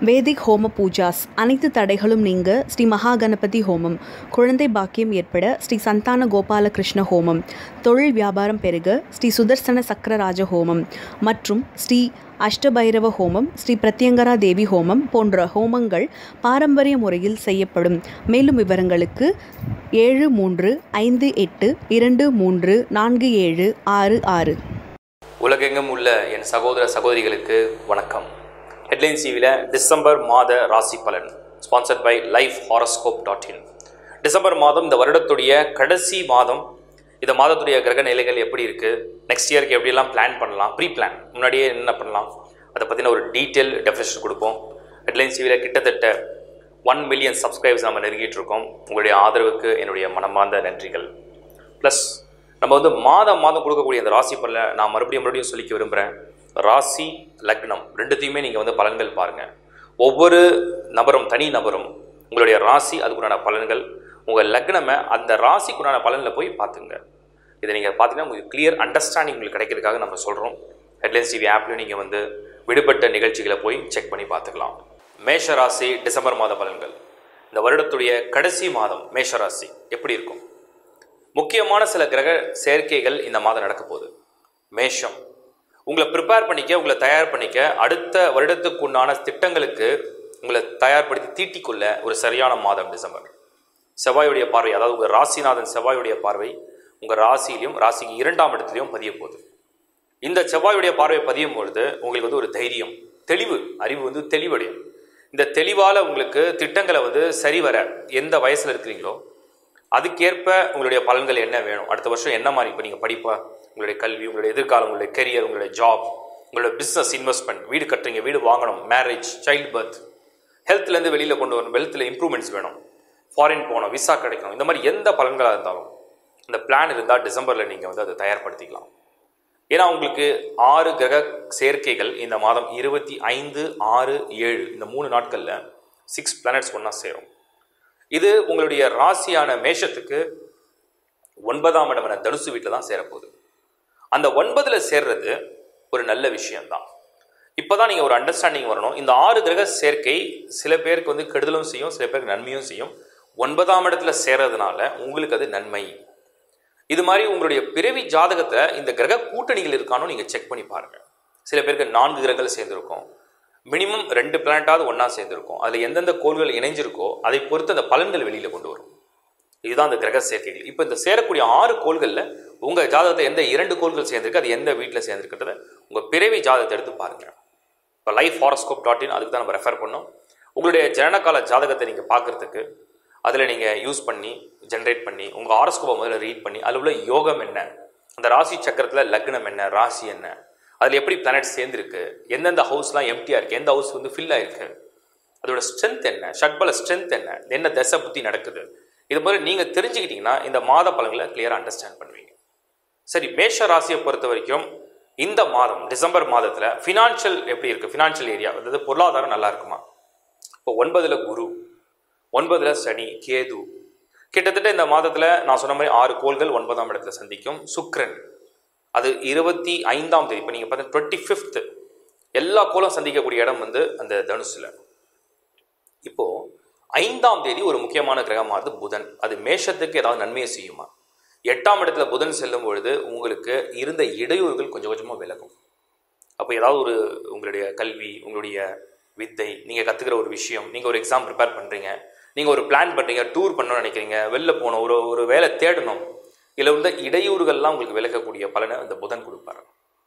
வேதிக் ஹோம பூஜாஸ் அனைத்து தடைகளும் நீங்க ஸ்ரீ மகா கணபதி ஹோமம் குழந்தை பாக்கியம் ஏற்பட ஸ்ரீ சந்தான கோபாலகிருஷ்ண ஹோமம் தொழில் வியாபாரம் பெருக ஸ்ரீ சுதர்சன சக்கரராஜ ஹோமம் மற்றும் ஸ்ரீ அஷ்டபைரவ ஹோமம் ஸ்ரீ பிரத்யங்கரா தேவி ஹோமம் போன்ற ஹோமங்கள் பாரம்பரிய முறையில் செய்யப்படும் மேலும் விவரங்களுக்கு ஏழு மூன்று ஐந்து எட்டு இரண்டு மூன்று நான்கு ஏழு ஆறு ஆறு உலகெங்கும் உள்ள என் சகோதர சகோதரிகளுக்கு வணக்கம் ஹெட்லைன்ஸ் டிவியில் டிசம்பர் மாத ராசி பலன் sponsored by life horoscope dot in December மாதம் இந்த வருடத்துடைய கடைசி மாதம் இந்த மாதத்துடைய கிரக நிலைகள் எப்படி இருக்குது நெக்ஸ்ட் இயருக்கு எப்படியெல்லாம் பிளான் பண்ணலாம் ப்ரீ பிளான் முன்னாடியே என்ன பண்ணலாம் அதை பற்றின ஒரு டீட்டெயில் டெஃபினேஷன் கொடுப்போம் ஹெட்லைன்ஸ் டிவியில் கிட்டத்தட்ட ஒன் மில்லியன் சப்ஸ்கிரைபர்ஸ் நம்ம நெருங்கிட்டு இருக்கோம் உங்களுடைய ஆதரவுக்கு என்னுடைய மனமார்ந்த நன்றிகள் ப்ளஸ் நம்ம வந்து மாதம் மாதம் கொடுக்கக்கூடிய இந்த ராசி பலனை நான் மறுபடியும் மறுபடியும் சொல்லிக்க விரும்புகிறேன் ராசி லக்னம் ரெண்டுத்தையுமே நீங்கள் வந்து பலன்கள் பாருங்கள் ஒவ்வொரு நபரும் தனி நபரும் உங்களுடைய ராசி அதுக்குண்டான பலன்கள் உங்கள் லக்னமை அந்த ராசிக்குண்டான பலனில் போய் பார்த்துங்க இதை நீங்கள் பார்த்தீங்கன்னா உங்களுக்கு கிளியர் அண்டர்ஸ்டாண்டிங் உங்களுக்கு கிடைக்கிறதுக்காக நம்ம சொல்கிறோம் ஹெட்லைன்ஸ் டிவி ஆப்லையும் நீங்கள் வந்து விடுபட்ட நிகழ்ச்சிகளை போய் செக் பண்ணி பார்த்துக்கலாம் மேஷ ராசி டிசம்பர் மாத பலன்கள் இந்த வருடத்துடைய கடைசி மாதம் மேஷ ராசி எப்படி இருக்கும் முக்கியமான சில கிரக சேர்க்கைகள் இந்த மாதம் நடக்க போகுது மேஷம் உங்களை ப்ரிப்பேர் பண்ணிக்க உங்களை தயார் பண்ணிக்க அடுத்த வருடத்துக்குண்டான திட்டங்களுக்கு உங்களை தயார்படுத்தி தீட்டிக்கொள்ள ஒரு சரியான மாதம் டிசம்பர் செவ்வாயுடைய பார்வை அதாவது உங்கள் ராசிநாதன் செவ்வாயுடைய பார்வை உங்கள் ராசியிலையும் ராசிக்கு இரண்டாம் இடத்துலையும் பதிய போகுது இந்த செவ்வாயுடைய பார்வை பதியும் பொழுது உங்களுக்கு வந்து ஒரு தைரியம் தெளிவு அறிவு வந்து தெளிவடையும் இந்த தெளிவால் உங்களுக்கு திட்டங்களை வந்து சரிவர எந்த வயசில் இருக்கிறீங்களோ அதுக்கேற்ப உங்களுடைய பலன்கள் என்ன வேணும் அடுத்த வருஷம் என்ன மாதிரி இப்போ நீங்கள் படிப்பா உங்களுடைய கல்வி உங்களுடைய எதிர்காலம் உங்களுடைய கெரியர் உங்களுடைய ஜாப் உங்களுடைய பிஸ்னஸ் இன்வெஸ்ட்மெண்ட் வீடு கட்டுறீங்க வீடு வாங்கணும் மேரேஜ் சைல்டு பர்த் ஹெல்த்லேருந்து வெளியில் கொண்டு வரணும் வெல்த்தில் இம்ப்ரூவ்மெண்ட்ஸ் வேணும் ஃபாரின் போகணும் விசா கிடைக்கணும் இந்த மாதிரி எந்த பலன்களாக இருந்தாலும் இந்த பிளான் இருந்தால் டிசம்பரில் நீங்கள் வந்து அதை தயார்படுத்திக்கலாம் ஏன்னா உங்களுக்கு ஆறு கிரக சேர்க்கைகள் இந்த மாதம் இருபத்தி ஐந்து ஆறு ஏழு இந்த மூணு நாட்களில் சிக்ஸ் பிளானட்ஸ் ஒன்றா சேரும் இது உங்களுடைய ராசியான மேஷத்துக்கு ஒன்பதாம் இடமான தனுசு வீட்டில் தான் சேரப்போகுது அந்த ஒன்பதில் சேர்றது ஒரு நல்ல விஷயம்தான் இப்போ தான் நீங்கள் ஒரு அண்டர்ஸ்டாண்டிங் வரணும் இந்த ஆறு கிரக சேர்க்கை சில பேருக்கு வந்து கெடுதலும் செய்யும் சில பேருக்கு நன்மையும் செய்யும் ஒன்பதாம் இடத்துல சேர்றதுனால உங்களுக்கு அது நன்மை இது மாதிரி உங்களுடைய பிறவி ஜாதகத்தில் இந்த கிரக கூட்டணிகள் இருக்கானோ நீங்கள் செக் பண்ணி பாருங்கள் சில பேருக்கு நான்கு கிரகங்கள் சேர்ந்துருக்கும் மினிமம் ரெண்டு பிளானட்டாவது ஒன்றா சேர்ந்துருக்கும் அதில் எந்தெந்த கோள்கள் இணைஞ்சிருக்கோ அதை பொறுத்து அந்த பலன்கள் வெளியில் கொண்டு வரும் இதுதான் அந்த கிரக சேர்க்கைகள் இப்போ இந்த சேரக்கூடிய ஆறு கோள்களில் உங்கள் ஜாதகத்தை எந்த இரண்டு கோள்கள் சேர்ந்துருக்கு அது எந்த வீட்டில் சேர்ந்துருக்கிறத உங்கள் பிறவி ஜாதகத்தை எடுத்து பாருங்கள் இப்போ லைஃப் ஹாரஸ்கோப் டாட் இன் அதுக்கு தான் நம்ம ரெஃபர் பண்ணோம் உங்களுடைய ஜனனகால ஜாதகத்தை நீங்கள் பார்க்குறதுக்கு அதில் நீங்கள் யூஸ் பண்ணி ஜென்ரேட் பண்ணி உங்கள் ஹாரஸ்கோப்பை முதல்ல ரீட் பண்ணி அதில் உள்ள யோகம் என்ன அந்த ராசி சக்கரத்தில் லக்னம் என்ன ராசி என்ன அதில் எப்படி பிளானட் சேர்ந்துருக்கு எந்தெந்த ஹவுஸ்லாம் எம்டியாக இருக்குது எந்த ஹவுஸ் வந்து ஃபில் ஆயிருக்கு அதோட ஸ்ட்ரென்த் என்ன ஷட்பல ஸ்ட்ரென்த் என்ன என்ன தசை புத்தி நடக்குது இது மாதிரி நீங்கள் தெரிஞ்சுக்கிட்டீங்கன்னா இந்த மாத பலன்களை கிளியராக அண்டர்ஸ்டாண்ட் பண்ணுவீங்க சரி மேஷ ராசியை பொறுத்த வரைக்கும் இந்த மாதம் டிசம்பர் மாதத்தில் ஃபினான்ஷியல் எப்படி இருக்குது ஃபினான்ஷியல் ஏரியா அதாவது பொருளாதாரம் நல்லா இருக்குமா இப்போ ஒன்பதில் குரு ஒன்பதில் சனி கேது கிட்டத்தட்ட இந்த மாதத்தில் நான் சொன்ன மாதிரி ஆறு கோள்கள் ஒன்பதாம் இடத்துல சந்திக்கும் சுக்ரன் அது இருபத்தி ஐந்தாம் தேதி இப்போ நீங்கள் பார்த்தா டுவெண்ட்டி ஃபிஃப்த்து எல்லா கோளும் சந்திக்கக்கூடிய இடம் வந்து அந்த தனுசில் இப்போது ஐந்தாம் தேதி ஒரு முக்கியமான கிரகமானது புதன் அது மேஷத்துக்கு ஏதாவது நன்மையை செய்யுமா எட்டாம் இடத்துல புதன் செல்லும் பொழுது உங்களுக்கு இருந்த இடையூறுகள் கொஞ்சம் கொஞ்சமாக விலகும் அப்போ ஏதாவது ஒரு உங்களுடைய கல்வி உங்களுடைய வித்தை நீங்கள் கற்றுக்கிற ஒரு விஷயம் நீங்கள் ஒரு எக்ஸாம் ப்ரிப்பேர் பண்ணுறீங்க நீங்கள் ஒரு பிளான் பண்ணுறீங்க டூர் பண்ணணும்னு நினைக்கிறீங்க வெளில போகணும் ஒரு ஒரு வேலை தேடணும் இதில் உள்ள இடையூறுகள்லாம் உங்களுக்கு விலகக்கூடிய பலனை அந்த புதன் கொடுப்பாரு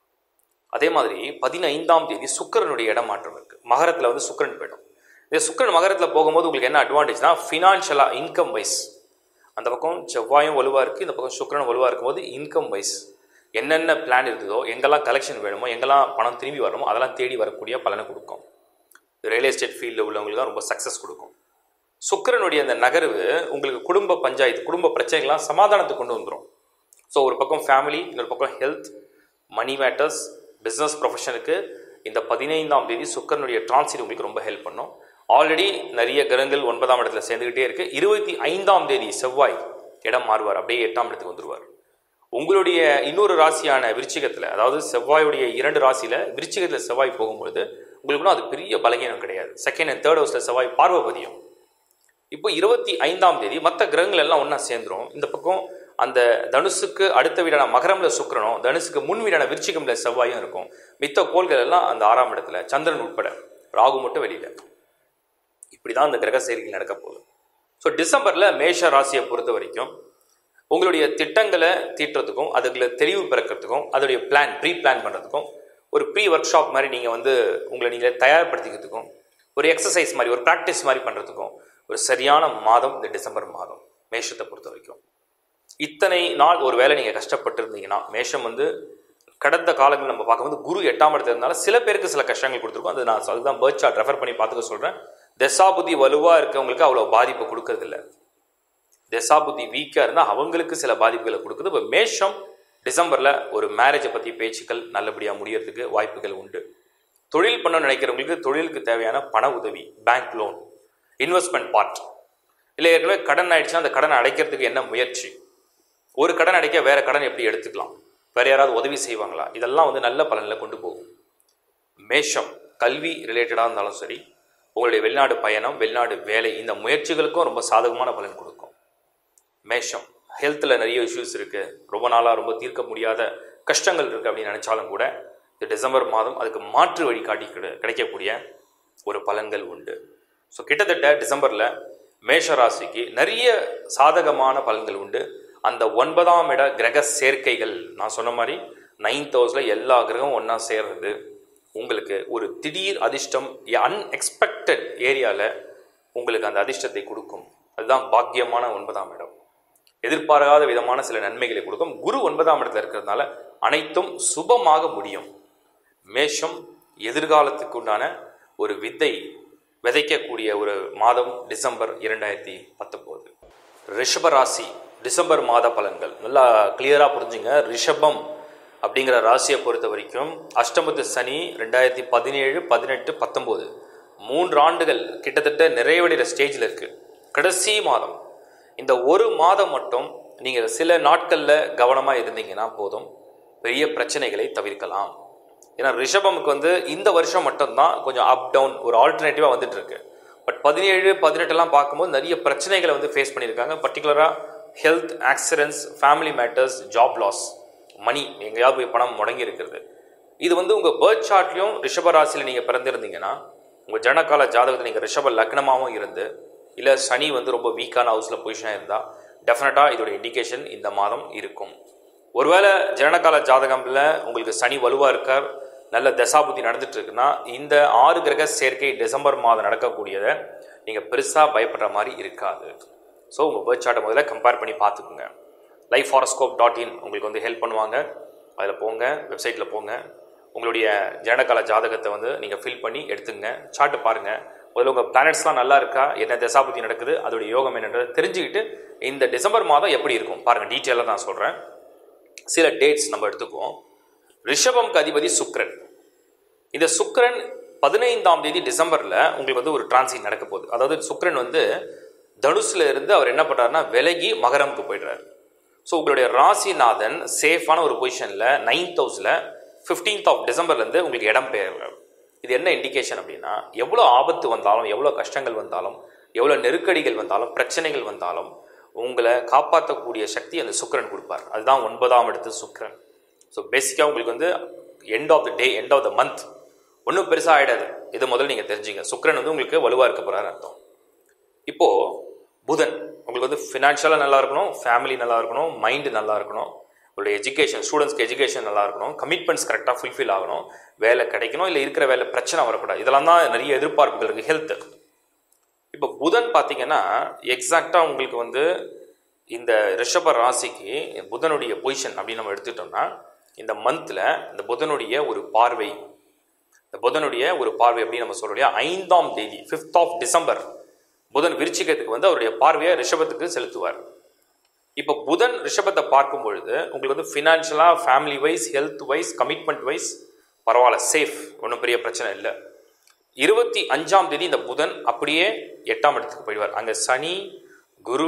அதே மாதிரி பதினைந்தாம் தேதி சுக்கரனுடைய இடமாற்றம் இருக்குது மகரத்தில் வந்து சுக்கரன் போயிடும் இந்த சுக்கரன் மகரத்தில் போகும்போது உங்களுக்கு என்ன அட்வான்டேஜ்னா ஃபினான்ஷியலாக இன்கம் வைஸ் அந்த பக்கம் செவ்வாயும் வலுவாக இருக்குது இந்த பக்கம் சுக்கரன் வலுவாக இருக்கும்போது இன்கம் வைஸ் என்னென்ன பிளான் இருந்ததோ எங்கெல்லாம் கலெக்ஷன் வேணுமோ எங்கெல்லாம் பணம் திரும்பி வரணுமோ அதெல்லாம் தேடி வரக்கூடிய பலனை கொடுக்கும் ரியல் எஸ்டேட் ஃபீல்டில் உள்ளவங்களுக்கு தான் ரொம்ப சக்ஸஸ் கொடுக்கும் சுக்கரனுடைய அந்த நகர்வு உங்களுக்கு குடும்ப பஞ்சாயத்து குடும்ப பிரச்சனைகள்லாம் சமாதானத்துக்கு கொண்டு வந்துடும் ஸோ ஒரு பக்கம் ஃபேமிலி இன்னொரு பக்கம் ஹெல்த் மணி மேட்டர்ஸ் பிஸ்னஸ் ப்ரொஃபஷனுக்கு இந்த பதினைந்தாம் தேதி சுக்கரனுடைய டிரான்சிட் உங்களுக்கு ரொம்ப ஹெல்ப் பண்ணும் ஆல்ரெடி நிறைய கிரகங்கள் ஒன்பதாம் இடத்துல சேர்ந்துக்கிட்டே இருக்குது இருபத்தி ஐந்தாம் தேதி செவ்வாய் இடம் மாறுவார் அப்படியே எட்டாம் இடத்துக்கு வந்துடுவார் உங்களுடைய இன்னொரு ராசியான விருச்சிகத்தில் அதாவது செவ்வாயுடைய இரண்டு ராசியில் விருச்சிகத்தில் செவ்வாய் போகும்பொழுது உங்களுக்கு ஒன்றும் அது பெரிய பலகீனம் கிடையாது செகண்ட் அண்ட் தேர்ட் ஹவுஸில் செவ்வாய் பார்வை பதியும் இப்போ இருபத்தி ஐந்தாம் தேதி மற்ற கிரகங்கள் எல்லாம் ஒன்றா சேர்ந்துரும் இந்த பக்கம் அந்த தனுசுக்கு அடுத்த வீடான மகரம்ல சுக்கிரனும் தனுசுக்கு முன் வீடான விருச்சிகம்ல செவ்வாயும் இருக்கும் மித்த கோள்கள் எல்லாம் அந்த ஆறாம் இடத்துல சந்திரன் உட்பட ராகு மட்டும் வெளியில இப்படி தான் அந்த கிரக சேர்க்கை நடக்க போகுது ஸோ டிசம்பரில் மேஷ ராசியை பொறுத்த வரைக்கும் உங்களுடைய திட்டங்களை தீட்டுறதுக்கும் அதுக்குள்ள தெளிவு பிறக்கிறதுக்கும் அதோடைய பிளான் ப்ரீ பிளான் பண்ணுறதுக்கும் ஒரு ப்ரீ ஒர்க் ஷாப் மாதிரி நீங்கள் வந்து உங்களை நீங்கள் தயார்படுத்திக்கிறதுக்கும் ஒரு எக்ஸசைஸ் மாதிரி ஒரு ப்ராக்டிஸ் மாதிரி பண்ணுறதுக்கும் ஒரு சரியான மாதம் இந்த டிசம்பர் மாதம் மேஷத்தை பொறுத்த வரைக்கும் இத்தனை நாள் ஒரு வேளை நீங்கள் கஷ்டப்பட்டு இருந்தீங்கன்னா மேஷம் வந்து கடந்த காலங்கள் நம்ம பார்க்கும்போது குரு எட்டாம் இடத்துல இருந்தாலும் சில பேருக்கு சில கஷ்டங்கள் கொடுத்துருக்கோம் அது நான் அதுதான் பேர்த் சார்ட் ரெஃபர் பண்ணி பார்த்துக்க சொல்கிறேன் தசாபுதி வலுவாக இருக்கவங்களுக்கு அவ்வளோ பாதிப்பு கொடுக்கறதில்ல தசாபுத்தி வீக்காக இருந்தால் அவங்களுக்கு சில பாதிப்புகளை கொடுக்குது இப்போ மேஷம் டிசம்பரில் ஒரு மேரேஜை பற்றி பேச்சுக்கள் நல்லபடியாக முடியறதுக்கு வாய்ப்புகள் உண்டு தொழில் பண்ண நினைக்கிறவங்களுக்கு தொழிலுக்கு தேவையான பண உதவி பேங்க் லோன் இன்வெஸ்ட்மெண்ட் பார்ட் இல்லை ஏற்கனவே கடன் ஆயிடுச்சுன்னா அந்த கடனை அடைக்கிறதுக்கு என்ன முயற்சி ஒரு கடன் அடைக்க வேற கடன் எப்படி எடுத்துக்கலாம் வேற யாராவது உதவி செய்வாங்களா இதெல்லாம் வந்து நல்ல பலனில் கொண்டு போகும் மேஷம் கல்வி ரிலேட்டடாக இருந்தாலும் சரி உங்களுடைய வெளிநாடு பயணம் வெளிநாடு வேலை இந்த முயற்சிகளுக்கும் ரொம்ப சாதகமான பலன் கொடுக்கும் மேஷம் ஹெல்த்தில் நிறைய இஷ்யூஸ் இருக்குது ரொம்ப நாளாக ரொம்ப தீர்க்க முடியாத கஷ்டங்கள் இருக்குது அப்படின்னு நினச்சாலும் கூட இந்த டிசம்பர் மாதம் அதுக்கு மாற்று வழிகாட்டி கிடை- கிடைக்கக்கூடிய ஒரு பலன்கள் உண்டு ஸோ கிட்டத்தட்ட டிசம்பரில் மேஷ ராசிக்கு நிறைய சாதகமான பலன்கள் உண்டு அந்த ஒன்பதாம் இட கிரக சேர்க்கைகள் நான் சொன்ன மாதிரி நைன்த் ஹவுஸில் எல்லா கிரகம் ஒன்றா சேர்றது உங்களுக்கு ஒரு திடீர் அதிர்ஷ்டம் அன்எக்ஸ்பெக்டட் ஏரியாவில் உங்களுக்கு அந்த அதிர்ஷ்டத்தை கொடுக்கும் அதுதான் பாக்கியமான ஒன்பதாம் இடம் எதிர்பாராத விதமான சில நன்மைகளை கொடுக்கும் குரு ஒன்பதாம் இடத்துல இருக்கிறதுனால அனைத்தும் சுபமாக முடியும் மேஷம் எதிர்காலத்துக்கு உண்டான ஒரு வித்தை விதைக்கக்கூடிய ஒரு மாதம் டிசம்பர் இரண்டாயிரத்தி பத்தொம்போது ரிஷப ராசி டிசம்பர் மாத பலன்கள் நல்லா கிளியராக புரிஞ்சுங்க ரிஷபம் அப்படிங்கிற ராசியை பொறுத்த வரைக்கும் அஷ்டமத்து சனி ரெண்டாயிரத்தி பதினேழு பதினெட்டு பத்தொம்போது மூன்று ஆண்டுகள் கிட்டத்தட்ட நிறைவடைகிற ஸ்டேஜில் இருக்குது கடைசி மாதம் இந்த ஒரு மாதம் மட்டும் நீங்கள் சில நாட்களில் கவனமாக இருந்தீங்கன்னா போதும் பெரிய பிரச்சனைகளை தவிர்க்கலாம் ஏன்னா ரிஷபமுக்கு வந்து இந்த வருஷம் மட்டும்தான் கொஞ்சம் அப் டவுன் ஒரு ஆல்டர்னேட்டிவாக வந்துட்டு இருக்கு பட் பதினேழு பதினெட்டெல்லாம் பார்க்கும்போது நிறைய பிரச்சனைகளை வந்து ஃபேஸ் பண்ணியிருக்காங்க பர்டிகுலராக health accidents family matters job loss money எங்கேயாவது போய் பணம் முடங்கி இருக்கிறது இது வந்து உங்கள் பேர்த் சார்ட்லையும் ரிஷப ராசியில் நீங்கள் பிறந்திருந்தீங்கன்னா உங்கள் ஜனகால ஜாதகத்தில் நீங்கள் ரிஷப லக்னமாகவும் இருந்து இல்லை சனி வந்து ரொம்ப வீக்கான ஹவுஸில் பொசிஷனாக இருந்தால் டெஃபினட்டாக இதோட இண்டிகேஷன் இந்த மாதம் இருக்கும் ஒருவேளை ஜனனகால ஜாதகம்ல உங்களுக்கு சனி வலுவாக இருக்கார் நல்ல தசாபுத்தி நடந்துட்டு இருக்குன்னா இந்த ஆறு கிரக சேர்க்கை டிசம்பர் மாதம் நடக்கக்கூடியதை நீங்கள் பெருசாக பயப்படுற மாதிரி இருக்காது ஸோ உங்கள் பேர்த் சார்ட்டை முதல்ல கம்பேர் பண்ணி பார்த்துக்குங்க லைஃப் ஹாரஸ்கோப் டாட் இன் உங்களுக்கு வந்து ஹெல்ப் பண்ணுவாங்க அதில் போங்க வெப்சைட்டில் போங்க உங்களுடைய ஜனனகால ஜாதகத்தை வந்து நீங்கள் ஃபில் பண்ணி எடுத்துங்க சார்ட்டை பாருங்கள் முதல்ல உங்கள் பிளானட்ஸ்லாம் நல்லா இருக்கா என்ன தசாபுத்தி நடக்குது அதோடைய யோகம் என்னன்றதை தெரிஞ்சுக்கிட்டு இந்த டிசம்பர் மாதம் எப்படி இருக்கும் பாருங்கள் டீட்டெயிலாக நான் சொல்கிறேன் சில டேட்ஸ் நம்ம எடுத்துக்குவோம் ரிஷபம்க்கு அதிபதி சுக்கிரன் இந்த சுக்கிரன் பதினைந்தாம் தேதி டிசம்பரில் உங்களுக்கு வந்து ஒரு டிரான்சிட் நடக்க போகுது அதாவது சுக்கிரன் வந்து தனுசுல இருந்து அவர் என்ன பண்ணுறாருன்னா விலகி மகரமுக்கு போயிடுறாரு ஸோ உங்களுடைய ராசிநாதன் சேஃபான ஒரு பொசிஷனில் நைன்த் ஹவுஸில் ஃபிஃப்டீன்த் ஆஃப் டிசம்பர்லேருந்து உங்களுக்கு இடம் பெயர்றாரு இது என்ன இண்டிகேஷன் அப்படின்னா எவ்வளோ ஆபத்து வந்தாலும் எவ்வளோ கஷ்டங்கள் வந்தாலும் எவ்வளோ நெருக்கடிகள் வந்தாலும் பிரச்சனைகள் வந்தாலும் உங்களை காப்பாற்றக்கூடிய சக்தி அந்த சுக்கிரன் கொடுப்பார் அதுதான் ஒன்பதாம் இடத்து சுக்கிரன் ஸோ பேசிக்காக உங்களுக்கு வந்து end of the day end of the month ஒன்றும் பெருசாக ஆகிடாது இது முதல்ல நீங்கள் தெரிஞ்சுங்க சுக்கிரன் வந்து உங்களுக்கு வலுவாக இருக்க போகிறாரு அர்த்தம் இப்போது புதன் உங்களுக்கு வந்து ஃபினான்ஷியலாக நல்லா இருக்கணும் ஃபேமிலி நல்லா இருக்கணும் மைண்டு நல்லா இருக்கணும் உங்களுடைய எஜுகேஷன் ஸ்டூடெண்ட்ஸ்க்கு எஜுகேஷன் நல்லா இருக்கணும் கமிட்மெண்ட்ஸ் கரெக்டாக ஃபுல்ஃபில் ஆகணும் வேலை கிடைக்கணும் இல்லை இருக்கிற வேலை பிரச்சனை வரக்கூடாது இதெல்லாம் தான் நிறைய எதிர்பார்ப்புகள் இருக்குது ஹெல்த்து இப்போ புதன் பார்த்தீங்கன்னா எக்ஸாக்டாக உங்களுக்கு வந்து இந்த ரிஷப ராசிக்கு புதனுடைய பொசிஷன் அப்படின்னு நம்ம எடுத்துட்டோம்னா இந்த மந்தில் இந்த புதனுடைய ஒரு பார்வை இந்த புதனுடைய ஒரு பார்வை அப்படின்னு நம்ம சொல்றோம் இல்லையா ஐந்தாம் தேதி ஃபிஃப்த் ஆஃப் டிசம்பர் புதன் விருச்சிகத்துக்கு வந்து அவருடைய பார்வையை ரிஷபத்துக்கு செலுத்துவார் இப்போ புதன் ரிஷபத்தை பார்க்கும் பொழுது உங்களுக்கு வந்து ஃபினான்ஷியலாக family wise health wise commitment wise பரவாயில்ல சேஃப் ஒன்றும் பெரிய பிரச்சனை இல்லை இருபத்தி அஞ்சாம் தேதி இந்த புதன் அப்படியே எட்டாம் இடத்துக்கு போயிடுவார் அங்கே சனி குரு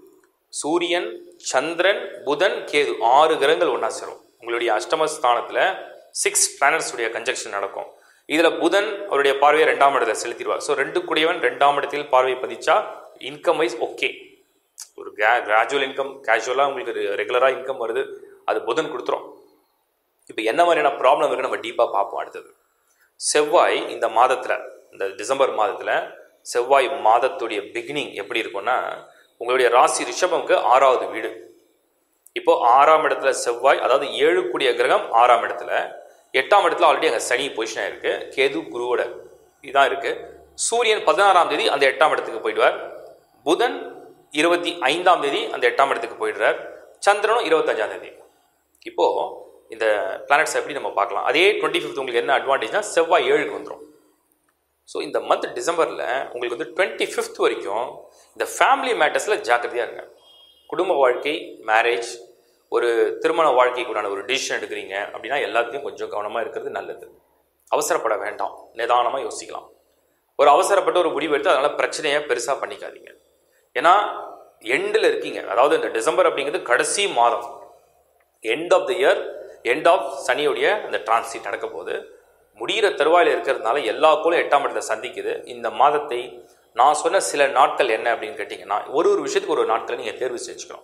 சூரியன் சந்திரன் புதன் கேது ஆறு கிரகங்கள் ஒன்றா சேரும் உங்களுடைய அஷ்டமஸ்தானத்தில் சிக்ஸ் பிளானட்ஸ் உடைய கன்ஜெக்ஷன் நடக்கும் இதில் புதன் அவருடைய பார்வையை ரெண்டாம் இடத்துல செலுத்திடுவார் ஸோ ரெண்டு கூடியவன் ரெண்டாம் இடத்தில் பார்வை பதிச்சா இன்கம் வைஸ் ஓகே ஒரு கிரா கிராஜுவல் இன்கம் கேஷுவலாக உங்களுக்கு ரெகுலராக இன்கம் வருது அது புதன் கொடுத்துரும் இப்போ என்ன மாதிரியான ப்ராப்ளம் இருக்குன்னு நம்ம டீப்பாக பார்ப்போம் அடுத்தது செவ்வாய் இந்த மாதத்தில் இந்த டிசம்பர் மாதத்தில் செவ்வாய் மாதத்துடைய பிகினிங் எப்படி இருக்கும்னா உங்களுடைய ராசி ரிஷபம்க்கு ஆறாவது வீடு இப்போ ஆறாம் இடத்துல செவ்வாய் அதாவது ஏழு கூடிய கிரகம் ஆறாம் இடத்துல எட்டாம் இடத்துல ஆல்ரெடி அங்கே சனி பொசிஷனாக இருக்கு கேது குருவோட இதான் இருக்கு சூரியன் பதினாறாம் தேதி அந்த எட்டாம் இடத்துக்கு போயிடுவார் புதன் இருபத்தி ஐந்தாம் தேதி அந்த எட்டாம் இடத்துக்கு போயிடுறார் சந்திரனும் இருபத்தஞ்சாம் தேதி இப்போ இந்த பிளானட்ஸ் எப்படி நம்ம பார்க்கலாம் அதே டுவெண்ட்டி ஃபிஃப்த் உங்களுக்கு என்ன அட்வான்டேஜ்னா செவ்வாய் ஏழுக்கு வந்துடும் ஸோ இந்த மந்த் டிசம்பரில் உங்களுக்கு வந்து டுவெண்ட்டி ஃபிஃப்த் வரைக்கும் இந்த ஃபேமிலி மேட்டர்ஸில் ஜாக்கிரதையாக இருங்க குடும்ப வாழ்க்கை மேரேஜ் ஒரு திருமண வாழ்க்கைக்கு உண்டான ஒரு டிசிஷன் எடுக்கிறீங்க அப்படின்னா எல்லாத்தையும் கொஞ்சம் கவனமாக இருக்கிறது நல்லது அவசரப்பட வேண்டாம் நிதானமாக யோசிக்கலாம் ஒரு அவசரப்பட்ட ஒரு முடிவு எடுத்து அதனால் பிரச்சனையை பெருசாக பண்ணிக்காதீங்க ஏன்னா எண்டில் இருக்கீங்க அதாவது இந்த டிசம்பர் அப்படிங்கிறது கடைசி மாதம் end of the year end of சனியுடைய அந்த டிரான்சிட் நடக்க போகுது முடிகிற தருவாயில் இருக்கிறதுனால எல்லா கோளும் எட்டாம் இடத்துல சந்திக்குது இந்த மாதத்தை நான் சொன்ன சில நாட்கள் என்ன அப்படின்னு கேட்டிங்கன்னா ஒரு ஒரு விஷயத்துக்கு ஒரு ஒரு நாட்களை நீங்கள் தேர்வு செஞ்சுக்கணும்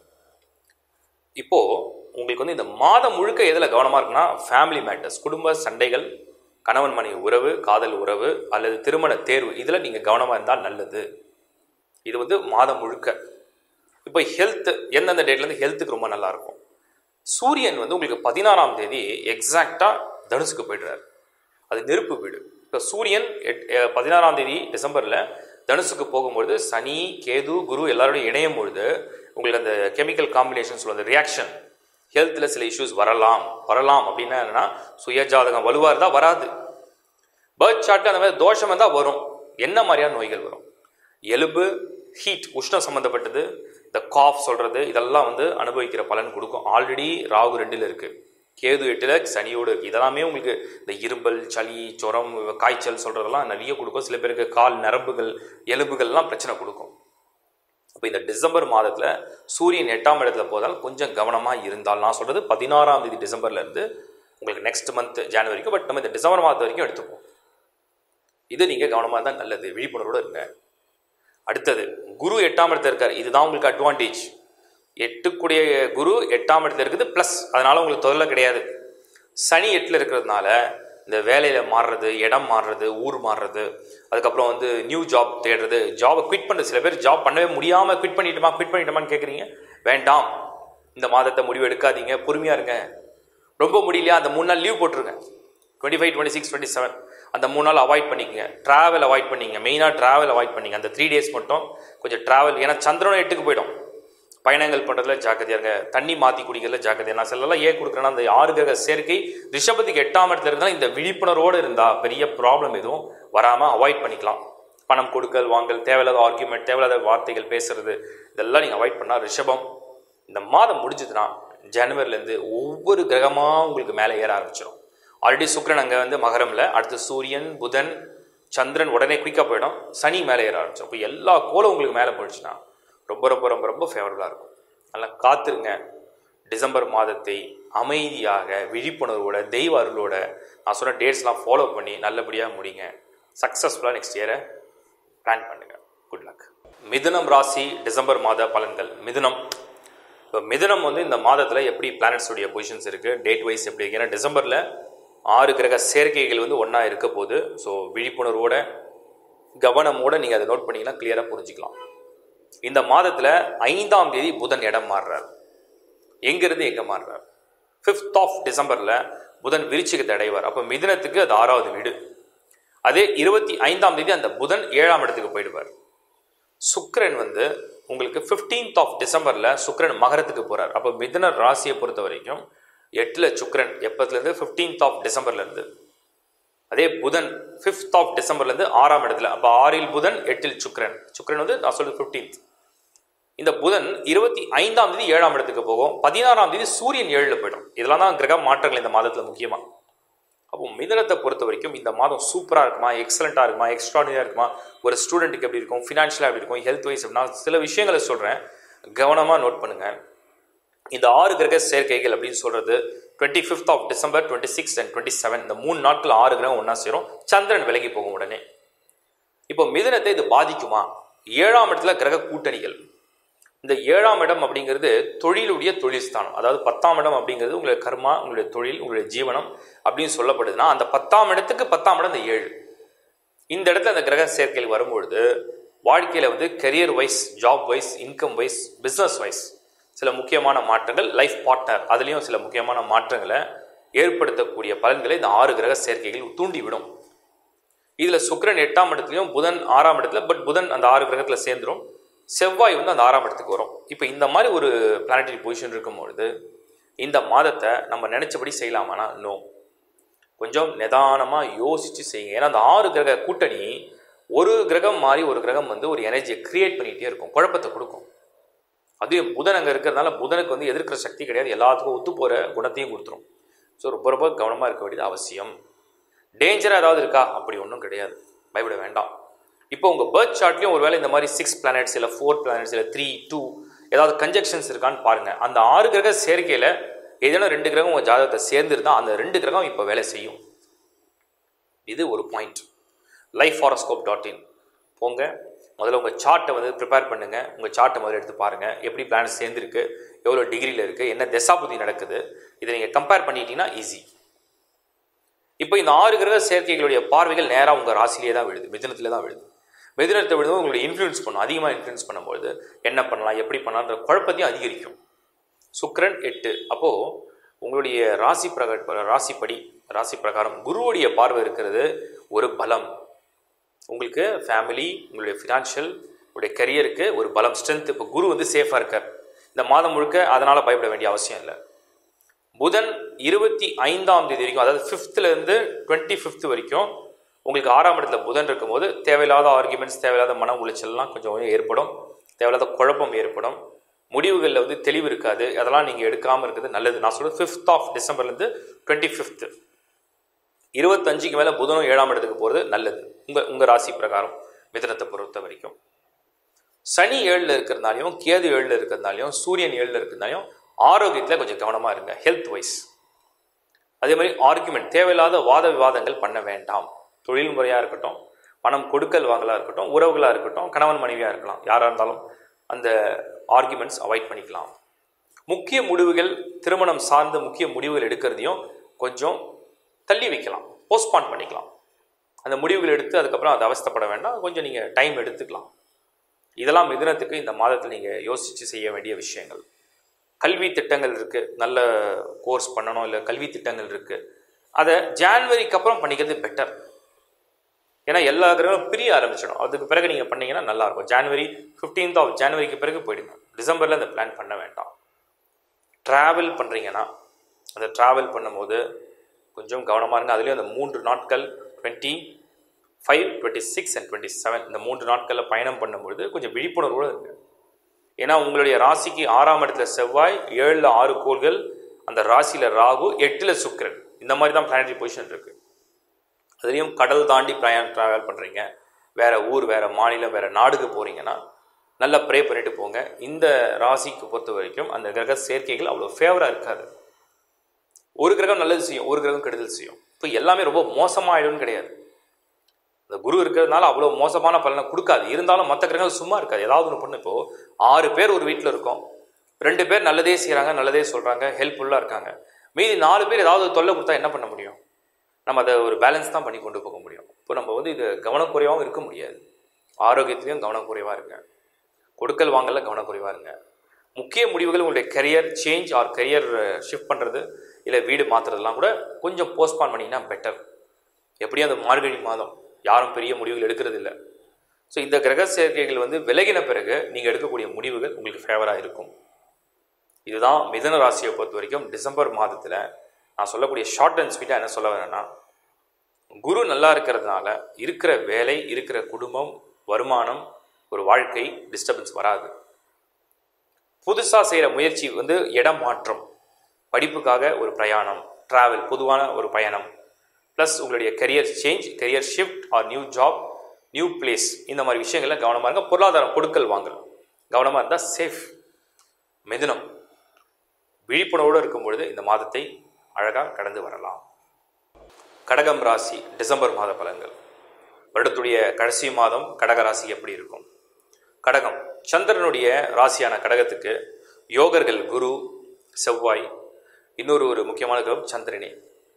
இப்போது உங்களுக்கு வந்து இந்த மாதம் முழுக்க எதில் கவனமாக இருக்குன்னா ஃபேமிலி மேட்டர்ஸ் குடும்ப சண்டைகள் கணவன் மனைவி உறவு காதல் உறவு அல்லது திருமண தேர்வு இதில் நீங்கள் கவனமாக இருந்தால் நல்லது இது வந்து மாதம் முழுக்க இப்போ ஹெல்த் எந்தெந்த டேட்லேருந்து ஹெல்த்துக்கு ரொம்ப நல்லா இருக்கும் சூரியன் வந்து உங்களுக்கு பதினாறாம் தேதி எக்ஸாக்டாக தனுசுக்கு போயிடுறாரு அது நெருப்பு வீடு இப்போ சூரியன் எட் அஹ் பதினாறாம் தேதி டிசம்பரில் தனுசுக்கு போகும்பொழுது சனி கேது குரு எல்லாரோடையும் இணையும் பொழுது உங்களுக்கு அந்த கெமிக்கல் காம்பினேஷன் சொல்லுவோம் அந்த ரியாக்ஷன் ஹெல்த்தில் சில இஷ்யூஸ் வரலாம் வரலாம் அப்படின்னா என்னன்னா சுயஜாதகம் வலுவாக இருந்தால் வராது பேர்த் சார்ட்டில் அந்த மாதிரி தோஷம் வந்தால் வரும் என்ன மாதிரியான நோய்கள் வரும் எலும்பு ஹீட் உஷ்ணம் சம்மந்தப்பட்டது இந்த காஃப் சொல்கிறது இதெல்லாம் வந்து அனுபவிக்கிற பலன் கொடுக்கும் ஆல்ரெடி ராகு ரெண்டில் இருக்குது கேது எட்டில் சனியோடு இருக்குது இதெல்லாமே உங்களுக்கு இந்த இரும்பல் சளி ஜுரம் காய்ச்சல் சொல்கிறதெல்லாம் நிறைய கொடுக்கும் சில பேருக்கு கால் நரம்புகள் எலும்புகள்லாம் பிரச்சனை கொடுக்கும் அப்போ இந்த டிசம்பர் மாதத்தில் சூரியன் எட்டாம் இடத்துல போதால் கொஞ்சம் கவனமாக இருந்தால் நான் சொல்கிறது பதினாறாம் தேதி டிசம்பர்லேருந்து உங்களுக்கு நெக்ஸ்ட் மந்த் ஜனவரிக்கு பட் நம்ம இந்த டிசம்பர் மாதம் வரைக்கும் எடுத்துப்போம் இது நீங்கள் கவனமாக இருந்தால் நல்லது விழிப்புணர்வோடு இருங்க அடுத்தது குரு எட்டாம் இடத்துல இருக்கார் இதுதான் உங்களுக்கு அட்வான்டேஜ் எட்டுக்குடைய குரு எட்டாம் இடத்துல இருக்குது ப்ளஸ் அதனால் உங்களுக்கு தொல்லை கிடையாது சனி எட்டில் இருக்கிறதுனால இந்த வேலையில் மாறுறது இடம் மாறுறது ஊர் மாறுறது அதுக்கப்புறம் வந்து நியூ ஜாப் தேடுறது ஜாபை குவிட் பண்ணுறது சில பேர் ஜாப் பண்ணவே முடியாமல் குவிட் பண்ணிட்டோமா குவிட் பண்ணிட்டோமான்னு கேட்குறீங்க வேண்டாம் இந்த மாதத்தை முடிவு எடுக்காதீங்க பொறுமையாக இருங்க ரொம்ப முடியலையா அந்த மூணு நாள் லீவ் போட்டுருங்க twenty five twenty six twenty seven அந்த மூணு நாள் அவாய்ட் பண்ணிக்கங்க ட்ராவல் அவாய்ட் பண்ணிங்க மெயினாக ட்ராவல் அவாய்ட் பண்ணிங்க அந்த த்ரீ டேஸ் மட்டும் கொஞ்சம் ட்ராவல் ஏன்னா சந்திரனும் எட்டுக்கு போயிடும் பயணங்கள் பண்ணுறதுல ஜாக்கிரதையாக இருங்க தண்ணி மாற்றி குடிக்கிறதுல ஜாக்கிரதையாக நான் சிலலாம் ஏன் கொடுக்குறேன்னா அந்த ஆறு கிரக சேர்க்கை ரிஷபத்துக்கு எட்டாம் இடத்துல இருந்தால் இந்த விழிப்புணர்வோடு இருந்தால் பெரிய ப்ராப்ளம் எதுவும் வராமல் அவாய்ட் பண்ணிக்கலாம் பணம் கொடுக்கல் வாங்கல் தேவையில்லாத ஆர்கியூமெண்ட் தேவையில்லாத வார்த்தைகள் பேசுறது இதெல்லாம் நீங்கள் அவாய்ட் பண்ணால் ரிஷபம் இந்த மாதம் முடிஞ்சதுன்னா ஜனவரிலேருந்து ஒவ்வொரு கிரகமாக உங்களுக்கு மேலே ஏற ஆரம்பிச்சிடும் ஆல்ரெடி சுக்கிரன் அங்கே வந்து மகரமில் அடுத்து சூரியன் புதன் சந்திரன் உடனே குயிக்காக போயிடும் சனி மேலே ஏற ஆரம்பிச்சிடும் இப்போ எல்லா கோலம் உங்களுக்கு மேலே போயிடுச்சுன்னா ரொம்ப ரொம்ப ரொம்ப ரொம்ப ஃபேவரபுளாக இருக்கும் நல்லா காத்துருங்க டிசம்பர் மாதத்தை அமைதியாக விழிப்புணர்வோட தெய்வ அருளோட நான் சொன்ன டேட்ஸ்லாம் ஃபாலோ பண்ணி நல்லபடியாக முடிங்க சக்ஸஸ்ஃபுல்லாக நெக்ஸ்ட் இயரை பிளான் பண்ணுங்கள் குட் லக் மிதுனம் ராசி டிசம்பர் மாத பலன்கள் மிதுனம் இப்போ மிதுனம் வந்து இந்த மாதத்தில் எப்படி பிளானட்ஸுடைய பொசிஷன்ஸ் இருக்குது டேட் வைஸ் எப்படி இருக்கு ஏன்னா டிசம்பரில் ஆறு கிரக சேர்க்கைகள் வந்து ஒன்றா இருக்க போகுது ஸோ விழிப்புணர்வோட கவனமோட நீங்கள் அதை நோட் பண்ணிங்கன்னா கிளியராக புரிஞ்சுக்கலாம் இந்த மாதத்தில் ஐந்தாம் தேதி புதன் இடம் மாறுறார் எங்கிருந்து எங்கே மாறுறார் ஃபிஃப்த் ஆஃப் டிசம்பரில் புதன் விருச்சிகத்தை அடைவார் அப்போ மிதுனத்துக்கு அது ஆறாவது வீடு அதே இருபத்தி ஐந்தாம் தேதி அந்த புதன் ஏழாம் இடத்துக்கு போயிடுவார் சுக்கிரன் வந்து உங்களுக்கு ஃபிஃப்டீன்த் ஆஃப் டிசம்பரில் சுக்கிரன் மகரத்துக்கு போகிறார் அப்போ மிதுன ராசியை பொறுத்த வரைக்கும் எட்டில் சுக்கிரன் எப்பத்துலேருந்து ஃபிஃப்டீன்த் ஆஃப் டிசம்பர்லேருந்து அதே புதன் ஃபிஃப்த் ஆஃப் டிசம்பர்லேருந்து ஆறாம் இடத்துல அப்போ ஆறில் புதன் எட்டில் சுக்கிரன் சுக்கிரன் வந்து நான் சொல்றது ஃபிஃப்டீன்த் இந்த புதன் இருபத்தி ஐந்தாம் தேதி ஏழாம் இடத்துக்கு போகும் பதினாறாம் தேதி சூரியன் ஏழில் போயிடும் இதெல்லாம் தான் கிரக மாற்றங்கள் இந்த மாதத்தில் முக்கியமாக அப்போ மிதனத்தை பொறுத்த வரைக்கும் இந்த மாதம் சூப்பராக இருக்குமா எக்ஸலண்ட்டாக இருக்குமா எக்ஸ்ட்ராடினரியாக இருக்குமா ஒரு ஸ்டூடெண்ட்டுக்கு எப்படி இருக்கும் ஃபினான்ஷியலாக எப்படி இருக்கும் ஹெல்த் வைஸ் நான் சில விஷயங்களை சொல்கிறேன் கவனமாக நோட் பண்ணுங்கள் இந்த ஆறு கிரக சேர்க்கைகள் அப்படின்னு சொல்கிறது twenty fifth of December twenty six and twenty seven இந்த மூணு நாட்கள் ஆறு கிரகம் ஒன்றா சேரும் சந்திரன் விலகி போகும் உடனே இப்போ மிதுனத்தை இது பாதிக்குமா ஏழாம் இடத்துல கிரக கூட்டணிகள் இந்த ஏழாம் இடம் அப்படிங்கிறது தொழிலுடைய தொழில் ஸ்தானம் அதாவது பத்தாம் இடம் அப்படிங்கிறது உங்களுடைய கர்மா உங்களுடைய தொழில் உங்களுடைய ஜீவனம் அப்படின்னு சொல்லப்படுதுன்னா அந்த பத்தாம் இடத்துக்கு பத்தாம் இடம் இந்த ஏழு இந்த இடத்துல அந்த கிரக சேர்க்கைகள் வரும்பொழுது வாழ்க்கையில் வந்து career wise job wise income wise business wise சில முக்கியமான மாற்றங்கள் லைஃப் பார்ட்னர் அதுலேயும் சில முக்கியமான மாற்றங்களை ஏற்படுத்தக்கூடிய பலன்களை இந்த ஆறு கிரக சேர்க்கைகள் தூண்டிவிடும் இதில் சுக்கிரன் எட்டாம் இடத்துலையும் புதன் ஆறாம் இடத்துல பட் புதன் அந்த ஆறு கிரகத்தில் சேர்ந்துரும் செவ்வாய் வந்து அந்த ஆறாம் இடத்துக்கு வரும் இப்போ இந்த மாதிரி ஒரு பிளானட்டரி பொசிஷன் இருக்கும்பொழுது இந்த மாதத்தை நம்ம நினச்சபடி செய்யலாமானா நோ கொஞ்சம் நிதானமாக யோசித்து செய்யுங்க ஏன்னா அந்த ஆறு கிரக கூட்டணி ஒரு கிரகம் மாறி ஒரு கிரகம் வந்து ஒரு எனர்ஜியை கிரியேட் பண்ணிகிட்டே இருக்கும் குழப்பத்தை கொடுக்கும் அதுவும் புதன் அங்கே இருக்கிறதுனால புதனுக்கு வந்து எதிர்க்கிற சக்தி கிடையாது எல்லாத்துக்கும் ஒத்து போகிற குணத்தையும் கொடுத்துரும் ஸோ ரொம்ப ரொம்ப கவனமாக இருக்க வேண்டியது அவசியம் டேஞ்சராக ஏதாவது இருக்கா அப்படி ஒன்றும் கிடையாது பயப்பட வேண்டாம் இப்போ உங்கள் பர்த் சார்ட்லேயும் ஒருவேளை இந்த மாதிரி சிக்ஸ் பிளானட்ஸ் இல்லை ஃபோர் பிளானட்ஸ் இல்லை த்ரீ டூ ஏதாவது கன்ஜெக்ஷன்ஸ் இருக்கான்னு பாருங்கள் அந்த ஆறு கிரக சேர்க்கையில் ஏதேனும் ரெண்டு கிரகம் உங்கள் ஜாதகத்தை சேர்ந்துருந்தா அந்த ரெண்டு கிரகம் இப்போ வேலை செய்யும் இது ஒரு point life horoscope dot in போங்க முதல்ல உங்கள் சார்ட்டை வந்து ப்ரிப்பேர் பண்ணுங்கள் உங்கள் சார்ட்டை முதல்ல எடுத்து பாருங்கள் எப்படி பிளான் சேர்ந்துருக்கு எவ்வளோ டிகிரியில் இருக்குது என்ன தசாபுதி நடக்குது இதை நீங்கள் கம்பேர் பண்ணிட்டீங்கன்னா ஈஸி இப்போ இந்த ஆறு கிரக சேர்க்கைகளுடைய பார்வைகள் நேராக உங்கள் ராசிலேயே தான் விழுது மிதுனத்தில் தான் விழுது மிதுனத்தை விழுந்து உங்களுடைய இன்ஃப்ளூயன்ஸ் பண்ணும் அதிகமாக இன்ஃப்ளூயன்ஸ் பண்ணும்போது என்ன பண்ணலாம் எப்படி பண்ணலான்ற குழப்பத்தையும் அதிகரிக்கும் சுக்கிரன் எட்டு அப்போது உங்களுடைய ராசி பிரக ராசிப்படி ராசி பிரகாரம் குருவுடைய பார்வை இருக்கிறது ஒரு பலம் உங்களுக்கு ஃபேமிலி உங்களுடைய ஃபினான்ஷியல் உங்களுடைய கரியருக்கு ஒரு பலம் ஸ்ட்ரென்த் இப்போ குரு வந்து சேஃபாக இருக்கார் இந்த மாதம் முழுக்க அதனால் பயப்பட வேண்டிய அவசியம் இல்லை புதன் இருபத்தி ஐந்தாம் தேதி வரைக்கும் அதாவது ஃபிஃப்த்லேருந்து டுவெண்ட்டி ஃபிஃப்த் வரைக்கும் உங்களுக்கு ஆறாம் இடத்துல புதன் இருக்கும்போது தேவையில்லாத ஆர்குமெண்ட்ஸ் தேவையில்லாத மன உளைச்சல்லாம் கொஞ்சம் ஏற்படும் தேவையில்லாத குழப்பம் ஏற்படும் முடிவுகளில் வந்து தெளிவு இருக்காது அதெல்லாம் நீங்கள் எடுக்காமல் இருக்கிறது நல்லது நான் சொல்கிறது ஃபிஃப்த் ஆஃப் டிசம்பர்லேருந்து டுவெண்ட்டி ஃபிஃப்த்து இருபத்தஞ்சுக்கு மேலே புதனும் ஏழாம் இடத்துக்கு போகிறது நல்லது உங்கள் உங்கள் ராசி பிரகாரம் மிதனத்தை பொறுத்த வரைக்கும் சனி ஏழில் இருக்கிறதுனாலையும் கேது ஏழில் இருக்கிறதுனாலையும் சூரியன் ஏழில் இருக்கிறதுனாலையும் ஆரோக்கியத்தில் கொஞ்சம் கவனமாக இருங்க ஹெல்த் வைஸ் அதே மாதிரி ஆர்குமெண்ட் தேவையில்லாத வாத விவாதங்கள் பண்ண வேண்டாம் தொழில் முறையாக இருக்கட்டும் பணம் கொடுக்கல் வாங்கலாக இருக்கட்டும் உறவுகளாக இருக்கட்டும் கணவன் மனைவியாக இருக்கலாம் யாராக இருந்தாலும் அந்த ஆர்குமெண்ட்ஸ் அவாய்ட் பண்ணிக்கலாம் முக்கிய முடிவுகள் திருமணம் சார்ந்த முக்கிய முடிவுகள் எடுக்கிறதையும் கொஞ்சம் தள்ளி வைக்கலாம் போஸ்ட்பான் பண்ணிக்கலாம் அந்த முடிவுகள் எடுத்து அதுக்கப்புறம் அதை அவஸ்தப்பட வேண்டாம் கொஞ்சம் நீங்கள் டைம் எடுத்துக்கலாம் இதெல்லாம் மிதுனத்துக்கு இந்த மாதத்தில் நீங்கள் யோசித்து செய்ய வேண்டிய விஷயங்கள் கல்வி திட்டங்கள் இருக்குது நல்ல கோர்ஸ் பண்ணணும் இல்லை கல்வி திட்டங்கள் இருக்குது அதை ஜான்வரிக்கு அப்புறம் பண்ணிக்கிறது பெட்டர் ஏன்னா எல்லா கிரகமும் பிரிய ஆரம்பிச்சிடும் அதுக்கு பிறகு நீங்கள் பண்ணீங்கன்னா நல்லாயிருக்கும் ஜான்வரி ஃபிஃப்டீன்த் ஆஃப் ஜான்வரிக்கு பிறகு போயிடுங்க டிசம்பரில் அந்த பிளான் பண்ண வேண்டாம் ட்ராவல் பண்ணுறீங்கன்னா அந்த ட்ராவல் பண்ணும்போது கொஞ்சம் கவனமாக இருங்க அதுலேயும் அந்த மூன்று நாட்கள் twenty five twenty six and twenty seven இந்த மூன்று நாட்களில் பயணம் பண்ணும்பொழுது கொஞ்சம் விழிப்புணர்வோடு இருக்கு ஏன்னா உங்களுடைய ராசிக்கு ஆறாம் இடத்துல செவ்வாய் ஏழில் ஆறு கோள்கள் அந்த ராசியில் ராகு எட்டில் சுக்கிரன் இந்த மாதிரி தான் பிளானட்டரி பொசிஷன் இருக்குது அதுலேயும் கடல் தாண்டி பிரயாணம் ட்ராவல் பண்ணுறீங்க வேறு ஊர் வேறு மாநிலம் வேறு நாடுக்கு போகிறீங்கன்னா நல்லா ப்ரே பண்ணிட்டு போங்க இந்த ராசிக்கு பொறுத்த வரைக்கும் அந்த கிரக சேர்க்கைகள் அவ்வளோ ஃபேவராக இருக்காது ஒரு கிரகம் நல்லது செய்யும் ஒரு கிரகம் கெடுதல் செய்யும் இப்போ எல்லாமே ரொம்ப மோசமாகிடும்னு கிடையாது இந்த குரு இருக்கிறதுனால அவ்வளோ மோசமான பலனை கொடுக்காது இருந்தாலும் மற்ற கிரகங்கள் சும்மா இருக்காது ஏதாவது ஒன்று பண்ணு இப்போது ஆறு பேர் ஒரு வீட்டில் இருக்கோம் ரெண்டு பேர் நல்லதே செய்கிறாங்க நல்லதே சொல்கிறாங்க ஹெல்ப்ஃபுல்லாக இருக்காங்க மீதி நாலு பேர் ஏதாவது தொல்லை கொடுத்தா என்ன பண்ண முடியும் நம்ம அதை ஒரு பேலன்ஸ் தான் பண்ணி கொண்டு போக முடியும் இப்போ நம்ம வந்து இது கவனக்குறைவாகவும் இருக்க முடியாது ஆரோக்கியத்துலேயும் கவனக்குறைவாக இருங்க கொடுக்கல் வாங்கல கவனக்குறைவாக இருங்க முக்கிய முடிவுகள் உங்களுடைய career change or career shift பண்ணுறது இல்லை வீடு மாற்றுறதுலாம் கூட கொஞ்சம் போஸ்ட்பான் பண்ணிங்கன்னா பெட்டர் எப்படியும் அந்த மார்கழி மாதம் யாரும் பெரிய முடிவுகள் எடுக்கிறது இல்லை ஸோ இந்த கிரக சேர்க்கைகள் வந்து விலகின பிறகு நீங்கள் எடுக்கக்கூடிய முடிவுகள் உங்களுக்கு ஃபேவராக இருக்கும் இதுதான் மிதன ராசியை பொறுத்த வரைக்கும் டிசம்பர் மாதத்தில் நான் சொல்லக்கூடிய ஷார்ட் அண்ட் ஸ்வீட்டாக என்ன சொல்ல வரேன்னா குரு நல்லா இருக்கிறதுனால இருக்கிற வேலை இருக்கிற குடும்பம் வருமானம் ஒரு வாழ்க்கை டிஸ்டர்பன்ஸ் வராது புதுசாக செய்கிற முயற்சி வந்து இடம் மாற்றம் படிப்புக்காக ஒரு பிரயாணம் ட்ராவல் பொதுவான ஒரு பயணம் ப்ளஸ் உங்களுடைய career change career shift or new job new place இந்த மாதிரி விஷயங்கள்ல கவனமாக இருங்க பொருளாதாரம் கொடுக்கல் வாங்கல் கவனமாக இருந்தால் சேஃப் மிதுனம் விழிப்புணர்வோடு இருக்கும் பொழுது இந்த மாதத்தை அழகாக கடந்து வரலாம் கடகம் ராசி டிசம்பர் மாத பலன்கள் வருடத்துடைய கடைசி மாதம் கடக ராசி எப்படி இருக்கும் கடகம் சந்திரனுடைய ராசியான கடகத்துக்கு யோகர்கள் குரு செவ்வாய் இன்னொரு ஒரு முக்கியமான கிரகம் சந்திரனே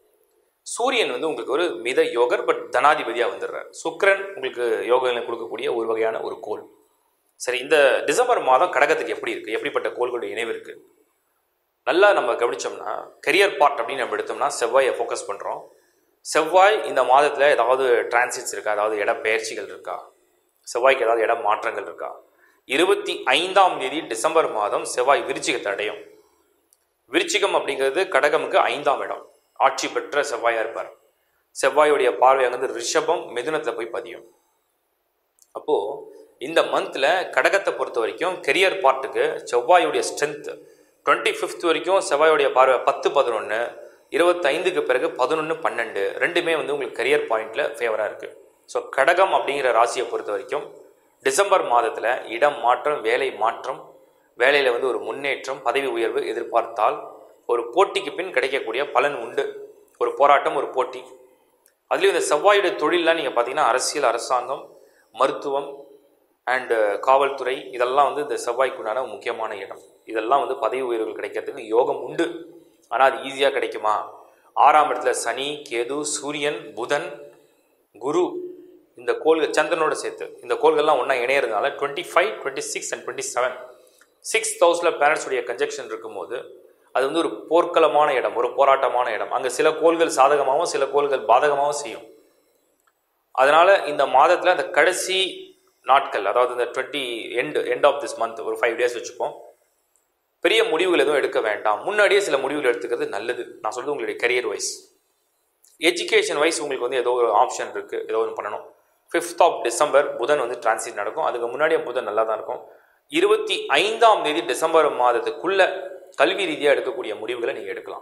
சூரியன் வந்து உங்களுக்கு ஒரு மித யோகர் பட் தனாதிபதியாக வந்துடுறார் சுக்கிரன் உங்களுக்கு யோகங்களை கொடுக்கக்கூடிய ஒரு வகையான ஒரு கோல் சரி இந்த டிசம்பர் மாதம் கடகத்துக்கு எப்படி இருக்குது எப்படிப்பட்ட கோள்களுடைய இணைவு இருக்குது நல்லா நம்ம கவனிச்சோம்னா கெரியர் பார்ட் அப்படின்னு நம்ம எடுத்தோம்னா செவ்வாயை ஃபோக்கஸ் பண்ணுறோம் செவ்வாய் இந்த மாதத்தில் ஏதாவது டிரான்சிட்ஸ் இருக்கா அதாவது இட பெயர்ச்சிகள் இருக்கா செவ்வாய்க்கு ஏதாவது இட மாற்றங்கள் இருக்கா இருபத்தி ஐந்தாம் தேதி டிசம்பர் மாதம் செவ்வாய் விருச்சிகத்தை அடையும் விருச்சிகம் அப்படிங்கிறது கடகமுக்கு ஐந்தாம் இடம் ஆட்சி பெற்ற செவ்வாயா இருப்பார் செவ்வாயுடைய பார்வை அங்கிருந்து ரிஷபம் மிதுனத்தில் போய் பதியும் அப்போ இந்த மந்த்ல கடகத்தை பொறுத்த வரைக்கும் கெரியர் பார்ட்டுக்கு செவ்வாயுடைய ஸ்ட்ரென்த் டுவெண்ட்டி ஃபிஃப்த் வரைக்கும் செவ்வாயுடைய பார்வை பத்து பதினொன்று இருபத்தைந்துக்கு பிறகு பதினொன்று பன்னெண்டு ரெண்டுமே வந்து உங்களுக்கு கெரியர் பாயிண்ட்ல ஃபேவராக இருக்கு ஸோ கடகம் அப்படிங்கிற ராசியை பொறுத்த வரைக்கும் டிசம்பர் மாதத்தில் இடம் மாற்றம் வேலை மாற்றம் வேலையில் வந்து ஒரு முன்னேற்றம் பதவி உயர்வு எதிர்பார்த்தால் ஒரு போட்டிக்கு பின் கிடைக்கக்கூடிய பலன் உண்டு ஒரு போராட்டம் ஒரு போட்டி அதுலேயும் இந்த செவ்வாயுடைய தொழிலெலாம் நீங்கள் பார்த்தீங்கன்னா அரசியல் அரசாங்கம் மருத்துவம் அண்டு காவல்துறை இதெல்லாம் வந்து இந்த செவ்வாய்க்குண்டான முக்கியமான இடம் இதெல்லாம் வந்து பதவி உயர்வுகள் கிடைக்கிறதுக்கு யோகம் உண்டு ஆனால் அது ஈஸியாக கிடைக்குமா ஆறாம் இடத்துல சனி கேது சூரியன் புதன் குரு இந்த கோள்கள் சந்திரனோட சேர்த்து இந்த கோள்கள்லாம் ஒன்றா இணையறதுனால twenty five twenty six and twenty seven six தௌசண்டில் பேரண்ட்ஸுடைய கன்ஜெக்ஷன் இருக்கும்போது அது வந்து ஒரு போர்க்களமான இடம் ஒரு போராட்டமான இடம் அங்கே சில கோள்கள் சாதகமாகவும் சில கோள்கள் பாதகமாகவும் செய்யும் அதனால் இந்த மாதத்தில் அந்த கடைசி நாட்கள் அதாவது இந்த twenty end end of this month ஒரு ஃபைவ் டேஸ் வச்சுப்போம் பெரிய முடிவுகள் எதுவும் எடுக்க வேண்டாம் முன்னாடியே சில முடிவுகள் எடுத்துக்கிறது நல்லது நான் சொல்றது உங்களுடைய கரியர் வைஸ் எஜுகேஷன் வைஸ் உங்களுக்கு வந்து ஏதோ ஒரு ஆப்ஷன் இருக்குது ஏதோ ஒன்று பண்ணணும் ஃபிஃப்த் ஆஃப் டிசம்பர் புதன் வந்து டிரான்சிட் நடக்கும் அதுக்கு முன்னாடியே புதன் நல்லா தான் இருக்கும் இருபத்தி ஐந்தாம் தேதி டிசம்பர் மாதத்துக்குள்ள கல்வி ரீதியாக எடுக்கக்கூடிய முடிவுகளை நீங்கள் எடுக்கலாம்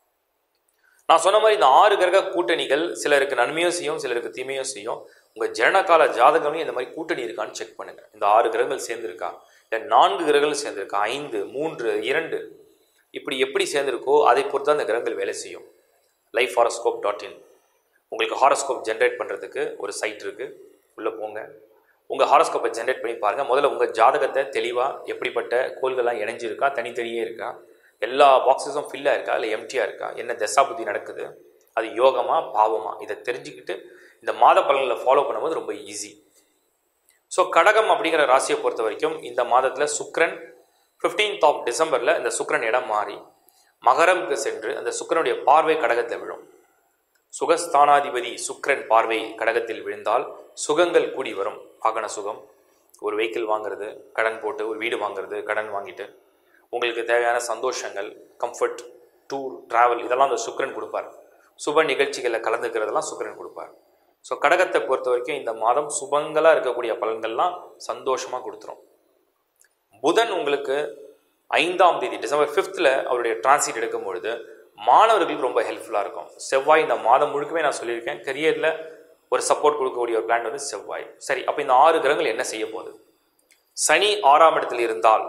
நான் சொன்ன மாதிரி இந்த ஆறு கிரக கூட்டணிகள் சிலருக்கு நன்மையும் செய்யும் சிலருக்கு தீமையும் செய்யும் உங்கள் ஜனகால ஜாதகம்லையும் இந்த மாதிரி கூட்டணி இருக்கான்னு செக் பண்ணுங்கள் இந்த ஆறு கிரகங்கள் சேர்ந்துருக்கா இல்லை நான்கு கிரகங்கள் சேர்ந்துருக்கா ஐந்து மூன்று இரண்டு இப்படி எப்படி சேர்ந்துருக்கோ அதை பொறுத்து தான் இந்த கிரகங்கள் வேலை செய்யும் லைஃப் ஹாரஸ்கோப் டாட் இன் உங்களுக்கு ஹாரஸ்கோப் ஜென்ரேட் பண்ணுறதுக்கு ஒரு சைட் இருக்குது உள்ளே போங்க உங்கள் ஹாரஸ்கோப்பை ஜென்ரேட் பண்ணி பாருங்கள் முதல்ல உங்கள் ஜாதகத்தை தெளிவாக எப்படிப்பட்ட கோள்கள்லாம் இணைஞ்சிருக்கா தனித்தனியே இருக்கா எல்லா பாக்ஸஸும் ஃபில்லாக இருக்கா இல்லை எம்டியாக இருக்கா என்ன தசாபுத்தி நடக்குது அது யோகமா பாவமா இதை தெரிஞ்சுக்கிட்டு இந்த மாத பலன்களை ஃபாலோ பண்ணும்போது ரொம்ப ஈஸி ஸோ கடகம் அப்படிங்கிற ராசியை பொறுத்த வரைக்கும் இந்த மாதத்தில் சுக்ரன் ஃபிஃப்டீன்த் ஆஃப் டிசம்பரில் இந்த சுக்ரன் இடம் மாறி மகரம்க்கு சென்று அந்த சுக்கிரனுடைய பார்வை கடகத்தில் விழும் சுகஸ்தானாதிபதி சுக்கிரன் பார்வை கடகத்தில் விழுந்தால் சுகங்கள் கூடி வரும் வாகன சுகம் ஒரு வெஹிக்கிள் வாங்குறது கடன் போட்டு ஒரு வீடு வாங்குறது கடன் வாங்கிட்டு உங்களுக்கு தேவையான சந்தோஷங்கள் கம்ஃபர்ட் டூர் டிராவல் இதெல்லாம் அந்த சுக்கிரன் கொடுப்பார் சுப நிகழ்ச்சிகளில் கலந்துக்கிறதெல்லாம் சுக்கிரன் கொடுப்பார் ஸோ கடகத்தை பொறுத்த வரைக்கும் இந்த மாதம் சுபங்களாக இருக்கக்கூடிய பலன்கள்லாம் சந்தோஷமாக கொடுத்துரும் புதன் உங்களுக்கு ஐந்தாம் தேதி டிசம்பர் ஃபிஃப்த்தில் அவருடைய டிரான்சிட் எடுக்கும் பொழுது மாணவர்களுக்கு ரொம்ப ஹெல்ப்ஃபுல்லாக இருக்கும் செவ்வாய் இந்த மாதம் முழுக்கவே நான் சொல்லியிருக்கேன் கரியரில் ஒரு சப்போர்ட் கொடுக்கக்கூடிய ஒரு பிளான் வந்து செவ்வாய் சரி அப்போ இந்த ஆறு கிரகங்கள் என்ன செய்ய போகுது சனி ஆறாம் இடத்தில் இருந்தால்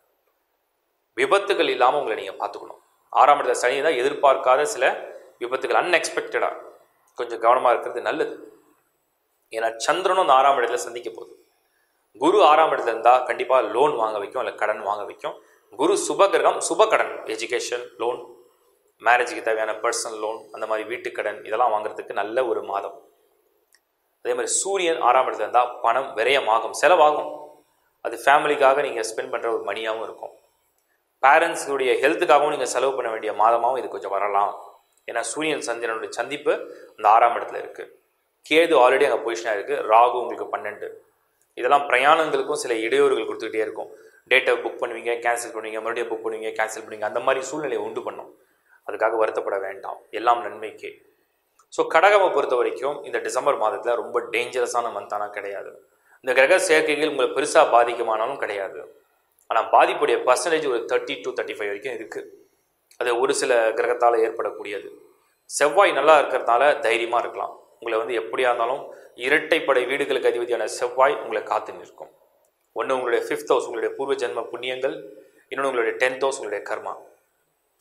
விபத்துகள் இல்லாமல் உங்களை நீங்கள் பார்த்துக்கணும் ஆறாம் இடத்துல சனி தான் எதிர்பார்க்காத சில விபத்துகள் அன்எக்ஸ்பெக்டடாக கொஞ்சம் கவனமாக இருக்கிறது நல்லது ஏன்னா சந்திரனும் அந்த ஆறாம் இடத்துல சந்திக்க போகுது குரு ஆறாம் இடத்துல இருந்தால் கண்டிப்பாக லோன் வாங்க வைக்கும் இல்லை கடன் வாங்க வைக்கும் குரு சுபகிரகம் சுப கடன் எஜுகேஷன் லோன் மேரேஜுக்கு தேவையான பர்சனல் லோன் அந்த மாதிரி வீட்டு கடன் இதெல்லாம் வாங்குறதுக்கு நல்ல ஒரு மாதம் அதே மாதிரி சூரியன் ஆறாம் இடத்துல இருந்தால் பணம் விரயமாகும் செலவாகும் அது ஃபேமிலிக்காக நீங்கள் ஸ்பெண்ட் பண்ணுற ஒரு மணியாகவும் இருக்கும் பேரண்ட்ஸுடைய ஹெல்த்துக்காகவும் நீங்கள் செலவு பண்ண வேண்டிய மாதமாகவும் இது கொஞ்சம் வரலாம் ஏன்னா சூரியன் சந்திரனுடைய சந்திப்பு அந்த ஆறாம் இடத்துல இருக்குது கேது ஆல்ரெடி அங்கே பொசிஷனாக இருக்குது ராகு உங்களுக்கு பன்னெண்டு இதெல்லாம் பிரயாணங்களுக்கும் சில இடையூறுகள் கொடுத்துக்கிட்டே இருக்கும் டேட்டை புக் பண்ணுவீங்க கேன்சல் பண்ணுவீங்க மறுபடியும் புக் பண்ணுவீங்க கேன்சல் பண்ணுவீங்க அந்த மாதிரி சூழ்நிலையை உண்டு பண்ணும் அதுக்காக வருத்தப்பட வேண்டாம் எல்லாம் நன்மைக்கே ஸோ கடகமை பொறுத்த வரைக்கும் இந்த டிசம்பர் மாதத்தில் ரொம்ப டேஞ்சரஸான மந்தானா கிடையாது இந்த கிரக சேர்க்கைகள் உங்களை பெருசாக பாதிக்குமானாலும் கிடையாது ஆனால் பாதிப்புடைய பர்சன்டேஜ் ஒரு தேர்ட்டி டு தேர்ட்டி ஃபைவ் வரைக்கும் இருக்குது அது ஒரு சில கிரகத்தால் ஏற்படக்கூடியது செவ்வாய் நல்லா இருக்கிறதுனால தைரியமாக இருக்கலாம் உங்களை வந்து எப்படியா இருந்தாலும் இரட்டைப்படை வீடுகளுக்கு அதிபதியான செவ்வாய் உங்களை காத்து நிற்கும் ஒன்று உங்களுடைய ஃபிஃப்த் ஹவுஸ் உங்களுடைய பூர்வ ஜென்ம புண்ணியங்கள் இன்னொன்று உங்களுடைய டென்த் ஹவுஸ் உங்களுடைய கர்மா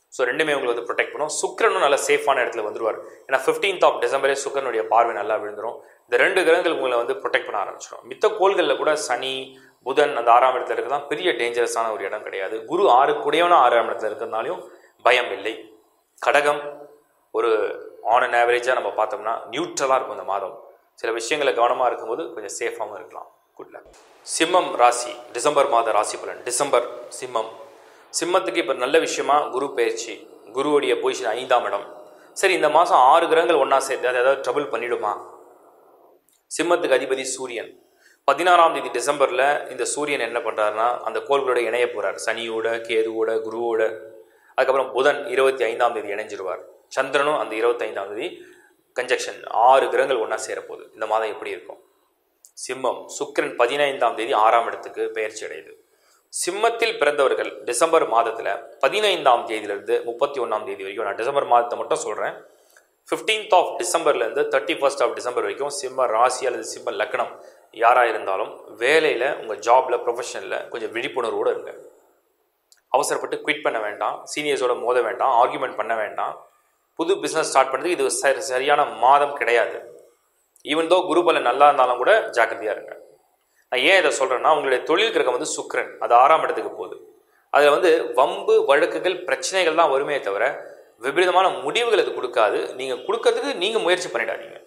ஸோ ரெண்டுமே உங்களுக்கு வந்து ப்ரொடெக்ட் பண்ணும் சுக்கிரனும் நல்ல சேஃபான இடத்துல வந்துருவார் ஏன்னா ஃபிஃப்டீன்த் ஆஃப் டிசம்பரே சுக்கிரனுடைய பார்வை நல்லா விழுந்துரும் இந்த ரெண்டு கிரகங்கள் உங்களை வந்து ப்ரொடெக்ட் பண்ண ஆரம்பிச்சிடும் மித்த கோள்களில் கூட சனி புதன் அந்த ஆறாம் இடத்துல இருக்கிறதான் பெரிய டேஞ்சரஸான ஒரு இடம் கிடையாது குரு ஆறு குடையவன ஆறாம் இடத்துல இருக்கிறதுனாலையும் பயம் இல்லை கடகம் ஒரு ஆன் அண்ட் ஆவரேஜாக நம்ம பார்த்தோம்னா நியூட்ரலாக இருக்கும் இந்த மாதம் சில விஷயங்களை கவனமாக இருக்கும்போது கொஞ்சம் சேஃபாகவும் இருக்கலாம் குட் லக் சிம்மம் ராசி டிசம்பர் மாத ராசி பலன் டிசம்பர் சிம்மம் சிம்மத்துக்கு இப்போ நல்ல விஷயமா குரு பயிற்சி குருவுடைய பொசிஷன் ஐந்தாம் இடம் சரி இந்த மாதம் ஆறு கிரகங்கள் ஒன்றா சேர்த்து அது ஏதாவது ட்ரபிள் பண்ணிடுமா சிம்மத்துக்கு அதிபதி சூரியன் பதினாறாம் தேதி டிசம்பரில் இந்த சூரியன் என்ன பண்ணுறாருன்னா அந்த கோள்களோட இணைய போகிறார் சனியோட கேதுவோட குருவோட அதுக்கப்புறம் புதன் இருபத்தி ஐந்தாம் தேதி இணைஞ்சிருவார் சந்திரனும் அந்த இருபத்தைந்தாம் தேதி கன்ஜெக்ஷன் ஆறு கிரகங்கள் ஒன்றா சேரப்போகுது இந்த மாதம் எப்படி இருக்கும் சிம்மம் சுக்கிரன் பதினைந்தாம் தேதி ஆறாம் இடத்துக்கு பெயர்ச்சி அடையுது சிம்மத்தில் பிறந்தவர்கள் டிசம்பர் மாதத்தில் பதினைந்தாம் தேதியிலிருந்து முப்பத்தி ஒன்றாம் தேதி வரைக்கும் நான் டிசம்பர் மாதத்தை மட்டும் சொல்கிறேன் ஃபிஃப்டீன்த் ஆஃப் டிசம்பர்லேருந்து தேர்ட்டி ஃபர்ஸ்ட் ஆஃப் டிசம்பர் வரைக்கும் சிம்ம ராசி அல்லது சிம்ம லக்னம் யாராக இருந்தாலும் வேலையில் உங்கள் ஜாபில் ப்ரொஃபஷனில் கொஞ்சம் விழிப்புணர்வோடு இருங்க அவசரப்பட்டு குவிட் பண்ண வேண்டாம் சீனியர்ஸோட மோத வேண்டாம் ஆர்கியூமெண்ட் பண்ண வேண்டாம் புது பிஸ்னஸ் ஸ்டார்ட் பண்ணுறதுக்கு இது சரி சரியான மாதம் கிடையாது ஈவன் தோ குரு பலன் நல்லா இருந்தாலும் கூட ஜாக்கிரதையாக இருங்க நான் ஏன் இதை சொல்கிறேன்னா உங்களுடைய தொழில் கிரகம் வந்து சுக்கிரன் அது ஆறாம் இடத்துக்கு போகுது அதில் வந்து வம்பு வழக்குகள் பிரச்சனைகள் தான் வருமே தவிர விபரீதமான முடிவுகள் அது கொடுக்காது நீங்கள் கொடுக்கறதுக்கு நீங்கள் முயற்சி பண்ணிடாதீங்க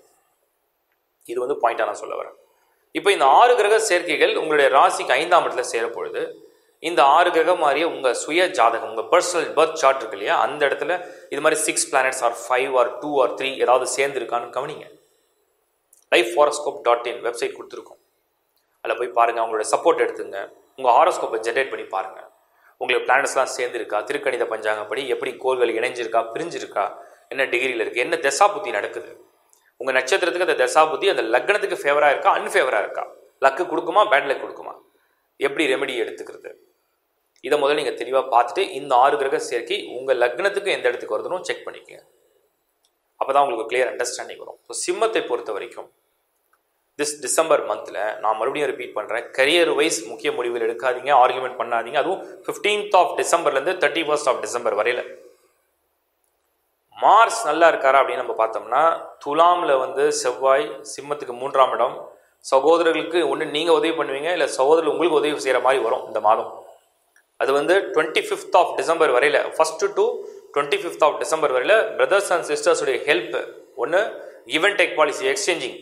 இது வந்து பாயிண்டாக நான் சொல்ல வரேன் இப்போ இந்த ஆறு கிரக சேர்க்கைகள் உங்களுடைய ராசிக்கு ஐந்தாம் இடத்துல சேரப்பொழுது இந்த ஆறு கிரகம் மாதிரியே உங்கள் சுய ஜாதகம் உங்கள் பர்சனல் பர்த் சார்ட் இருக்கு இல்லையா அந்த இடத்துல இது மாதிரி six planets or five or two or three ஏதாவது சேர்ந்துருக்கான்னு கவனிங்க life horoscope dot in website கொடுத்துருக்கோம் அதில் போய் பாருங்கள் அவங்களோட சப்போர்ட் எடுத்துங்க உங்கள் ஹாரோஸ்கோப்பை ஜென்ரேட் பண்ணி பாருங்கள் உங்களுக்கு பிளானட்ஸ்லாம் சேர்ந்துருக்கா திருக்கணித பஞ்சாங்கப்படி எப்படி கோள்கள் இணைஞ்சிருக்கா பிரிஞ்சிருக்கா என்ன டிகிரியில் இருக்குது என்ன தசாபுத்தி நடக்குது உங்கள் நட்சத்திரத்துக்கு அந்த தசாபுத்தி அந்த லக்னத்துக்கு ஃபேவராக இருக்கா அன்ஃபேவராக இருக்கா லக்கு கொடுக்குமா பேட் லக் கொடுக்குமா எப்படி ரெமெடி எடுத்துக்கிறது இதை முதல்ல நீங்கள் தெளிவாக பார்த்துட்டு இந்த ஆறு கிரக சேர்க்கை உங்கள் லக்னத்துக்கு எந்த இடத்துக்கு வருதுன்னு செக் பண்ணிக்கங்க அப்போ தான் உங்களுக்கு கிளியர் அண்டர்ஸ்டாண்டிங் வரும் ஸோ சிம்மத்தை பொறுத்த வரைக்கும் திஸ் டிசம்பர் மந்தில் நான் மறுபடியும் ரிப்பீட் பண்ணுறேன் கரியர் வைஸ் முக்கிய முடிவுகள் எடுக்காதீங்க ஆர்குமெண்ட் பண்ணாதீங்க அதுவும் ஃபிஃப்டீன்த் ஆஃப் டிசம்பர்லேருந்து தேர்ட்டி ஃபர்ஸ்ட் ஆஃப் டிசம்பர் வரையில் மார்ஸ் நல்லா இருக்காரா அப்படின்னு நம்ம பார்த்தோம்னா துலாமில் வந்து செவ்வாய் சிம்மத்துக்கு மூன்றாம் இடம் சகோதரர்களுக்கு ஒன்று நீங்கள் உதவி பண்ணுவீங்க இல்லை சகோதரர்கள் உங்களுக்கு உதவி செய்கிற மாதிரி வரும் இந்த மாதம் அது வந்து டுவெண்ட்டி ஃபிஃப்த் ஆஃப் டிசம்பர் வரையில் first to twenty fifth of December வரையில் பிரதர்ஸ் அண்ட் சிஸ்டர்ஸுடைய ஹெல்ப் ஒன்று கிவன் டெக் பாலிசி எக்ஸ்சேஞ்சிங்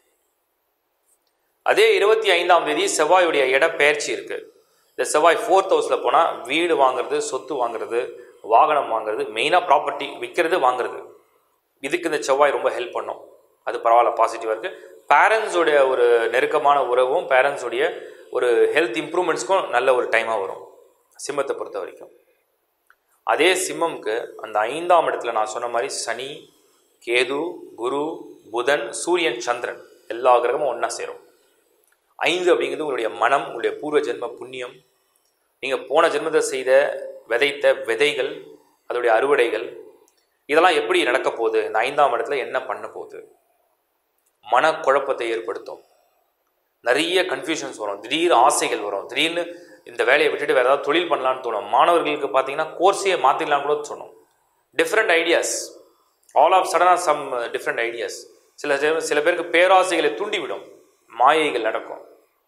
அதே இருபத்தி ஐந்தாம் தேதி செவ்வாயுடைய இட பெயர்ச்சி இருக்குது இந்த செவ்வாய் ஃபோர்த் ஹவுஸில் போனால் வீடு வாங்குறது சொத்து வாங்குறது வாகனம் வாங்குறது மெயினாக ப்ராப்பர்ட்டி விற்கிறது வாங்குறது இதுக்கு இந்த செவ்வாய் ரொம்ப ஹெல்ப் பண்ணும் அது பரவாயில்ல பாசிட்டிவாக இருக்குது பேரண்ட்ஸோடைய ஒரு நெருக்கமான உறவும் பேரண்ட்ஸோடைய ஒரு ஹெல்த் இம்ப்ரூவ்மெண்ட்ஸ்க்கும் நல்ல ஒரு டைமாக வரும் சிம்மத்தை பொறுத்த வரைக்கும் அதே சிம்மம்க்கு அந்த ஐந்தாம் இடத்துல நான் சொன்ன மாதிரி சனி கேது குரு புதன் சூரியன் சந்திரன் எல்லா கிரகமும் ஒன்றா சேரும் ஐந்து அப்படிங்கிறது உங்களுடைய மனம் உங்களுடைய பூர்வ ஜென்ம புண்ணியம் நீங்கள் போன ஜென்மத்தை செய்த விதைத்த விதைகள் அதோடைய அறுவடைகள் இதெல்லாம் எப்படி நடக்க போகுது இந்த ஐந்தாம் இடத்துல என்ன பண்ண போகுது மனக்குழப்பத்தை ஏற்படுத்தும் நிறைய கன்ஃபியூஷன்ஸ் வரும் திடீர் ஆசைகள் வரும் திடீர்னு இந்த வேலையை விட்டுட்டு வேறு ஏதாவது தொழில் பண்ணலான்னு தோணும் மாணவர்களுக்கு பார்த்தீங்கன்னா கோர்ஸையே மாற்றிடலான்னு கூட தோணும் டிஃப்ரெண்ட் ஐடியாஸ் ஆல் ஆஃப் சடனாக சம் டிஃப்ரெண்ட் ஐடியாஸ் சில சில பேருக்கு பேராசைகளை தூண்டிவிடும் மாயைகள் நடக்கும்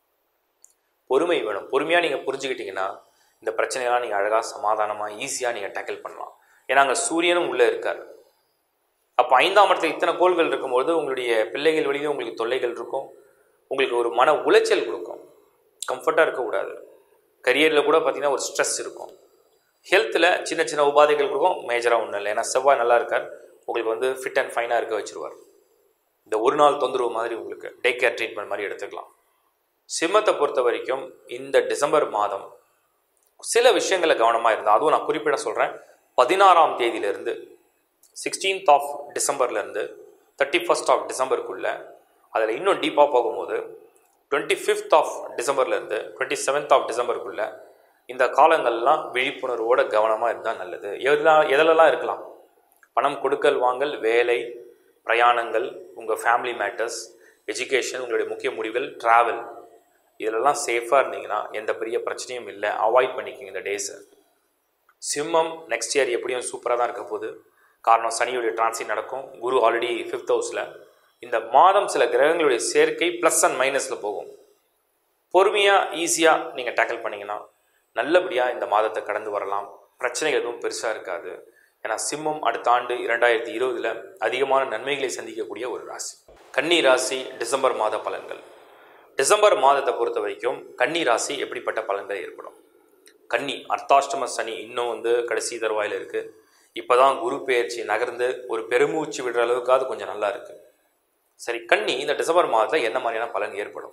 பொறுமை வேணும் பொறுமையாக நீங்கள் புரிஞ்சுக்கிட்டீங்கன்னா இந்த பிரச்சனையெல்லாம் நீங்கள் அழகாக சமாதானமாக ஈஸியாக நீங்கள் டேக்கிள் பண்ணலாம் ஏன்னா அங்கே சூரியனும் உள்ளே இருக்கார் அப்போ ஐந்தாம் இடத்துல இத்தனை கோள்கள் இருக்கும்போது உங்களுடைய பிள்ளைகள் வழியிலும் உங்களுக்கு தொல்லைகள் இருக்கும் உங்களுக்கு ஒரு மன உளைச்சல் கொடுக்கும் கம்ஃபர்ட்டாக இருக்கக்கூடாது கரியரில் கூட பார்த்தீங்கன்னா ஒரு ஸ்ட்ரெஸ் இருக்கும் ஹெல்த்தில் சின்ன சின்ன உபாதைகள் இருக்கும் மேஜராக ஒன்றும் இல்லை ஏன்னா செவ்வாய் நல்லா இருக்கார் உங்களுக்கு வந்து ஃபிட் அண்ட் ஃபைனாக இருக்க வச்சுருவார் இந்த ஒரு நாள் தொந்தரவு மாதிரி உங்களுக்கு டே கேர் ட்ரீட்மெண்ட் மாதிரி எடுத்துக்கலாம் சிம்மத்தை பொறுத்த வரைக்கும் இந்த டிசம்பர் மாதம் சில விஷயங்களை கவனமாக இருந்தால் அதுவும் நான் குறிப்பிட சொல்கிறேன் பதினாறாம் தேதியிலேருந்து சிக்ஸ்டீன்த் ஆஃப் டிசம்பர்லேருந்து தேர்ட்டி ஃபஸ்ட் ஆஃப் டிசம்பருக்குள்ளே அதில் இன்னும் டீப்பாக போகும்போது டுவெண்ட்டி ஃபிஃப்த் ஆஃப் டிசம்பர்லேருந்து டுவெண்ட்டி செவன்த் ஆஃப் டிசம்பருக்குள்ளே இந்த காலங்கள்லாம் விழிப்புணர்வோட கவனமாக இருந்தால் நல்லது எதெல்லாம் எதிலெல்லாம் இருக்கலாம் பணம் கொடுக்கல் வாங்கல் வேலை பிரயாணங்கள் உங்கள் ஃபேமிலி மேட்டர்ஸ் எஜுகேஷன் உங்களுடைய முக்கிய முடிவுகள் ட்ராவல் இதிலெல்லாம் சேஃபாக இருந்தீங்கன்னா எந்த பெரிய பிரச்சனையும் இல்லை அவாய்ட் பண்ணிக்கிங்க இந்த டேஸை சிம்மம் நெக்ஸ்ட் இயர் எப்படியும் சூப்பராக தான் இருக்க போகுது காரணம் சனியுடைய டிரான்சிட் நடக்கும் குரு ஆல்ரெடி ஃபிஃப்த் ஹவுஸில் இந்த மாதம் சில கிரகங்களுடைய சேர்க்கை ப்ளஸ் அண்ட் மைனஸில் போகும் பொறுமையாக ஈஸியாக நீங்கள் டேக்கிள் பண்ணிங்கன்னா நல்லபடியாக இந்த மாதத்தை கடந்து வரலாம் பிரச்சனைகள் எதுவும் பெருசாக இருக்காது ஏன்னா சிம்மம் அடுத்த ஆண்டு இரண்டாயிரத்தி இருபதில் அதிகமான நன்மைகளை சந்திக்கக்கூடிய ஒரு ராசி கன்னி ராசி டிசம்பர் மாத பலன்கள் டிசம்பர் மாதத்தை பொறுத்த வரைக்கும் கன்னி ராசி எப்படிப்பட்ட பலன்கள் ஏற்படும் கன்னி அர்த்தாஷ்டம சனி இன்னும் வந்து கடைசி தருவாயில் இருக்குது இப்போ தான் குரு பெயர்ச்சி நகர்ந்து ஒரு பெருமூச்சு விடுற அளவுக்காவது கொஞ்சம் நல்லா இருக்குது சரி கன்னி இந்த டிசம்பர் மாதத்தில் என்ன மாதிரியான பலன் ஏற்படும்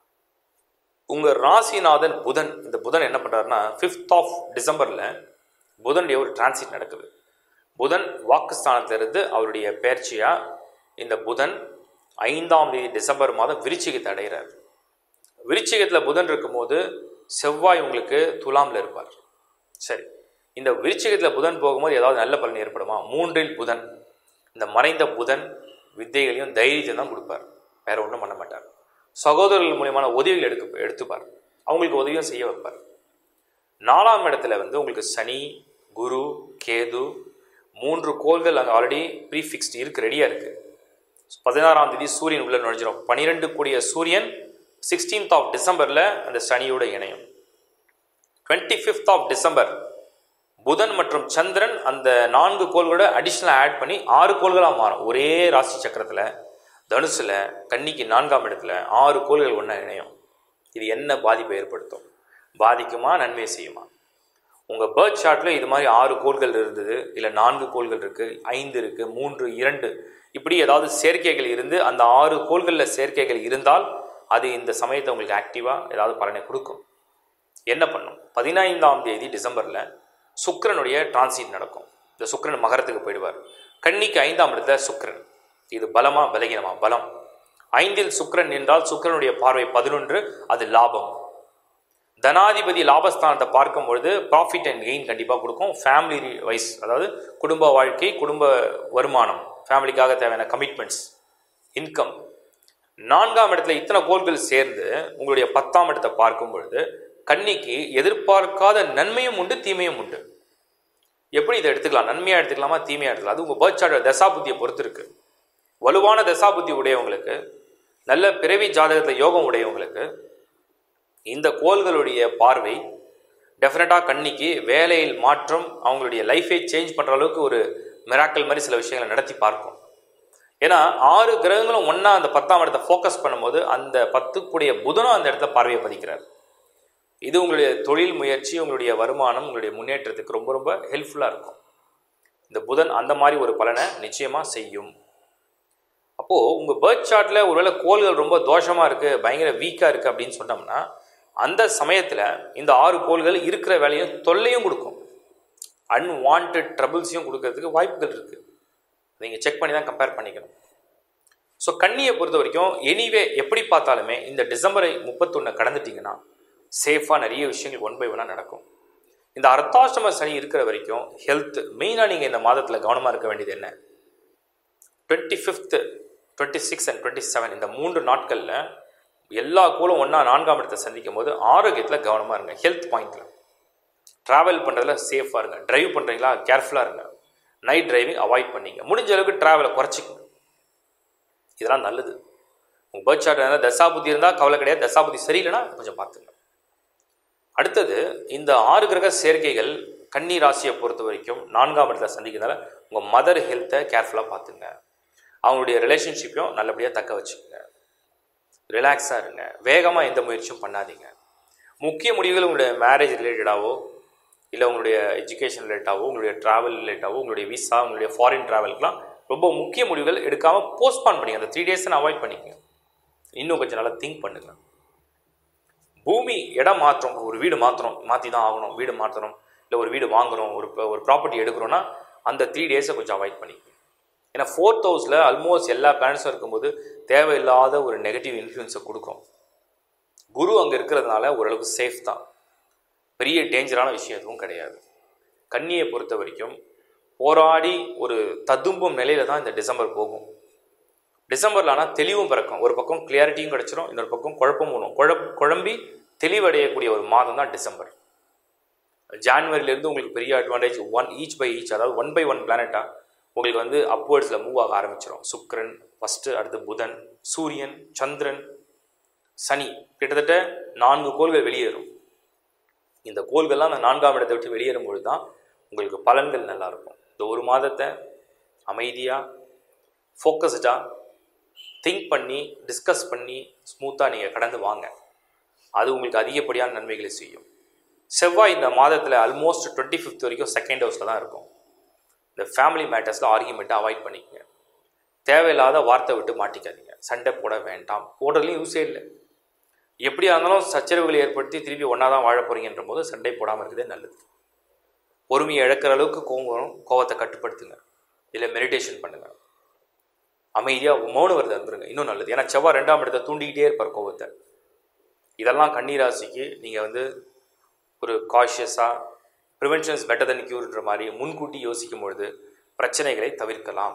உங்கள் ராசிநாதன் புதன் இந்த புதன் என்ன பண்ணுறாருன்னா ஃபிஃப்த் ஆஃப் டிசம்பரில் புதனுடைய ஒரு டிரான்சிட் நடக்குது புதன் வாக்குஸ்தானத்திலிருந்து அவருடைய பெயர்ச்சியாக இந்த புதன் ஐந்தாம் தேதி டிசம்பர் மாதம் விருச்சிகத்தை அடைகிறார் விருச்சிகத்தில் புதன் இருக்கும்போது செவ்வாய் உங்களுக்கு துலாமில் இருப்பார் சரி இந்த விருச்சிகத்தில் புதன் போகும்போது ஏதாவது நல்ல பலன் ஏற்படுமா மூன்றில் புதன் இந்த மறைந்த புதன் வித்தைகளையும் தைரியத்தையும் தான் கொடுப்பார் வேற ஒன்றும் பண்ண மாட்டார் சகோதரர்கள் மூலியமான உதவிகள் எடுக்க எடுத்துப்பார் அவங்களுக்கு உதவியும் செய்ய வைப்பார் நாலாம் இடத்துல வந்து உங்களுக்கு சனி குரு கேது மூன்று கோள்கள் அங்கே ஆல்ரெடி ப்ரீஃபிக்ஸ்டு இருக்கு ரெடியாக இருக்குது பதினாறாம் தேதி சூரியன் உள்ள நுழைஞ்சிரும் பனிரெண்டு கூடிய சூரியன் சிக்ஸ்டீன்த் ஆஃப் டிசம்பரில் அந்த சனியோட இணையும் டுவெண்ட்டி ஃபிஃப்த் ஆஃப் டிசம்பர் புதன் மற்றும் சந்திரன் அந்த நான்கு கோள்களோட அடிஷ்னலாக ஆட் பண்ணி ஆறு கோள்களாக மாறும் ஒரே ராசி சக்கரத்தில் தனுசில் கன்னிக்கு நான்காம் இடத்துல ஆறு கோள்கள் ஒன்றா இணையும் இது என்ன பாதிப்பை ஏற்படுத்தும் பாதிக்குமா நன்மை செய்யுமா உங்கள் பேர்த் சார்ட்டில் இது மாதிரி ஆறு கோள்கள் இருந்தது இல்லை நான்கு கோள்கள் இருக்குது ஐந்து இருக்குது மூன்று இரண்டு இப்படி ஏதாவது சேர்க்கைகள் இருந்து அந்த ஆறு கோள்களில் சேர்க்கைகள் இருந்தால் அது இந்த சமயத்தை உங்களுக்கு ஆக்டிவாக ஏதாவது பலனை கொடுக்கும் என்ன பண்ணும் பதினைந்தாம் தேதி டிசம்பரில் சுக்கிரனுடைய டிரான்சிட் நடக்கும் இந்த சுக்கிரன் மகரத்துக்கு போயிடுவார் கன்னிக்கு ஐந்தாம் இடத்துல சுக்கிரன் இது பலமா பலகீனமா பலம் ஐந்தில் சுக்கிரன் நின்றால் சுக்கிரனுடைய பார்வை பதினொன்று அது லாபம் தனாதிபதி லாபஸ்தானத்தை பார்க்கும் பொழுது ப்ராஃபிட் அண்ட் கெயின் கண்டிப்பாக கொடுக்கும் ஃபேமிலி வைஸ் அதாவது குடும்ப வாழ்க்கை குடும்ப வருமானம் ஃபேமிலிக்காக தேவையான கமிட்மெண்ட்ஸ் இன்கம் நான்காம் இடத்துல இத்தனை கோள்கள் சேர்ந்து உங்களுடைய பத்தாம் இடத்தை பார்க்கும் பொழுது கன்னிக்கு எதிர்பார்க்காத நன்மையும் உண்டு தீமையும் உண்டு எப்படி இதை எடுத்துக்கலாம் நன்மையாக எடுத்துக்கலாமா தீமையாக எடுத்துக்கலாம் அது உங்கள் பேர்த் சார்ட் தசாபுத்தியை பொறுத்து இருக்கு வலுவான தசாபுத்தி உடையவங்களுக்கு நல்ல பிறவி ஜாதகத்தில் யோகம் உடையவங்களுக்கு இந்த கோள்களுடைய பார்வை டெஃபினட்டாக கண்ணிக்கு வேலையில் மாற்றம் அவங்களுடைய லைஃபை சேஞ்ச் பண்ணுற அளவுக்கு ஒரு மிராக்கல் மாதிரி சில விஷயங்களை நடத்தி பார்க்கும் ஏன்னா ஆறு கிரகங்களும் ஒன்றா அந்த பத்தாம் இடத்தை ஃபோக்கஸ் பண்ணும்போது அந்த பத்துக்குடைய புதனும் அந்த இடத்துல பார்வையை பதிக்கிறார் இது உங்களுடைய தொழில் முயற்சி உங்களுடைய வருமானம் உங்களுடைய முன்னேற்றத்துக்கு ரொம்ப ரொம்ப ஹெல்ப்ஃபுல்லாக இருக்கும் இந்த புதன் அந்த மாதிரி ஒரு பலனை நிச்சயமாக செய்யும் அப்போது உங்கள் பேர்த் சார்ட்டில் ஒருவேளை கோள்கள் ரொம்ப தோஷமாக இருக்குது பயங்கர வீக்காக இருக்குது அப்படின்னு சொன்னோம்னா அந்த சமயத்தில் இந்த ஆறு கோள்கள் இருக்கிற வேலையும் தொல்லையும் கொடுக்கும் அன்வான்ட் ட்ரபிள்ஸையும் கொடுக்கறதுக்கு வாய்ப்புகள் இருக்குது நீங்கள் செக் பண்ணி தான் கம்பேர் பண்ணிக்கணும் ஸோ கண்ணியை பொறுத்த வரைக்கும் எனிவே எப்படி பார்த்தாலுமே இந்த டிசம்பரை முப்பத்தொன்று கடந்துட்டிங்கன்னா சேஃபாக நிறைய விஷயங்கள் ஒன் பை ஒன்னாக நடக்கும் இந்த அர்த்தாஷ்டம சனி இருக்கிற வரைக்கும் ஹெல்த் மெயினாக நீங்கள் இந்த மாதத்தில் கவனமாக இருக்க வேண்டியது என்ன twenty fifth twenty six and twenty seven இந்த மூன்று நாட்களில் எல்லா கூலும் ஒன்றா நான்காம் இடத்தை சந்திக்கும் போது ஆரோக்கியத்தில் கவனமாக இருங்க ஹெல்த் பாயிண்டில் ட்ராவல் பண்ணுறதுல சேஃபாக இருங்க ட்ரைவ் பண்ணுறீங்களா கேர்ஃபுல்லாக இருங்க நைட் டிரைவிங் அவாய்ட் பண்ணிங்க முடிஞ்ச அளவுக்கு ட்ராவலை குறைச்சிக்கங்க இதெல்லாம் நல்லது உங்கள் பேர்த் சார்ட் இருந்தால் தசாபுத்தி இருந்தால் கவலை கிடையாது தசாபுத்தி சரியில்லைன்னா கொஞ்சம் பார்த்துங்க அடுத்தது இந்த ஆறு கிரக சேர்க்கைகள் கன்னி ராசியை பொறுத்த வரைக்கும் நான்காம் இடத்துல சந்திக்கிறதால உங்கள் மதர் ஹெல்த்தை கேர்ஃபுல்லாக பார்த்துங்க அவங்களுடைய ரிலேஷன்ஷிப்பையும் நல்லபடியாக தக்க வச்சுக்கோங்க ரிலாக்ஸாக இருங்க வேகமாக எந்த முயற்சியும் பண்ணாதீங்க முக்கிய முடிவுகள் உங்களுடைய மேரேஜ் ரிலேட்டடாவோ இல்லை உங்களுடைய எஜுகேஷன் ரிலேட்டாவோ உங்களுடைய ட்ராவல் ரிலேட்டாவோ உங்களுடைய விசா உங்களுடைய ஃபாரின் ட்ராவலுக்குலாம் ரொம்ப முக்கிய முடிவுகள் எடுக்காமல் போஸ்ட்பான் பண்ணிங்க அந்த த்ரீ டேஸை அவாய்ட் பண்ணிக்கங்க இன்னும் கொஞ்சம் நல்லா திங்க் பண்ணுங்க பூமி இடம் மாற்றம் ஒரு வீடு மாற்றுறோம் மாற்றி தான் ஆகணும் வீடு மாற்றணும் இல்லை ஒரு வீடு வாங்குறோம் ஒரு ஒரு ப்ராப்பர்ட்டி எடுக்கிறோன்னா அந்த த்ரீ டேஸை கொஞ்சம் அவாய்ட் பண்ணிக்கங்க ஏன்னா ஃபோர்த் ஹவுஸில் ஆல்மோஸ்ட் எல்லா பிளானட்ஸும் இருக்கும்போது தேவையில்லாத ஒரு நெகட்டிவ் இன்ஃப்ளூயன்ஸை கொடுக்கும் குரு அங்கே இருக்கிறதுனால ஓரளவுக்கு சேஃப் தான் பெரிய டேஞ்சரான விஷயம் எதுவும் கிடையாது கன்னியை பொறுத்த வரைக்கும் போராடி ஒரு ததும்பும் நிலையில தான் இந்த டிசம்பர் போகும் டிசம்பரில் ஆனால் தெளிவும் பிறக்கும் ஒரு பக்கம் கிளியாரிட்டியும் கிடச்சிரும் இன்னொரு பக்கம் குழப்பமும் வரும் குழப் குழம்பி தெளிவடையக்கூடிய ஒரு மாதம் தான் டிசம்பர் ஜான்வரிலேருந்து உங்களுக்கு பெரிய advantage one each by each அதாவது ஒன் பை ஒன் பிளானட்டாக உங்களுக்கு வந்து அப்வேர்ட்ஸில் மூவ் ஆக ஆரம்பிச்சிடும் சுக்கிரன் ஃபஸ்ட்டு அடுத்து புதன் சூரியன் சந்திரன் சனி கிட்டத்தட்ட நான்கு கோள்கள் வெளியேறும் இந்த கோள்கள்லாம் அந்த நான்காம் இடத்தை விட்டு வெளியேறும் பொழுது தான் உங்களுக்கு பலன்கள் நல்லா இருக்கும் இந்த ஒரு மாதத்தை அமைதியாக ஃபோக்கஸ்டாக திங்க் பண்ணி டிஸ்கஸ் பண்ணி ஸ்மூத்தாக நீங்கள் கடந்து வாங்க அது உங்களுக்கு அதிகப்படியான நன்மைகளை செய்யும் செவ்வாய் இந்த மாதத்தில் ஆல்மோஸ்ட் டுவெண்ட்டி ஃபிஃப்த் வரைக்கும் செகண்ட் ஹவுஸில் தான் இருக்கும் இந்த ஃபேமிலி மேட்டர்ஸில் ஆர்கியூமெண்ட்டை அவாய்ட் பண்ணிக்கங்க தேவையில்லாத வார்த்தை விட்டு மாட்டிக்காதீங்க சண்டை போட வேண்டாம் போடுறதுலையும் யூஸே இல்லை எப்படியா இருந்தாலும் சச்சரவுகளை ஏற்படுத்தி திருப்பி ஒன்றா தான் வாழ போகிறீங்கன்ற போது சண்டை போடாமல் இருக்கிறதே நல்லது பொறுமையை இழக்கிற அளவுக்கு கோவம் வரும் கோவத்தை கட்டுப்படுத்துங்க இல்லை மெடிடேஷன் பண்ணுங்கள் அமைதியாக மௌன விரதம் இருந்துருங்க இன்னும் நல்லது ஏன்னா செவ்வாய் ரெண்டாம் இடத்தை தூண்டிக்கிட்டே இருப்பார் கோவத்தை இதெல்லாம் கன்னிராசிக்கு நீங்கள் வந்து ஒரு காஷியஸாக ப்ரிவென்ஷன்ஸ் பெட்டர் தன் கியூர்ன்ற மாதிரி முன்கூட்டி யோசிக்கும் பொழுது பிரச்சனைகளை தவிர்க்கலாம்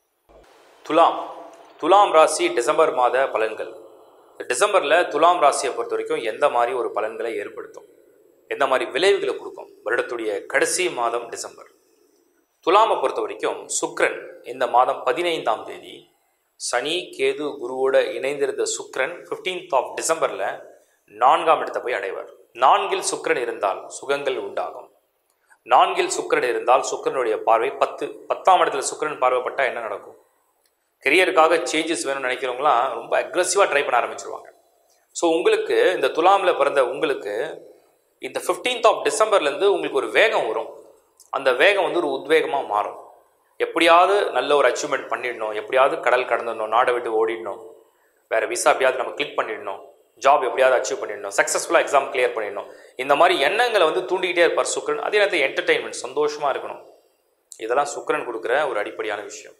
துலாம் துலாம் ராசி டிசம்பர் மாத பலன்கள் டிசம்பரில் துலாம் ராசியை பொறுத்த வரைக்கும் எந்த மாதிரி ஒரு பலன்களை ஏற்படுத்தும் எந்த மாதிரி விளைவுகளை கொடுக்கும் வருடத்துடைய கடைசி மாதம் டிசம்பர் துலாமை பொறுத்த வரைக்கும் சுக்ரன் இந்த மாதம் பதினைந்தாம் தேதி சனி கேது குருவோட இணைந்திருந்த சுக்ரன் ஃபிஃப்டீன்த் ஆஃப் டிசம்பரில் நான்காம் இடத்தை போய் அடைவார் நான்கில் சுக்கிரன் இருந்தால் சுகங்கள் உண்டாகும் நான்கில் சுக்கிரன் இருந்தால் சுக்கிரனுடைய பார்வை பத்து பத்தாம் இடத்துல சுக்கிரன் பார்வைப்பட்டால் என்ன நடக்கும் கெரியருக்காக சேஞ்சஸ் வேணும்னு நினைக்கிறவங்களாம் ரொம்ப அக்ரெசிவாக ட்ரை பண்ண ஆரம்பிச்சிருவாங்க ஸோ உங்களுக்கு இந்த துலாமில் பிறந்த உங்களுக்கு இந்த ஃபிஃப்டீன்த் ஆஃப் டிசம்பர்லேருந்து உங்களுக்கு ஒரு வேகம் வரும் அந்த வேகம் வந்து ஒரு உத்வேகமாக மாறும் எப்படியாவது நல்ல ஒரு அச்சீவ்மெண்ட் பண்ணிடணும் எப்படியாவது கடல் கடந்துடணும் நாடை விட்டு ஓடிடணும் வேறு விசா எப்படியாவது நம்ம கிளிக் பண்ணிடணும் ஜாப் எப்படியாவது அச்சீவ் பண்ணிடணும் சக்ஸஸ்ஃபுல்லாக எக்ஸாம் கிளியர் பண்ணிடணும் இந்த மாதிரி எண்ணங்களை வந்து தூண்டிக்கிட்டே இருப்பார் சுக்கரன் அதே நேரத்தில் என்டர்டெயின்மெண்ட் சந்தோஷமாக இருக்கணும் இதெல்லாம் சுக்கரன் கொடுக்குற ஒரு அடிப்படையான விஷயம்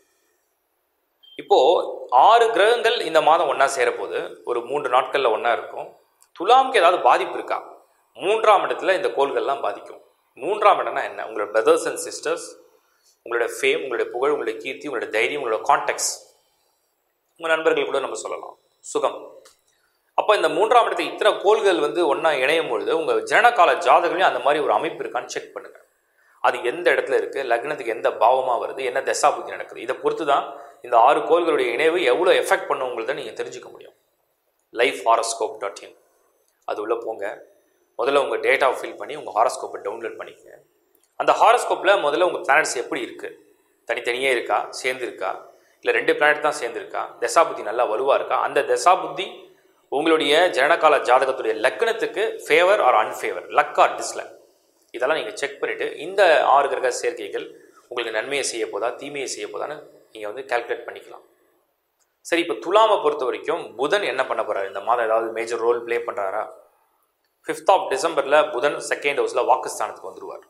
இப்போது ஆறு கிரகங்கள் இந்த மாதம் ஒன்றா சேரப்போகுது ஒரு மூன்று நாட்களில் ஒன்றா இருக்கும் துலாமுக்கு ஏதாவது பாதிப்பு இருக்கா மூன்றாம் இடத்துல இந்த கோள்கள்லாம் பாதிக்கும் மூன்றாம் இடம்னா என்ன உங்களோட பிரதர்ஸ் அண்ட் சிஸ்டர்ஸ் உங்களோட ஃபேம் உங்களுடைய புகழ் உங்களுடைய கீர்த்தி உங்களோட தைரியம் உங்களோட கான்டெக்ட்ஸ் உங்கள் நண்பர்கள் கூட நம்ம சொல்லலாம் சுகம் அப்போ இந்த மூன்றாம் இடத்துல இத்தனை கோள்கள் வந்து ஒன்றா இணையும் பொழுது உங்கள் ஜனகால ஜாதகங்களையும் அந்த மாதிரி ஒரு அமைப்பு இருக்கான்னு செக் பண்ணுங்கள் அது எந்த இடத்துல இருக்குது லக்னத்துக்கு எந்த பாவமாக வருது என்ன தசாபுத்தி நடக்குது இதை பொறுத்து தான் இந்த ஆறு கோள்களுடைய இணைவு எவ்வளோ எஃபெக்ட் பண்ணுங்கிறத நீங்கள் தெரிஞ்சுக்க முடியும் லைஃப் ஹாரஸ்கோப் டாட் இன் அது உள்ளே போங்க முதல்ல உங்கள் டேட்டா ஃபில் பண்ணி உங்கள் ஹாரஸ்கோப்பை டவுன்லோட் பண்ணிக்கங்க அந்த ஹாரஸ்கோப்பில் முதல்ல உங்கள் பிளானட்ஸ் எப்படி இருக்குது தனித்தனியே இருக்கா சேர்ந்து இருக்கா இல்லை ரெண்டு பிளானட் தான் சேர்ந்துருக்கா தசாபுத்தி நல்லா வலுவாக இருக்கா அந்த தசாபுத்தி உங்களுடைய ஜனனகால ஜாதகத்துடைய லக்னத்துக்கு favour or unfavour luck or disluck இதெல்லாம் நீங்கள் செக் பண்ணிவிட்டு இந்த ஆறு கிரக சேர்க்கைகள் உங்களுக்கு நன்மையை செய்ய போதா தீமையை செய்ய போதான்னு நீங்கள் வந்து கால்குலேட் பண்ணிக்கலாம் சரி இப்போ துலாமை பொறுத்த வரைக்கும் புதன் என்ன பண்ண போகிறாரு இந்த மாதம் ஏதாவது மேஜர் ரோல் ப்ளே பண்ணுறாரா ஃபிஃப்த் ஆஃப் டிசம்பரில் புதன் செகண்ட் ஹவுஸில் வாக்குஸ்தானத்துக்கு வந்துடுவார்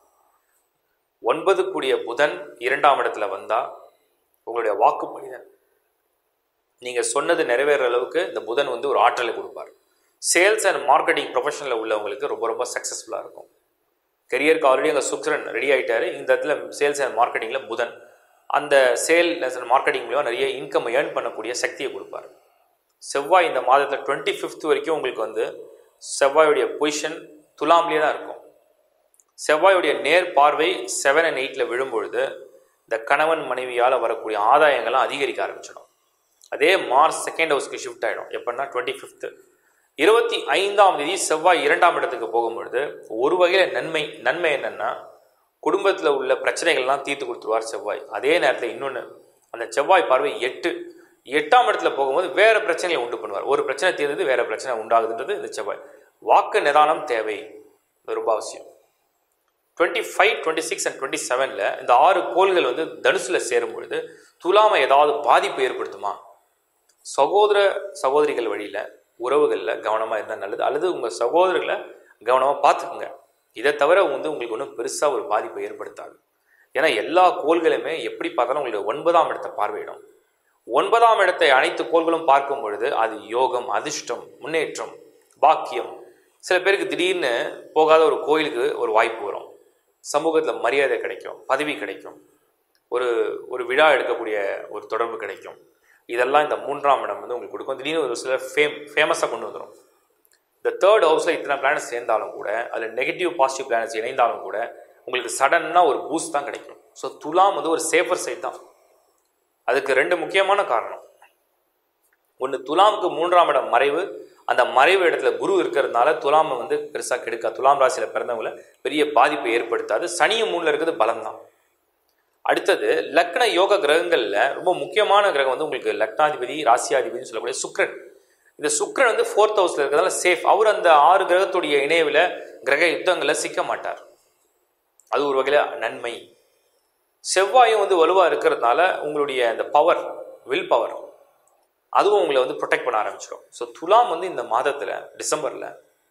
ஒன்பது கூடிய புதன் இரண்டாம் இடத்துல வந்தால் உங்களுடைய வாக்குப்படிதான் நீங்கள் சொன்னது நிறைவேற அளவுக்கு இந்த புதன் வந்து ஒரு ஆற்றலை கொடுப்பார் சேல்ஸ் அண்ட் மார்க்கெட்டிங் ப்ரொஃபஷனில் உள்ளவங்களுக்கு ரொம்ப ரொம்ப சக்ஸஸ்ஃபுல்லாக இருக்கும் கெரியருக்கு ஆல்ரெடி அங்கே சுக்ரன் ரெடி ஆகிட்டாரு இந்த இடத்துல சேல்ஸ் அண்ட் மார்க்கெட்டிங்கில் புதன் அந்த சேல் அண்ட் மார்க்கெட்டிங் மூலியம் நிறைய இன்கம் ஏர்ன் பண்ணக்கூடிய சக்தியை கொடுப்பார் செவ்வாய் இந்த மாதத்தில் டுவெண்ட்டி ஃபிஃப்த் வரைக்கும் உங்களுக்கு வந்து செவ்வாயுடைய பொசிஷன் துலாம்லேயே தான் இருக்கும் செவ்வாயுடைய நேர் பார்வை செவன் அண்ட் எயிட்டில் விழும்பொழுது இந்த கணவன் மனைவியால் வரக்கூடிய ஆதாயங்கள்லாம் அதிகரிக்க ஆரம்பிச்சிடும் அதே மார்ச் செகண்ட் ஹவுஸ்க்கு ஷிஃப்ட் ஆகிடும் எப்படின்னா டுவெண்ட்டி ஃபிஃப்த்து இருபத்தி ஐந்தாம் தேதி செவ்வாய் இரண்டாம் இடத்துக்கு போகும்பொழுது ஒரு வகையில் நன்மை நன்மை என்னென்னா குடும்பத்தில் உள்ள பிரச்சனைகள்லாம் தீர்த்து கொடுத்துருவார் செவ்வாய் அதே நேரத்தில் இன்னொன்று அந்த செவ்வாய் பார்வை எட்டு எட்டாம் இடத்துல போகும்போது வேறு பிரச்சனைகளை உண்டு பண்ணுவார் ஒரு பிரச்சனை தீர்ந்தது வேறு பிரச்சனை உண்டாகுதுன்றது இந்த செவ்வாய் வாக்கு நிதானம் தேவை இது ரொம்ப அவசியம் twenty five twenty six and twenty செவனில் இந்த ஆறு கோள்கள் வந்து தனுசில் சேரும் பொழுது துலாமை ஏதாவது பாதிப்பு ஏற்படுத்துமா சகோதர சகோதரிகள் வழியில் உறவுகளில் கவனமாக இருந்தால் நல்லது அல்லது உங்கள் சகோதரர்களை கவனமாக பார்த்துக்குங்க இதை தவிர வந்து உங்களுக்கு ஒன்றும் பெருசாக ஒரு பாதிப்பை ஏற்படுத்தாது ஏன்னா எல்லா கோள்களுமே எப்படி பார்த்தாலும் உங்களுக்கு ஒன்பதாம் இடத்தை பார்வையிடும் ஒன்பதாம் இடத்தை அனைத்து கோள்களும் பார்க்கும் பொழுது அது யோகம் அதிர்ஷ்டம் முன்னேற்றம் பாக்கியம் சில பேருக்கு திடீர்னு போகாத ஒரு கோயிலுக்கு ஒரு வாய்ப்பு வரும் சமூகத்தில் மரியாதை கிடைக்கும் பதவி கிடைக்கும் ஒரு ஒரு விழா எடுக்கக்கூடிய ஒரு தொடர்பு கிடைக்கும் இதெல்லாம் இந்த மூன்றாம் இடம் வந்து உங்களுக்கு கொடுக்கும் திடீர்னு ஒரு சில ஃபேம் ஃபேமஸாக கொண்டு வந்துடும் இந்த தேர்ட் ஹவுஸில் இத்தனை பிளானட்ஸ் சேர்ந்தாலும் கூட அதில் நெகட்டிவ் பாசிட்டிவ் பிளானட்ஸ் இணைந்தாலும் கூட உங்களுக்கு சடனாக ஒரு பூஸ்ட் தான் கிடைக்கும் ஸோ துலாம் வந்து ஒரு சேஃபர் சைட் தான் அதுக்கு ரெண்டு முக்கியமான காரணம் ஒன்று துலாமுக்கு மூன்றாம் இடம் மறைவு அந்த மறைவு இடத்துல குரு இருக்கிறதுனால துலாமை வந்து பெருசாக கெடுக்கா துலாம் ராசியில் பிறந்தவங்கள பெரிய பாதிப்பை ஏற்படுத்தாது சனியும் மூணில் இருக்கிறது பலம் தான் அடுத்தது லக்ன யோக கிரகங்களில் ரொம்ப முக்கியமான கிரகம் வந்து உங்களுக்கு லக்னாதிபதி ராசியாதிபதினு சொல்லக்கூடிய சுக்ரன் இந்த சுக்ரன் வந்து ஃபோர்த் ஹவுஸில் இருக்கிறதால சேஃப் அவர் அந்த ஆறு கிரகத்துடைய இணைவில் கிரக யுத்தங்களில் சிக்க மாட்டார் அது ஒரு வகையில் நன்மை செவ்வாயும் வந்து வலுவாக இருக்கிறதுனால உங்களுடைய அந்த பவர் வில் பவர் அதுவும் உங்களை வந்து ப்ரொடெக்ட் பண்ண ஆரம்பிச்சிடும் ஸோ துலாம் வந்து இந்த மாதத்தில் டிசம்பரில்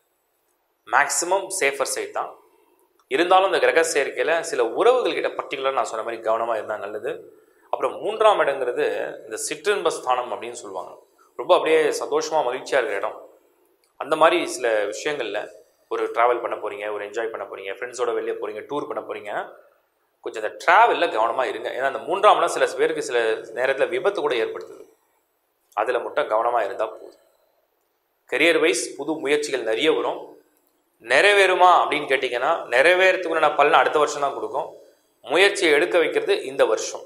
மேக்ஸிமம் சேஃபர் சைட் தான் இருந்தாலும் இந்த கிரக சேர்க்கையில் சில உறவுகள் கிட்ட பர்டிகுலர் நான் சொன்ன மாதிரி கவனமாக இருந்தால் நல்லது அப்புறம் மூன்றாம் இடங்கிறது இந்த சிற்றின்ப ஸ்தானம் அப்படின்னு சொல்லுவாங்க ரொம்ப அப்படியே சந்தோஷமாக மகிழ்ச்சியாக இருக்கிற இடம் அந்த மாதிரி சில விஷயங்களில் ஒரு ட்ராவல் பண்ண போகிறீங்க ஒரு என்ஜாய் பண்ண போகிறீங்க ஃப்ரெண்ட்ஸோட வெளியே போகிறீங்க டூர் பண்ண போகிறீங்க கொஞ்சம் அந்த ட்ராவலில் கவனமாக இருங்க ஏன்னா அந்த மூன்றாம் இடம் சில பேருக்கு சில நேரத்தில் விபத்து கூட ஏற்படுத்துது அதில் மட்டும் கவனமாக இருந்தால் போதும் கெரியர் வைஸ் புது முயற்சிகள் நிறைய வரும் நிறைவேறுமா அப்படின்னு கேட்டிங்கன்னா நிறைவேறத்துக்குள்ள பலன் அடுத்த வருஷம் தான் கொடுக்கும் முயற்சியை எடுக்க வைக்கிறது இந்த வருஷம்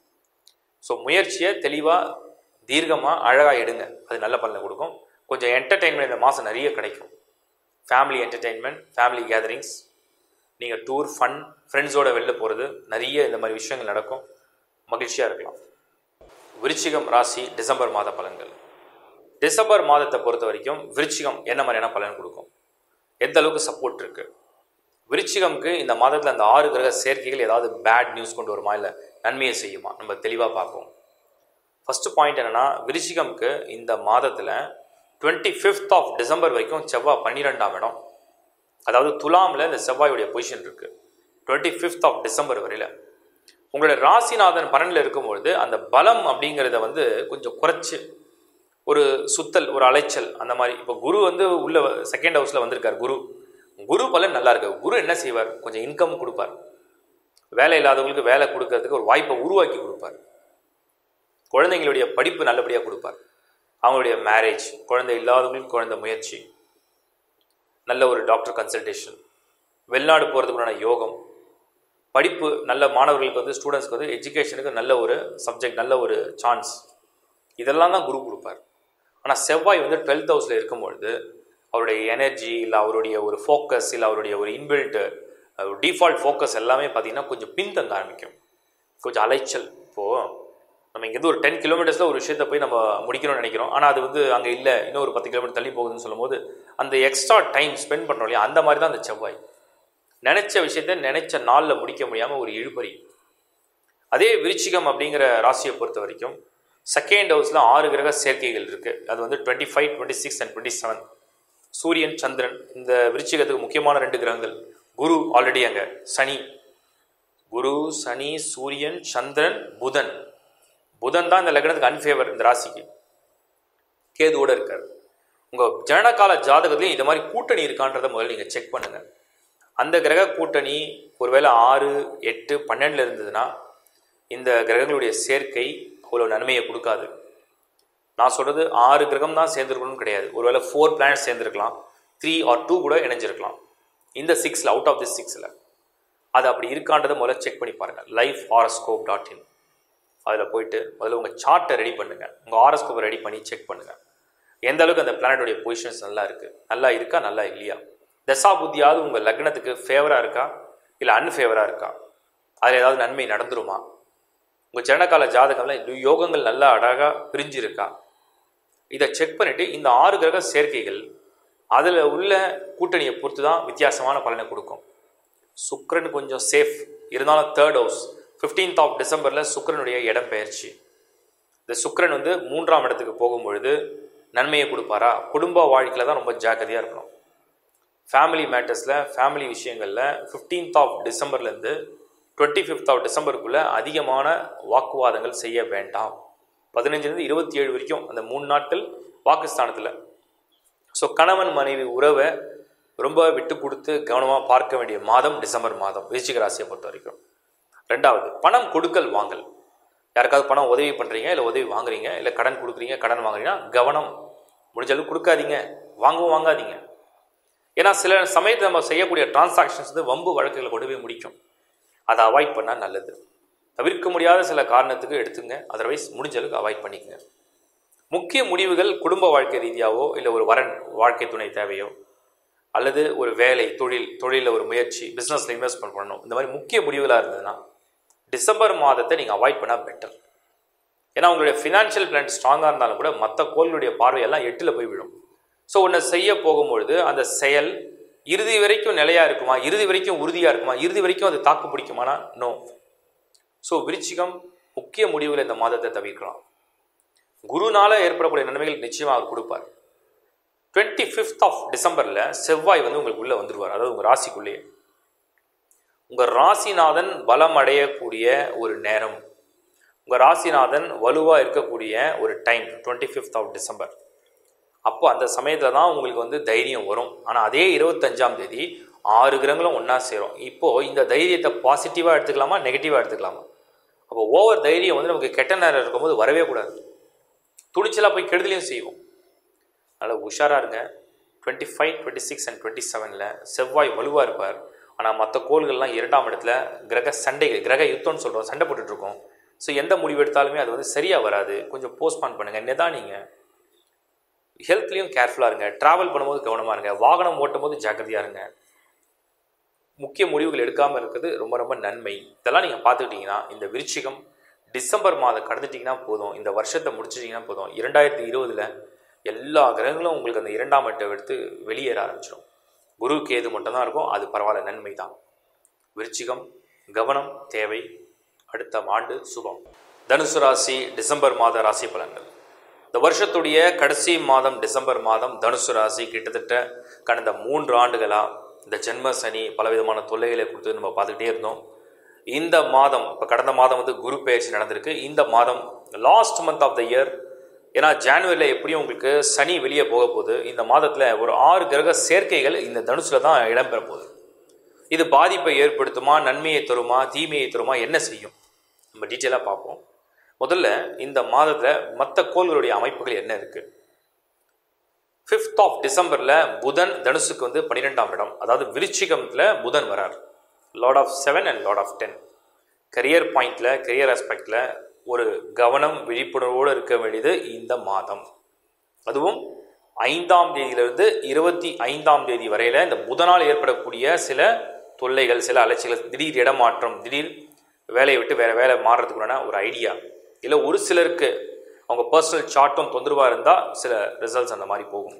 ஸோ முயற்சியை தெளிவாக தீர்க்கமாக அழகாக எடுங்க அது நல்ல பலனை கொடுக்கும் கொஞ்சம் என்டர்டெயின்மெண்ட் இந்த மாதம் நிறைய கிடைக்கும் ஃபேமிலி என்டர்டெயின்மெண்ட் ஃபேமிலி கேதரிங்ஸ் நீங்கள் டூர் ஃபன் ஃப்ரெண்ட்ஸோட வெளில போகிறது நிறைய இந்த மாதிரி விஷயங்கள் நடக்கும் மகிழ்ச்சியாக இருக்கலாம் விருச்சிகம் ராசி டிசம்பர் மாத பலன்கள் டிசம்பர் மாதத்தை பொறுத்த வரைக்கும் விருச்சிகம் என்ன மாதிரியான பலன் கொடுக்கும் எந்த அளவுக்கு சப்போர்ட் இருக்கு விருச்சிகம்க்கு இந்த மாதத்தில் அந்த ஆறு கிரக சேர்க்கைகள் ஏதாவது பேட் நியூஸ் கொண்டு வருமா இல்லை நன்மையை செய்யுமா நம்ம தெளிவாக பார்ப்போம் ஃபர்ஸ்ட் பாயிண்ட் என்னன்னா விருச்சிகம்க்கு இந்த மாதத்தில் டுவெண்ட்டி ஃபிஃப்த் ஆஃப் டிசம்பர் வரைக்கும் செவ்வாய் பன்னிரெண்டாம் இடம் அதாவது துலாமில் இந்த செவ்வாயுடைய பொசிஷன் இருக்கு டுவெண்ட்டி ஃபிஃப்த் ஆஃப் டிசம்பர் வரையில் உங்களோட ராசிநாதன் பன்னெண்டில் இருக்கும்பொழுது அந்த பலம் அப்படிங்கிறத வந்து கொஞ்சம் குறைச்சி ஒரு சுத்தல் ஒரு அலைச்சல் அந்த மாதிரி இப்போ குரு வந்து உள்ள செகண்ட் ஹவுஸில் வந்திருக்கார் குரு குரு பலன் நல்லா இருக்கு குரு என்ன செய்வார் கொஞ்சம் இன்கம் கொடுப்பார் வேலை இல்லாதவங்களுக்கு வேலை கொடுக்கறதுக்கு ஒரு வாய்ப்பை உருவாக்கி கொடுப்பார் குழந்தைங்களுடைய படிப்பு நல்லபடியாக கொடுப்பார் அவங்களுடைய மேரேஜ் குழந்தை இல்லாதவங்களுக்கு குழந்தை முயற்சி நல்ல ஒரு டாக்டர் கன்சல்டேஷன் வெளிநாடு போகிறதுக்குண்டான யோகம் படிப்பு நல்ல மாணவர்களுக்கு வந்து ஸ்டூடெண்ட்ஸ்க்கு வந்து எஜுகேஷனுக்கு நல்ல ஒரு சப்ஜெக்ட் நல்ல ஒரு சான்ஸ் இதெல்லாம் தான் குரு கொடுப்பார் ஆனால் செவ்வாய் வந்து டுவெல்த் ஹவுஸில் இருக்கும்பொழுது அவருடைய எனர்ஜி இல்லை அவருடைய ஒரு ஃபோக்கஸ் இல்லை அவருடைய ஒரு இன்பில்ட்டு டிஃபால்ட் ஃபோக்கஸ் எல்லாமே பார்த்தீங்கன்னா கொஞ்சம் பின்தங்க ஆரம்பிக்கும் கொஞ்சம் அலைச்சல் இப்போது நம்ம இங்கேருந்து ஒரு டென் கிலோமீட்டர்ஸில் ஒரு விஷயத்தை போய் நம்ம முடிக்கணும்னு நினைக்கிறோம் ஆனால் அது வந்து அங்கே இல்லை இன்னும் ஒரு பத்து கிலோமீட்டர் தள்ளி போகுதுன்னு சொல்லும்போது அந்த எக்ஸ்ட்ரா டைம் ஸ்பெண்ட் பண்ணுறோம் இல்லையா அந்த மாதிரி தான் அந்த செவ்வாய் நினைச்ச விஷயத்த நினைச்ச நாளில் முடிக்க முடியாமல் ஒரு இழுபறி அதே விருச்சிகம் அப்படிங்கிற ராசியை பொறுத்த வரைக்கும் செகண்ட் ஹவுஸில் ஆறு கிரக சேர்க்கைகள் இருக்குது அது வந்து twenty five twenty six and twenty seven சூரியன் சந்திரன் இந்த விருச்சிகத்துக்கு முக்கியமான ரெண்டு கிரகங்கள் குரு ஆல்ரெடி அங்கே சனி குரு சனி சூரியன் சந்திரன் புதன் புதன் தான் இந்த லக்னத்துக்கு அன்ஃபேவர் இந்த ராசிக்கு கேதுவோட இருக்கார் உங்கள் ஜனனகால ஜாதகத்துலையும் இந்த மாதிரி கூட்டணி இருக்கான்றதை முதல்ல நீங்கள் செக் பண்ணுங்கள் அந்த கிரக கூட்டணி ஒருவேளை ஆறு எட்டு பன்னெண்டில் இருந்ததுன்னா இந்த கிரகங்களுடைய சேர்க்கை அவ்வளோ நன்மையை கொடுக்காது நான் சொல்கிறது ஆறு கிரகம் தான் சேர்ந்துருக்கணும்னு கிடையாது ஒருவேளை ஃபோர் பிளானட் சேர்ந்துருக்கலாம் த்ரீ ஆர் டூ கூட இணைஞ்சிருக்கலாம் இந்த சிக்ஸில் அவுட் ஆஃப் தி சிக்ஸில் அது அப்படி இருக்கான்றதை முதல்ல செக் பண்ணி பாருங்கள் லைஃப் ஹாரஸ்கோப் டாட் இன் அதில் போயிட்டு முதல்ல உங்கள் சார்ட்டை ரெடி பண்ணுங்கள் உங்கள் ஹாரஸ்கோப்பை ரெடி பண்ணி செக் பண்ணுங்கள் எந்த அளவுக்கு அந்த பிளானட்டோடைய பொசிஷன்ஸ் நல்லா இருக்குது நல்லா இருக்கா நல்லா இல்லையா தசா புத்தியாவது உங்கள் லக்னத்துக்கு ஃபேவராக இருக்கா இல்லை அன்ஃபேவராக இருக்கா அதில் ஏதாவது நன்மை நடந்துருமா உங்கள் ஜனகால ஜாதகம்ல யோகங்கள் நல்லா அழகாக பிரிஞ்சிருக்கா இதை செக் பண்ணிவிட்டு இந்த ஆறு கிரக சேர்க்கைகள் அதில் உள்ள கூட்டணியை பொறுத்து தான் வித்தியாசமான பலனை கொடுக்கும் சுக்ரன் கொஞ்சம் சேஃப் இருந்தாலும் தேர்ட் ஹவுஸ் ஃபிஃப்டீன்த் ஆஃப் டிசம்பரில் சுக்ரனுடைய இடம் பெயர்ச்சி இந்த சுக்ரன் வந்து மூன்றாம் இடத்துக்கு போகும்பொழுது நன்மையை கொடுப்பாரா குடும்ப வாழ்க்கையில் தான் ரொம்ப ஜாக்கிரதையாக இருக்கணும் ஃபேமிலி மேட்டர்ஸில் ஃபேமிலி விஷயங்களில் ஃபிஃப்டீன்த் ஆஃப் டிசம்பர்லேருந்து டுவெண்ட்டி ஃபிஃப்த் ஆஃப் டிசம்பருக்குள்ளே அதிகமான வாக்குவாதங்கள் செய்ய வேண்டாம் பதினஞ்சுலேருந்து இருபத்தி ஏழு வரைக்கும் அந்த மூணு நாட்கள் பாகிஸ்தானத்தில் ஸோ கணவன் மனைவி உறவை ரொம்ப விட்டு கொடுத்து கவனமாக பார்க்க வேண்டிய மாதம் டிசம்பர் மாதம் விருச்சிக ராசியை பொறுத்த வரைக்கும் ரெண்டாவது பணம் கொடுக்கல் வாங்கல் யாருக்காவது பணம் உதவி பண்ணுறீங்க இல்லை உதவி வாங்குறீங்க இல்லை கடன் கொடுக்குறீங்க கடன் வாங்குறீங்கன்னா கவனம் முடிஞ்ச அளவுக்கு கொடுக்காதீங்க வாங்கவும் வாங்காதீங்க ஏன்னா சில சமயத்தில் நம்ம செய்யக்கூடிய டிரான்சாக்ஷன்ஸ் வந்து வம்பு வழக்குகளை கொண்டு போய் முடிக்கும் அதை அவாய்ட் பண்ணால் நல்லது தவிர்க்க முடியாத சில காரணத்துக்கு எடுத்துங்க அதர்வைஸ் முடிஞ்ச அளவுக்கு அவாய்ட் பண்ணிக்கங்க முக்கிய முடிவுகள் குடும்ப வாழ்க்கை ரீதியாவோ இல்லை ஒரு வரன் வாழ்க்கை துணை தேவையோ அல்லது ஒரு வேலை தொழில் தொழிலில் ஒரு முயற்சி பிஸ்னஸில் இன்வெஸ்ட்மெண்ட் பண்ணணும் இந்த மாதிரி முக்கிய முடிவுகளாக இருந்ததுன்னா டிசம்பர் மாதத்தை நீங்கள் அவாய்ட் பண்ணால் பெட்டர் ஏன்னா உங்களுடைய ஃபினான்ஷியல் பிளான் ஸ்ட்ராங்காக இருந்தாலும் கூட மற்ற கோள்களுடைய பார்வையெல்லாம் எட்டில் போய் விழும் ஸோ ஒன்று செய்ய போகும்பொழுது அந்த செயல் இறுதி வரைக்கும் நிலையாக இருக்குமா இறுதி வரைக்கும் உறுதியாக இருக்குமா இறுதி வரைக்கும் அது தாக்கு பிடிக்குமானா நோ ஸோ விருச்சிகம் முக்கிய முடிவுகளை இந்த மாதத்தை தவிர்க்கலாம் குருனால ஏற்படக்கூடிய நன்மைகள் நிச்சயமாக அவர் கொடுப்பார் டுவெண்ட்டி ஃபிஃப்த் ஆஃப் டிசம்பரில் செவ்வாய் வந்து உங்களுக்கு உள்ளே வந்துடுவார் அதாவது உங்கள் ராசிக்குள்ளேயே உங்கள் ராசிநாதன் பலம் அடையக்கூடிய ஒரு நேரம் உங்கள் ராசிநாதன் வலுவாக இருக்கக்கூடிய ஒரு time twenty fifth of December அப்போ அந்த சமயத்தில் தான் உங்களுக்கு வந்து தைரியம் வரும் ஆனால் அதே இருபத்தஞ்சாம் தேதி ஆறு கிரகங்களும் ஒன்றா சேரும் இப்போது இந்த தைரியத்தை பாசிட்டிவாக எடுத்துக்கலாமா நெகட்டிவாக எடுத்துக்கலாமா அப்போ ஓவர் தைரியம் வந்து நமக்கு கெட்ட நேரம் இருக்கும்போது வரவே கூடாது துணிச்சலாக போய் கெடுதலையும் செய்வோம் அதனால் உஷாராக இருங்க twenty five twenty six and twenty செவனில் செவ்வாய் வலுவாக இருப்பார் ஆனால் மற்ற கோள்கள்லாம் இரண்டாம் இடத்துல கிரக சண்டைகள் கிரக யுத்தம்னு சொல்கிறோம் சண்டை போட்டுட்ருக்கோம் ஸோ எந்த முடிவு எடுத்தாலுமே அது வந்து சரியாக வராது கொஞ்சம் போஸ்ட்பான் பண்ணுங்கள் நிதான் நீங்கள் ஹெல்த்லேயும் கேர்ஃபுல்லாக இருங்க ட்ராவல் பண்ணும்போது கவனமாக இருங்க வாகனம் ஓட்டும் போது ஜாக்கிரதையாக இருங்க முக்கிய முடிவுகள் எடுக்காமல் இருக்கிறது ரொம்ப ரொம்ப நன்மை இதெல்லாம் நீங்கள் பார்த்துக்கிட்டிங்கன்னா இந்த விருச்சிகம் டிசம்பர் மாதம் கடந்துட்டிங்கன்னா போதும் இந்த வருஷத்தை முடிச்சிட்டிங்கன்னா போதும் இரண்டாயிரத்தி இருபதில் எல்லா கிரகங்களும் உங்களுக்கு அந்த இரண்டாம் எட்டை எடுத்து வெளியேற ஆரம்பிச்சிடும் குரு கேது மட்டும்தான் இருக்கும் அது பரவாயில்ல நன்மை தான் விருச்சிகம் கவனம் தேவை அடுத்த ஆண்டு சுபம் தனுசு ராசி டிசம்பர் மாத ராசி பலன்கள் இந்த வருஷத்துடைய கடைசி மாதம் டிசம்பர் மாதம் தனுசு ராசி கிட்டத்தட்ட கடந்த மூன்று ஆண்டுகளாக இந்த ஜென்ம சனி பலவிதமான தொல்லைகளை கொடுத்து நம்ம பார்த்துக்கிட்டே இருந்தோம் இந்த மாதம் இப்போ கடந்த மாதம் வந்து குரு பயிற்சி நடந்திருக்கு இந்த மாதம் last month of the year ஏன்னா ஜான்வரியில் எப்படியும் உங்களுக்கு சனி வெளியே போக போகுது இந்த மாதத்தில் ஒரு ஆறு கிரக சேர்க்கைகள் இந்த தனுசில் தான் இடம்பெற போகுது இது பாதிப்பை ஏற்படுத்துமா நன்மையை தருமா தீமையை தருமா என்ன செய்யும் நம்ம டீட்டெயிலாக பார்ப்போம் முதல்ல இந்த மாதத்தில் மற்ற கோள்களுடைய அமைப்புகள் என்ன இருக்குது ஃபிஃப்த் ஆஃப் டிசம்பரில் புதன் தனுசுக்கு வந்து பன்னிரெண்டாம் இடம் அதாவது விருச்சிகத்தில் புதன் வரார் lord of seven and lord of ten career பாயிண்டில் கரியர் ஆஸ்பெக்டில் ஒரு கவனம் விழிப்புணர்வோடு இருக்க வேண்டியது இந்த மாதம் அதுவும் ஐந்தாம் தேதியிலிருந்து இருபத்தி ஐந்தாம் தேதி வரையில் இந்த புதனால் ஏற்படக்கூடிய சில தொல்லைகள் சில அலைச்சல்கள் திடீர் இடமாற்றம் திடீர் வேலையை விட்டு வேறு வேலை மாறுறதுக்குள்ளான ஒரு ஐடியா இல்லை ஒரு சிலருக்கு அவங்க பர்சனல் சார்ட்டும் தொந்தரவாக இருந்தால் சில ரிசல்ட்ஸ் அந்த மாதிரி போகும்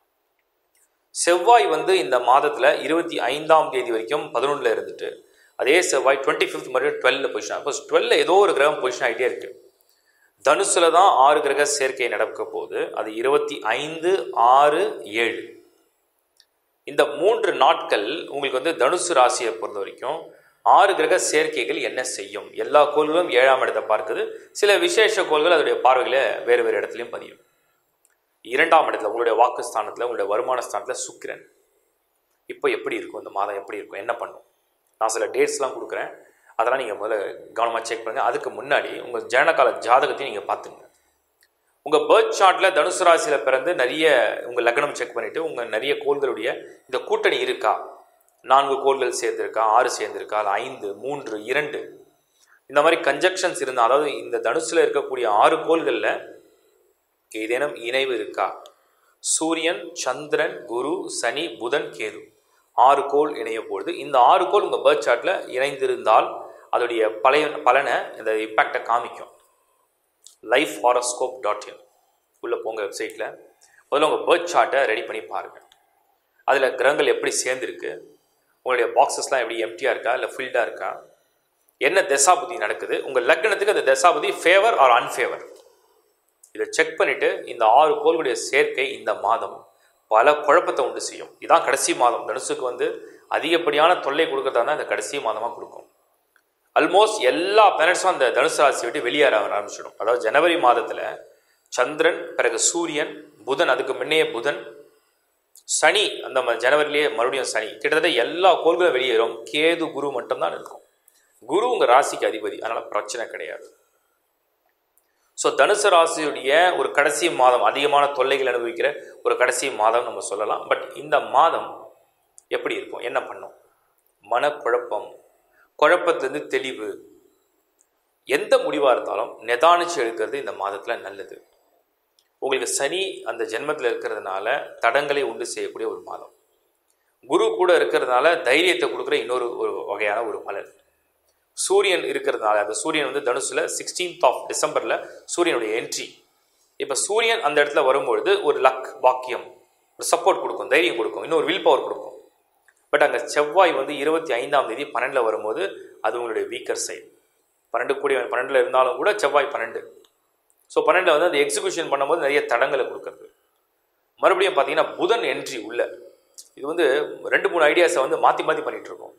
செவ்வாய் வந்து இந்த மாதத்தில் இருபத்தி ஐந்தாம் தேதி வரைக்கும் பதினொன்றில் இருந்துட்டு அதே செவ்வாய் டுவெண்ட்டி ஃபிஃப்த் மறுபடியும் டுவெல்ல பொசிஷன் அப்போ டுவெல்ல ஏதோ ஒரு கிரகம் பொசிஷன் ஆகிட்டே இருக்கு தனுசுல தான் ஆறு கிரக சேர்க்கை நடக்க போகுது அது இருபத்தி ஐந்து ஆறு ஏழு இந்த மூன்று நாட்கள் உங்களுக்கு வந்து தனுசு ராசியை பொறுத்த வரைக்கும் ஆறு கிரக சேர்க்கைகள் என்ன செய்யும் எல்லா கோள்களும் ஏழாம் இடத்தை பார்க்குது சில விசேஷ கோள்கள் அதோடைய பார்வைகளை வேறு வேறு இடத்துலையும் பதியும் இரண்டாம் இடத்துல உங்களுடைய வாக்கு ஸ்தானத்தில் உங்களுடைய வருமான ஸ்தானத்தில் சுக்கிரன் இப்போ எப்படி இருக்கும் இந்த மாதம் எப்படி இருக்கும் என்ன பண்ணும் நான் சில டேட்ஸ்லாம் கொடுக்குறேன் அதெல்லாம் நீங்கள் முதல்ல கவனமாக செக் பண்ணுங்கள் அதுக்கு முன்னாடி உங்கள் ஜனகால ஜாதகத்தையும் நீங்கள் பார்த்துங்க உங்கள் பேர்த் சார்ட்டில் தனுசு ராசியில் பிறந்து நிறைய உங்கள் லக்னம் செக் பண்ணிவிட்டு உங்கள் நிறைய கோள்களுடைய இந்த கூட்டணி இருக்கா நான்கு கோள்கள் சேர்ந்துருக்கா ஆறு சேர்ந்துருக்கா இல்லை ஐந்து மூன்று இரண்டு இந்த மாதிரி கன்ஜக்ஷன்ஸ் இருந்தால் அதாவது இந்த தனுசில் இருக்கக்கூடிய ஆறு கோள்களில் ஏதேனும் இணைவு இருக்கா சூரியன் சந்திரன் குரு சனி புதன் கேது ஆறு கோள் இணைய பொழுது இந்த ஆறு கோள் உங்கள் பேர்த் சார்ட்டில் இணைந்திருந்தால் அதோடைய பழைய பலனை இந்த இம்பேக்டை காமிக்கும் லைஃப் ஹாரோஸ்கோப் டாட் இன் உள்ளே போங்க வெப்சைட்டில் முதல்ல உங்கள் பேர்த் சார்ட்டை ரெடி பண்ணி பாருங்கள் அதில் கிரகங்கள் எப்படி சேர்ந்துருக்கு உங்களுடைய பாக்ஸஸ்லாம் எப்படி எம்டியாக இருக்கா இல்லை ஃபில்டாக இருக்கா என்ன தசாபுதி நடக்குது உங்கள் லக்னத்துக்கு அந்த தசாபுதி ஃபேவர் ஆர் அன்ஃபேவர் இதை செக் பண்ணிவிட்டு இந்த ஆறு கோள்களுடைய சேர்க்கை இந்த மாதம் பல குழப்பத்தை உண்டு செய்யும் இதான் கடைசி மாதம் தனுசுக்கு வந்து அதிகப்படியான தொல்லை கொடுக்கறதா தான் இந்த கடைசி மாதமாக கொடுக்கும் ஆல்மோஸ்ட் எல்லா பிளானட்ஸும் அந்த தனுசு ராசி விட்டு வெளியேற ஆரம்பிச்சிடும் அதாவது ஜனவரி மாதத்தில் சந்திரன் பிறகு சூரியன் புதன் அதுக்கு முன்னையே புதன் சனி அந்த ம- ஜனவரிலேயே மறுபடியும் சனி கிட்டத்தட்ட எல்லா கோள்களும் வெளியேறும் கேது குரு மட்டும்தான் இருக்கும் குரு உங்கள் ராசிக்கு அதிபதி அதனால் பிரச்சனை கிடையாது ஸோ தனுசு ராசியுடைய ஒரு கடைசி மாதம் அதிகமான தொல்லைகள் அனுபவிக்கிற ஒரு கடைசி மாதம் நம்ம சொல்லலாம் பட் இந்த மாதம் எப்படி இருக்கும் என்ன பண்ணும் மனக்குழப்பம் குழப்பத்திலேருந்து தெளிவு எந்த முடிவாக இருந்தாலும் நிதானிச்சு எடுக்கிறது இந்த மாதத்தில் நல்லது உங்களுக்கு சனி அந்த ஜென்மத்தில் இருக்கிறதுனால தடங்களை உண்டு செய்யக்கூடிய ஒரு மாதம் குரு கூட இருக்கிறதுனால தைரியத்தை கொடுக்குற இன்னொரு ஒரு வகையான ஒரு பலன் சூரியன் இருக்கிறதுனால அந்த சூரியன் வந்து தனுசுல சிக்ஸ்டீன்த் ஆஃப் டிசம்பரில் சூரியனுடைய என்ட்ரி இப்போ சூரியன் அந்த இடத்துல வரும்பொழுது ஒரு லக் பாக்கியம் ஒரு சப்போர்ட் கொடுக்கும் தைரியம் கொடுக்கும் இன்னொரு வில் பவர் கொடுக்கும் பட் அங்கே செவ்வாய் வந்து இருபத்தி ஐந்தாம் தேதி பன்னெண்டில் வரும்போது அது உங்களுடைய வீக்கர் சைடு பன்னெண்டு கூடிய பன்னெண்டில் இருந்தாலும் கூட செவ்வாய் பன்னெண்டு ஸோ பன்னெண்டில் வந்து அந்த எக்ஸிக்யூஷன் பண்ணும்போது நிறைய தடங்களை கொடுக்கறது மறுபடியும் பார்த்தீங்கன்னா புதன் என்ட்ரி உள்ள இது வந்து ரெண்டு மூணு ஐடியாஸை வந்து மாற்றி மாற்றி பண்ணிட்டு இருக்கோம்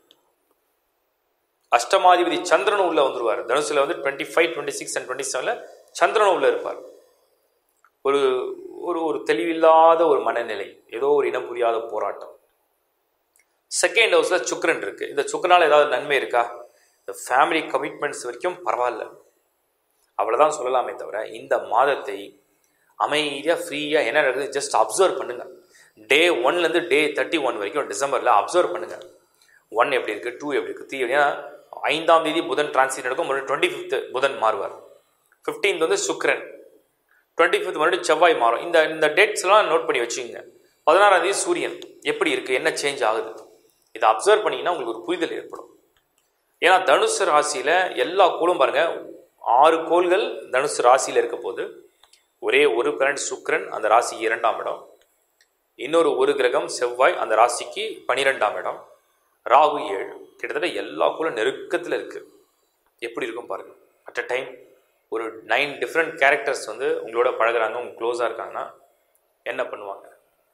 அஷ்டமாதிபதி சந்திரனும் உள்ள வந்துருவார் தனுசுல வந்து twenty five twenty six and twenty செவனில் சந்திரனும் உள்ள இருப்பார் ஒரு ஒரு ஒரு தெளிவில்லாத ஒரு மனநிலை ஏதோ ஒரு இனம் புரியாத போராட்டம் செகண்ட் ஹவுஸில் சுக்கரன் இருக்கு இந்த சுக்கரனால் ஏதாவது நன்மை இருக்கா இந்த ஃபேமிலி கமிட்மெண்ட்ஸ் வரைக்கும் பரவாயில்ல அவ்வளோதான் சொல்லலாமே தவிர இந்த மாதத்தை அமைதியாக ஃப்ரீயாக என்ன நடக்குது ஜஸ்ட் அப்சர்வ் பண்ணுங்க டே ஒன்லேருந்து டே தேர்ட்டி ஒன் வரைக்கும் டிசம்பரில் அப்சர்வ் பண்ணுங்க ஒன் எப்படி இருக்குது டூ எப்படி இருக்குது த்ரீ ஏன்னா ஐந்தாம் தேதி புதன் டிரான்சிட் நடக்கும் மறுபடியும் டுவெண்ட்டி ஃபிஃப்த் புதன் மாறுவார் ஃபிஃப்டீன்த் வந்து சுக்ரன் டுவெண்ட்டி ஃபிஃப்த் மறுபடியும் செவ்வாய் மாறும் இந்த இந்த டேட்ஸ்லாம் நோட் பண்ணி வச்சுக்கோங்க பதினாறாம் தேதி சூரியன் எப்படி இருக்குது என்ன சேஞ்ச் ஆகுது இதை அப்சர்வ் பண்ணிங்கன்னா உங்களுக்கு ஒரு புரிதல் ஏற்படும் ஏன்னா தனுசு ராசியில் எல்லா கோளும் பாருங்கள் ஆறு கோள்கள் தனுசு ராசியில் இருக்க போது ஒரே ஒரு பிளானட் சுக்ரன் அந்த ராசி இரண்டாம் இடம் இன்னொரு ஒரு கிரகம் செவ்வாய் அந்த ராசிக்கு பனிரெண்டாம் இடம் ராகு ஏழு கிட்டத்தட்ட எல்லா கோளும் நெருக்கத்தில் இருக்குது எப்படி இருக்கும் பாருங்கள் அட் அ டைம் ஒரு நைன் டிஃப்ரெண்ட் கேரக்டர்ஸ் வந்து உங்களோட பழகுறாங்க உங்க க்ளோஸாக இருக்காங்கன்னா என்ன பண்ணுவாங்க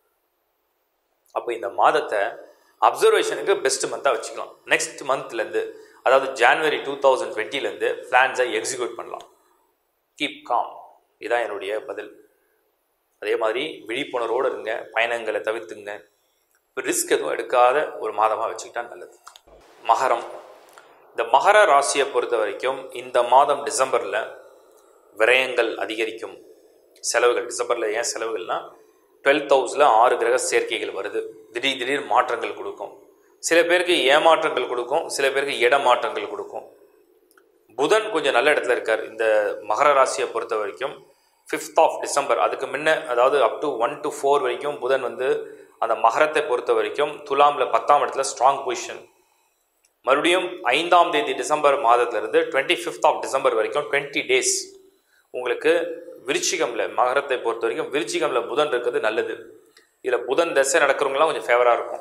அப்போ இந்த மாதத்தை அப்சர்வேஷனுக்கு பெஸ்ட் மந்தாக வச்சுக்கலாம் நெக்ஸ்ட் மந்த்லேருந்து அதாவது ஜான்வரி டூ தௌசண்ட் டுவெண்ட்டிலேருந்து பிளான்ஸை எக்ஸிக்யூட் பண்ணலாம் கீப் காம் இதான் என்னுடைய பதில் அதே மாதிரி விழிப்புணர்வோடு இருங்க பயணங்களை தவிர்த்துங்க ரிஸ்க் எதுவும் எடுக்காத ஒரு மாதமாக வச்சுக்கிட்டா நல்லது மகரம் இந்த மகர ராசியை பொறுத்த வரைக்கும் இந்த மாதம் டிசம்பரில் விரயங்கள் அதிகரிக்கும் செலவுகள் டிசம்பரில் ஏன் செலவுகள்னால் டுவெல்த் ஹவுஸில் ஆறு கிரக சேர்க்கைகள் வருது திடீர் திடீர் மாற்றங்கள் கொடுக்கும் சில பேருக்கு ஏமாற்றங்கள் கொடுக்கும் சில பேருக்கு இடமாற்றங்கள் கொடுக்கும் புதன் கொஞ்சம் நல்ல இடத்துல இருக்கார் இந்த மகர ராசியை பொறுத்த வரைக்கும் ஃபிஃப்த் ஆஃப் டிசம்பர் அதுக்கு முன்ன அதாவது up to one to four வரைக்கும் புதன் வந்து அந்த மகரத்தை பொறுத்த வரைக்கும் துலாமில் பத்தாம் இடத்துல ஸ்ட்ராங் பொசிஷன் மறுபடியும் ஐந்தாம் தேதி டிசம்பர் மாதத்திலிருந்து டுவெண்ட்டி ஃபிஃப்த் ஆஃப் டிசம்பர் வரைக்கும் டுவெண்ட்டி டேஸ் உங்களுக்கு விருச்சிகமில் மகரத்தை பொறுத்த வரைக்கும் விருச்சிகமில் புதன் இருக்கிறது நல்லது இதில் புதன் தசை நடக்கிறவங்களாம் கொஞ்சம் ஃபேவராக இருக்கும்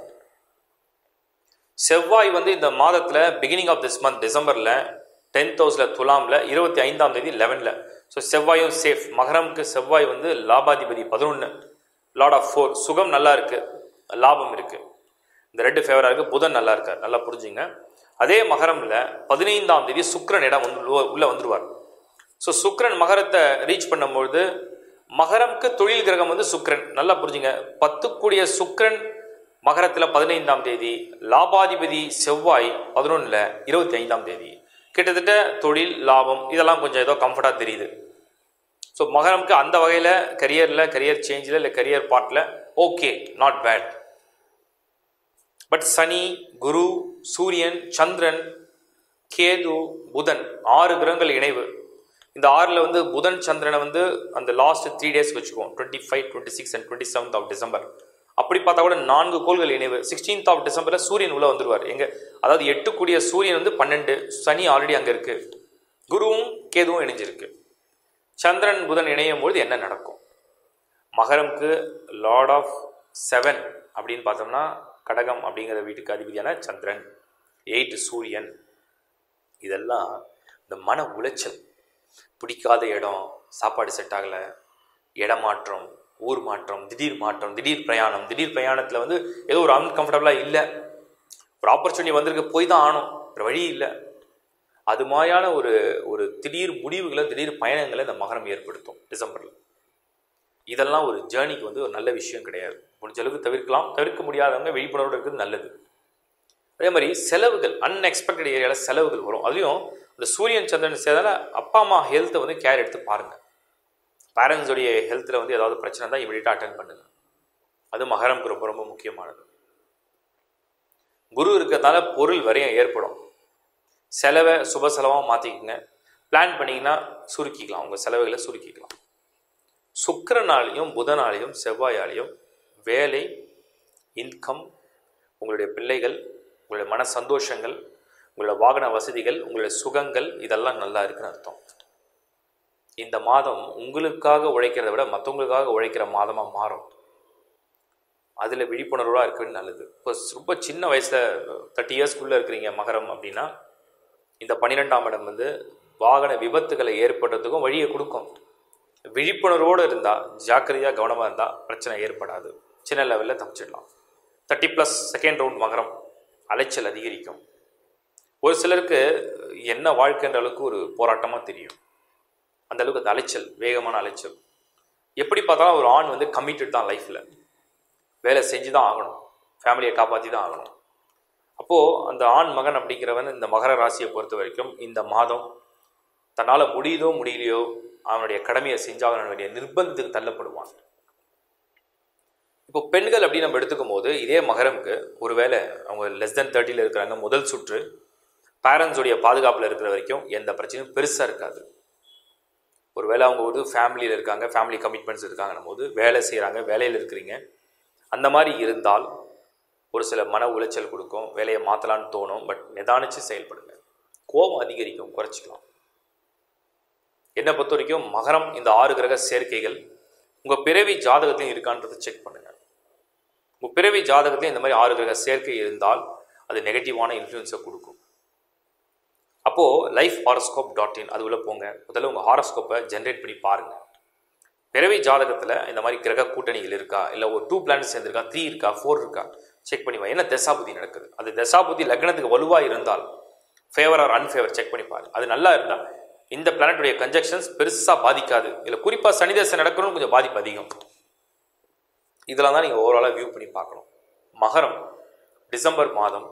செவ்வாய் வந்து இந்த மாதத்தில் பிகினிங் ஆஃப் திஸ் மந்த் டிசம்பரில் டென்த் ஹவுஸில் துலாமில் இருபத்தி ஐந்தாம் தேதி லெவனில் ஸோ செவ்வாயும் சேஃப் மகரமுக்கு செவ்வாய் வந்து லாபாதிபதி பதினொன்று லார்ட் ஆஃப் ஃபோர் சுகம் நல்லா இருக்குது லாபம் இருக்குது இந்த ரெண்டு ஃபேவராக இருக்குது புதன் நல்லா இருக்கார் நல்லா புரிஞ்சுங்க அதே மகரமில் பதினைந்தாம் தேதி சுக்கிரன் இடம் வந்து உள்ளே வந்துடுவார் ஸோ சுக்கிரன் மகரத்தை ரீச் பண்ணும்பொழுது மகரம்க்கு தொழில் கிரகம் வந்து சுக்கிரன் நல்லா புரிஞ்சுங்க பத்துக்குடிய சுக்கிரன் மகரத்தில் பதினைந்தாம் தேதி லாபாதிபதி செவ்வாய் பதினொன்றில் இருபத்தி ஐந்தாம் தேதி கிட்டத்தட்ட தொழில் லாபம் இதெல்லாம் கொஞ்சம் ஏதோ கம்ஃபர்ட்டாக தெரியுது ஸோ மகரம்க்கு அந்த வகையில் கரியரில் கரியர் சேஞ்சில் இல்லை கரியர் பார்ட்டில் ஓகே நாட் பேட் பட் சனி குரு சூரியன் சந்திரன் கேது புதன் ஆறு கிரகங்கள் இணைவு இந்த ஆறில் வந்து புதன் சந்திரனை வந்து அந்த லாஸ்ட் த்ரீ டேஸ்க்கு வச்சுக்குவோம் twenty five twenty six and twenty seventh of December அப்படி பார்த்தா கூட நான்கு கோள்கள் இணைவு சிக்ஸ்டீன்த் ஆஃப் டிசம்பரில் சூரியன் உள்ளே வந்துருவார் எங்க அதாவது எட்டு கூடிய சூரியன் வந்து பன்னெண்டு சனி ஆல்ரெடி அங்கே இருக்கு குருவும் கேதுவும் இணைஞ்சிருக்கு சந்திரன் புதன் இணையும் பொழுது என்ன நடக்கும் மகரம்க்கு லார்ட் ஆஃப் செவன் அப்படின்னு பார்த்தோம்னா கடகம் அப்படிங்கிற வீட்டுக்கு அதிபதியான சந்திரன் எயிட் சூரியன் இதெல்லாம் இந்த மன உளைச்சல் பிடிக்காத இடம் சாப்பாடு செட் ஆகலை இடமாற்றம் ஊர் மாற்றம் திடீர் மாற்றம் திடீர் பிரயாணம் திடீர் பிரயாணத்தில் வந்து ஏதோ ஒரு அன்கம்ஃபர்டபுளாக இல்லை ஒரு ஆப்பர்ச்சுனிட்டி வந்திருக்கு போய் தான் ஆகணும் வேறு வழி இல்லை அது மாதிரியான ஒரு ஒரு திடீர் முடிவுகளை திடீர் பயணங்களை இந்த மகரம் ஏற்படுத்தும் டிசம்பரில் இதெல்லாம் ஒரு ஜேர்னிக்கு வந்து ஒரு நல்ல விஷயம் கிடையாது முடிஞ்ச அளவுக்கு தவிர்க்கலாம் தவிர்க்க முடியாதவங்க விழிப்புணர்வோடு இருக்கிறது நல்லது அதே மாதிரி செலவுகள் அன்எக்ஸ்பெக்டட் ஏரியாவில் செலவுகள் வரும் அதுலேயும் இந்த சூரியன் சந்திரன் சேர்ந்தால அப்பா அம்மா ஹெல்த்தை வந்து கேர் எடுத்து பாருங்கள் பேரண்ட்ஸுடைய ஹெல்த்தில் வந்து ஏதாவது பிரச்சனை தான் இமீடியட்டாக அட்டன் பண்ணுங்க அது மகரம்க்கு ரொம்ப ரொம்ப முக்கியமானது குரு இருக்கிறதால பொருள் வரையும் ஏற்படும் செலவை சுப செலவாக மாற்றிக்கோங்க பிளான் பண்ணிங்கன்னா சுருக்கிக்கலாம் உங்கள் செலவுகளை சுருக்கிக்கலாம் சுக்கிரனாலையும் புதனாலையும் செவ்வாயாலையும் வேலை இன்கம் உங்களுடைய பிள்ளைகள் உங்களுடைய மன சந்தோஷங்கள் உங்களோட வாகன வசதிகள் உங்களுடைய சுகங்கள் இதெல்லாம் நல்லா இருக்குன்னு அர்த்தம் இந்த மாதம் உங்களுக்காக உழைக்கிறத விட மற்றவங்களுக்காக உழைக்கிற மாதமாக மாறும் அதில் விழிப்புணர்வாக இருக்கிறது நல்லது இப்போ ரொம்ப சின்ன வயசில் தேர்ட்டி இயர்ஸ்க்குள்ளே இருக்கிறீங்க மகரம் அப்படின்னா இந்த பன்னிரெண்டாம் இடம் வந்து வாகன விபத்துகளை ஏற்படுறதுக்கும் வழியை கொடுக்கும் விழிப்புணர்வோடு இருந்தால் ஜாக்கிரதையாக கவனமாக இருந்தால் பிரச்சனை ஏற்படாது சின்ன லெவலில் தப்பிச்சிடலாம் தேர்ட்டி ப்ளஸ் செகண்ட் ரவுண்ட் மகரம் அலைச்சல் அதிகரிக்கும் ஒரு சிலருக்கு என்ன வாழ்க்கைன்ற அளவுக்கு ஒரு போராட்டமாக தெரியும் அந்த அளவுக்கு அந்த அலைச்சல் வேகமான அலைச்சல் எப்படி பார்த்தாலும் ஒரு ஆண் வந்து கமிட்டட் தான் லைஃப்பில் வேலை செஞ்சு தான் ஆகணும் ஃபேமிலியை காப்பாற்றி தான் ஆகணும் அப்போது அந்த ஆண் மகன் அப்படிங்கிறவன் இந்த மகர ராசியை பொறுத்த வரைக்கும் இந்த மாதம் தன்னால் முடியுதோ முடியலையோ அவனுடைய கடமையை செஞ்சாக வேண்டிய நிர்பந்தத்துக்கு தள்ளப்படுவான் இப்போ பெண்கள் அப்படி நம்ம எடுத்துக்கும் போது இதே மகரமுக்கு ஒருவேளை அவங்க லெஸ் தென் தேர்ட்டியில் இருக்கிறாங்க முதல் சுற்று பேரண்ட்ஸுடைய பாதுகாப்பில் இருக்கிற வரைக்கும் எந்த பிரச்சனையும் பெருசாக இருக்காது ஒருவேளை அவங்க ஒரு ஃபேமிலியில் இருக்காங்க ஃபேமிலி கமிட்மெண்ட்ஸ் இருக்காங்கன்னும் போது வேலை செய்கிறாங்க வேலையில் இருக்கிறீங்க அந்த மாதிரி இருந்தால் ஒரு சில மன உளைச்சல் கொடுக்கும் வேலையை மாற்றலான்னு தோணும் பட் நிதானித்து செயல்படுங்க கோபம் அதிகரிக்கும் குறைச்சிக்கலாம் என்னை பொறுத்த வரைக்கும் மகரம் இந்த ஆறு கிரக சேர்க்கைகள் உங்கள் பிறவி ஜாதகத்தையும் இருக்கான்றதை செக் பண்ணுங்கள் உங்கள் பிறவி ஜாதகத்தையும் இந்த மாதிரி ஆறு கிரக சேர்க்கை இருந்தால் அது நெகட்டிவான இன்ஃப்ளூயன்ஸை கொடுக்கும் அப்போது லைஃப் ஹாரஸ்கோப் டாட் இன் அது உள்ள போங்க முதல்ல உங்கள் ஹாரஸ்கோப்பை ஜென்ரேட் பண்ணி பாருங்கள் பிறவி ஜாதகத்தில் இந்த மாதிரி கிரக கூட்டணிகள் இருக்கா இல்லை ஒரு டூ பிளானட் சேர்ந்துருக்கா த்ரீ இருக்கா ஃபோர் இருக்கா செக் பண்ணி வா என்ன தசாபுதி நடக்குது அது தசாபுதி லக்னத்துக்கு வலுவாக இருந்தால் ஃபேவர் ஆர் அன்ஃபேவர் செக் பண்ணி பாருங்க அது நல்லா இருந்தால் இந்த பிளானட்டுடைய கன்ஜெக்ஷன்ஸ் பெருசாக பாதிக்காது இல்லை குறிப்பாக சனி தசை நடக்கணும் கொஞ்சம் பாதிப்பு அதிகம் இதெல்லாம் தான் நீங்கள் ஓவராலாக வியூ பண்ணி பார்க்கணும் மகரம் டிசம்பர் மாதம்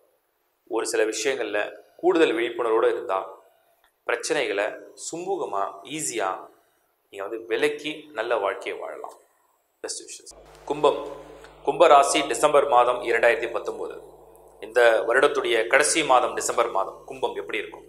ஒரு சில விஷயங்களில் கூடுதல் விழிப்புணர்வோடு இருந்தால் பிரச்சனைகளை சுமூகமாக ஈஸியாக நீங்கள் வந்து விலக்கி நல்ல வாழ்க்கையை வாழலாம் பெஸ்ட் விஷஸ் கும்பம் கும்பராசி டிசம்பர் மாதம் இரண்டாயிரத்தி பத்தொம்போது இந்த வருடத்துடைய கடைசி மாதம் டிசம்பர் மாதம் கும்பம் எப்படி இருக்கும்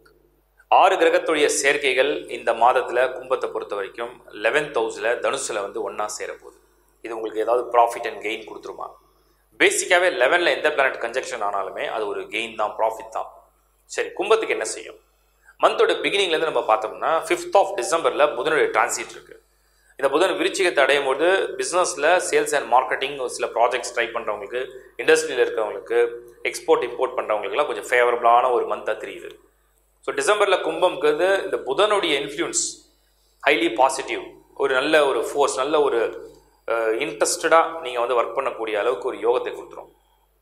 ஆறு கிரகத்துடைய சேர்க்கைகள் இந்த மாதத்தில் கும்பத்தை பொறுத்த வரைக்கும் லெவன்த் ஹவுஸில் தனுசில் வந்து ஒன்றா சேரப்போகுது இது உங்களுக்கு ஏதாவது ப்ராஃபிட் அண்ட் கெயின் கொடுத்துருமா பேசிக்காகவே லெவனில் எந்த பிளானட் கன்ஜெக்ஷன் ஆனாலுமே அது ஒரு கெயின் தான் ப்ராஃபிட் தான் சரி கும்பத்துக்கு என்ன செய்யும் மந்தோட பிகினிங்லேருந்து நம்ம பார்த்தோம்னா ஃபிஃப்த் ஆஃப் டிசம்பரில் புதனுடைய டிரான்சிட் இருக்குது இந்த புதன் விருச்சிகத்தை அடையும் போது பிஸ்னஸில் சேல்ஸ் அண்ட் மார்க்கெட்டிங் ஒரு சில ப்ராஜெக்ட்ஸ் ட்ரை பண்ணுறவங்களுக்கு இண்டஸ்ட்ரியில் இருக்கிறவங்களுக்கு எக்ஸ்போர்ட் இம்போர்ட் பண்ணுறவங்களுக்குலாம் கொஞ்சம் ஃபேவரபுளான ஒரு மந்தாக தெரியுது ஸோ டிசம்பரில் கும்பம்ங்கிறது இந்த புதனுடைய இன்ஃப்ளூயன்ஸ் ஹைலி பாசிட்டிவ் ஒரு நல்ல ஒரு ஃபோர்ஸ் நல்ல ஒரு இன்ட்ரெஸ்டடாக நீங்கள் வந்து ஒர்க் பண்ணக்கூடிய அளவுக்கு ஒரு யோகத்தை கொடுத்துரும்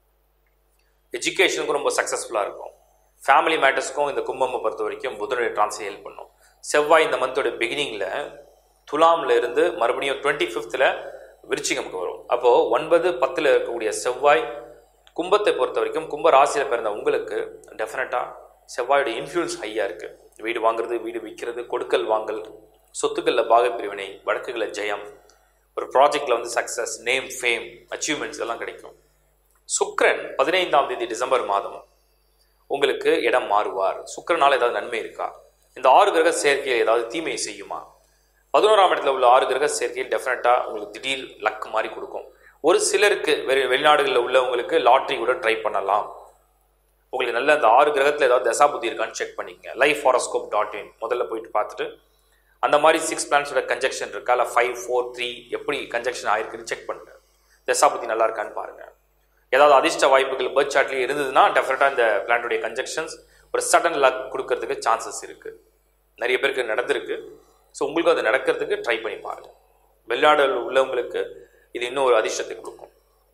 எஜுகேஷனுக்கும் ரொம்ப சக்ஸஸ்ஃபுல்லாக இருக்கும் ஃபேமிலி மேட்டர்ஸ்க்கும் இந்த கும்பமை பொறுத்த வரைக்கும் புதனுடைய டிரான்ஸை ஹெல்ப் பண்ணும் செவ்வாய் இந்த மந்தோட பிகினிங்கில் துலாமில் இருந்து மறுபடியும் டுவெண்ட்டி ஃபிஃப்த்தில் விருச்சிகமுக்கு வரும் அப்போது ஒன்பது பத்தில் இருக்கக்கூடிய செவ்வாய் கும்பத்தை பொறுத்த வரைக்கும் கும்ப ராசியில் பிறந்த உங்களுக்கு டெஃபினட்டாக செவ்வாயோட இன்ஃப்ளூயன்ஸ் ஹையாக இருக்குது வீடு வாங்குறது வீடு விற்கிறது கொடுக்கல் வாங்கல் சொத்துக்களில் பாகப்பிரிவினை வழக்குகளில் ஜெயம் ஒரு ப்ராஜெக்டில் வந்து சக்ஸஸ் நேம் ஃபேம் அச்சீவ்மெண்ட்ஸ் எல்லாம் கிடைக்கும் சுக்ரன் பதினைந்தாம் தேதி டிசம்பர் மாதம் உங்களுக்கு இடம் மாறுவார் சுக்கரனால் ஏதாவது நன்மை இருக்கா இந்த ஆறு கிரக சேர்க்கையில் ஏதாவது தீமையை செய்யுமா பதினோராம் இடத்துல உள்ள ஆறு கிரக சேர்க்கையில் டெஃபினட்டாக உங்களுக்கு திடீர் லக் மாதிரி கொடுக்கும் ஒரு சிலருக்கு வெளி வெளிநாடுகளில் உள்ளவங்களுக்கு லாட்ரி கூட ட்ரை பண்ணலாம் உங்களுக்கு நல்ல அந்த ஆறு கிரகத்தில் ஏதாவது தசாபுத்தி இருக்கான்னு செக் பண்ணிக்கங்க லைஃப் ஹாரோஸ்கோப் டாட் இன் முதல்ல போயிட்டு பார்த்துட்டு அந்த மாதிரி சிக்ஸ் பிளான்ஸோட கன்ஜெக்ஷன் இருக்கா இல்லை ஃபைவ் ஃபோர் த்ரீ எப்படி கன்ஜெக்ஷன் ஆயிருக்குன்னு செக் பண்ணுங்க தசாபுத்தி நல்லா இருக்கான்னு பாருங்கள் ஏதாவது அதிர்ஷ்ட வாய்ப்புகள் பர்த் சார்ட்லேயே இருந்ததுன்னா டெஃபினட்டாக இந்த பிளான்ட்டுடைய கன்ஜெக்ஷன்ஸ் ஒரு சடன் லக் கொடுக்கறதுக்கு சான்சஸ் இருக்குது நிறைய பேருக்கு நடந்திருக்கு ஸோ உங்களுக்கும் அது நடக்கிறதுக்கு ட்ரை பண்ணி பாருங்கள் வெளிநாடு உள்ளவங்களுக்கு இது இன்னும் ஒரு அதிர்ஷ்டத்தை கொடுக்கும்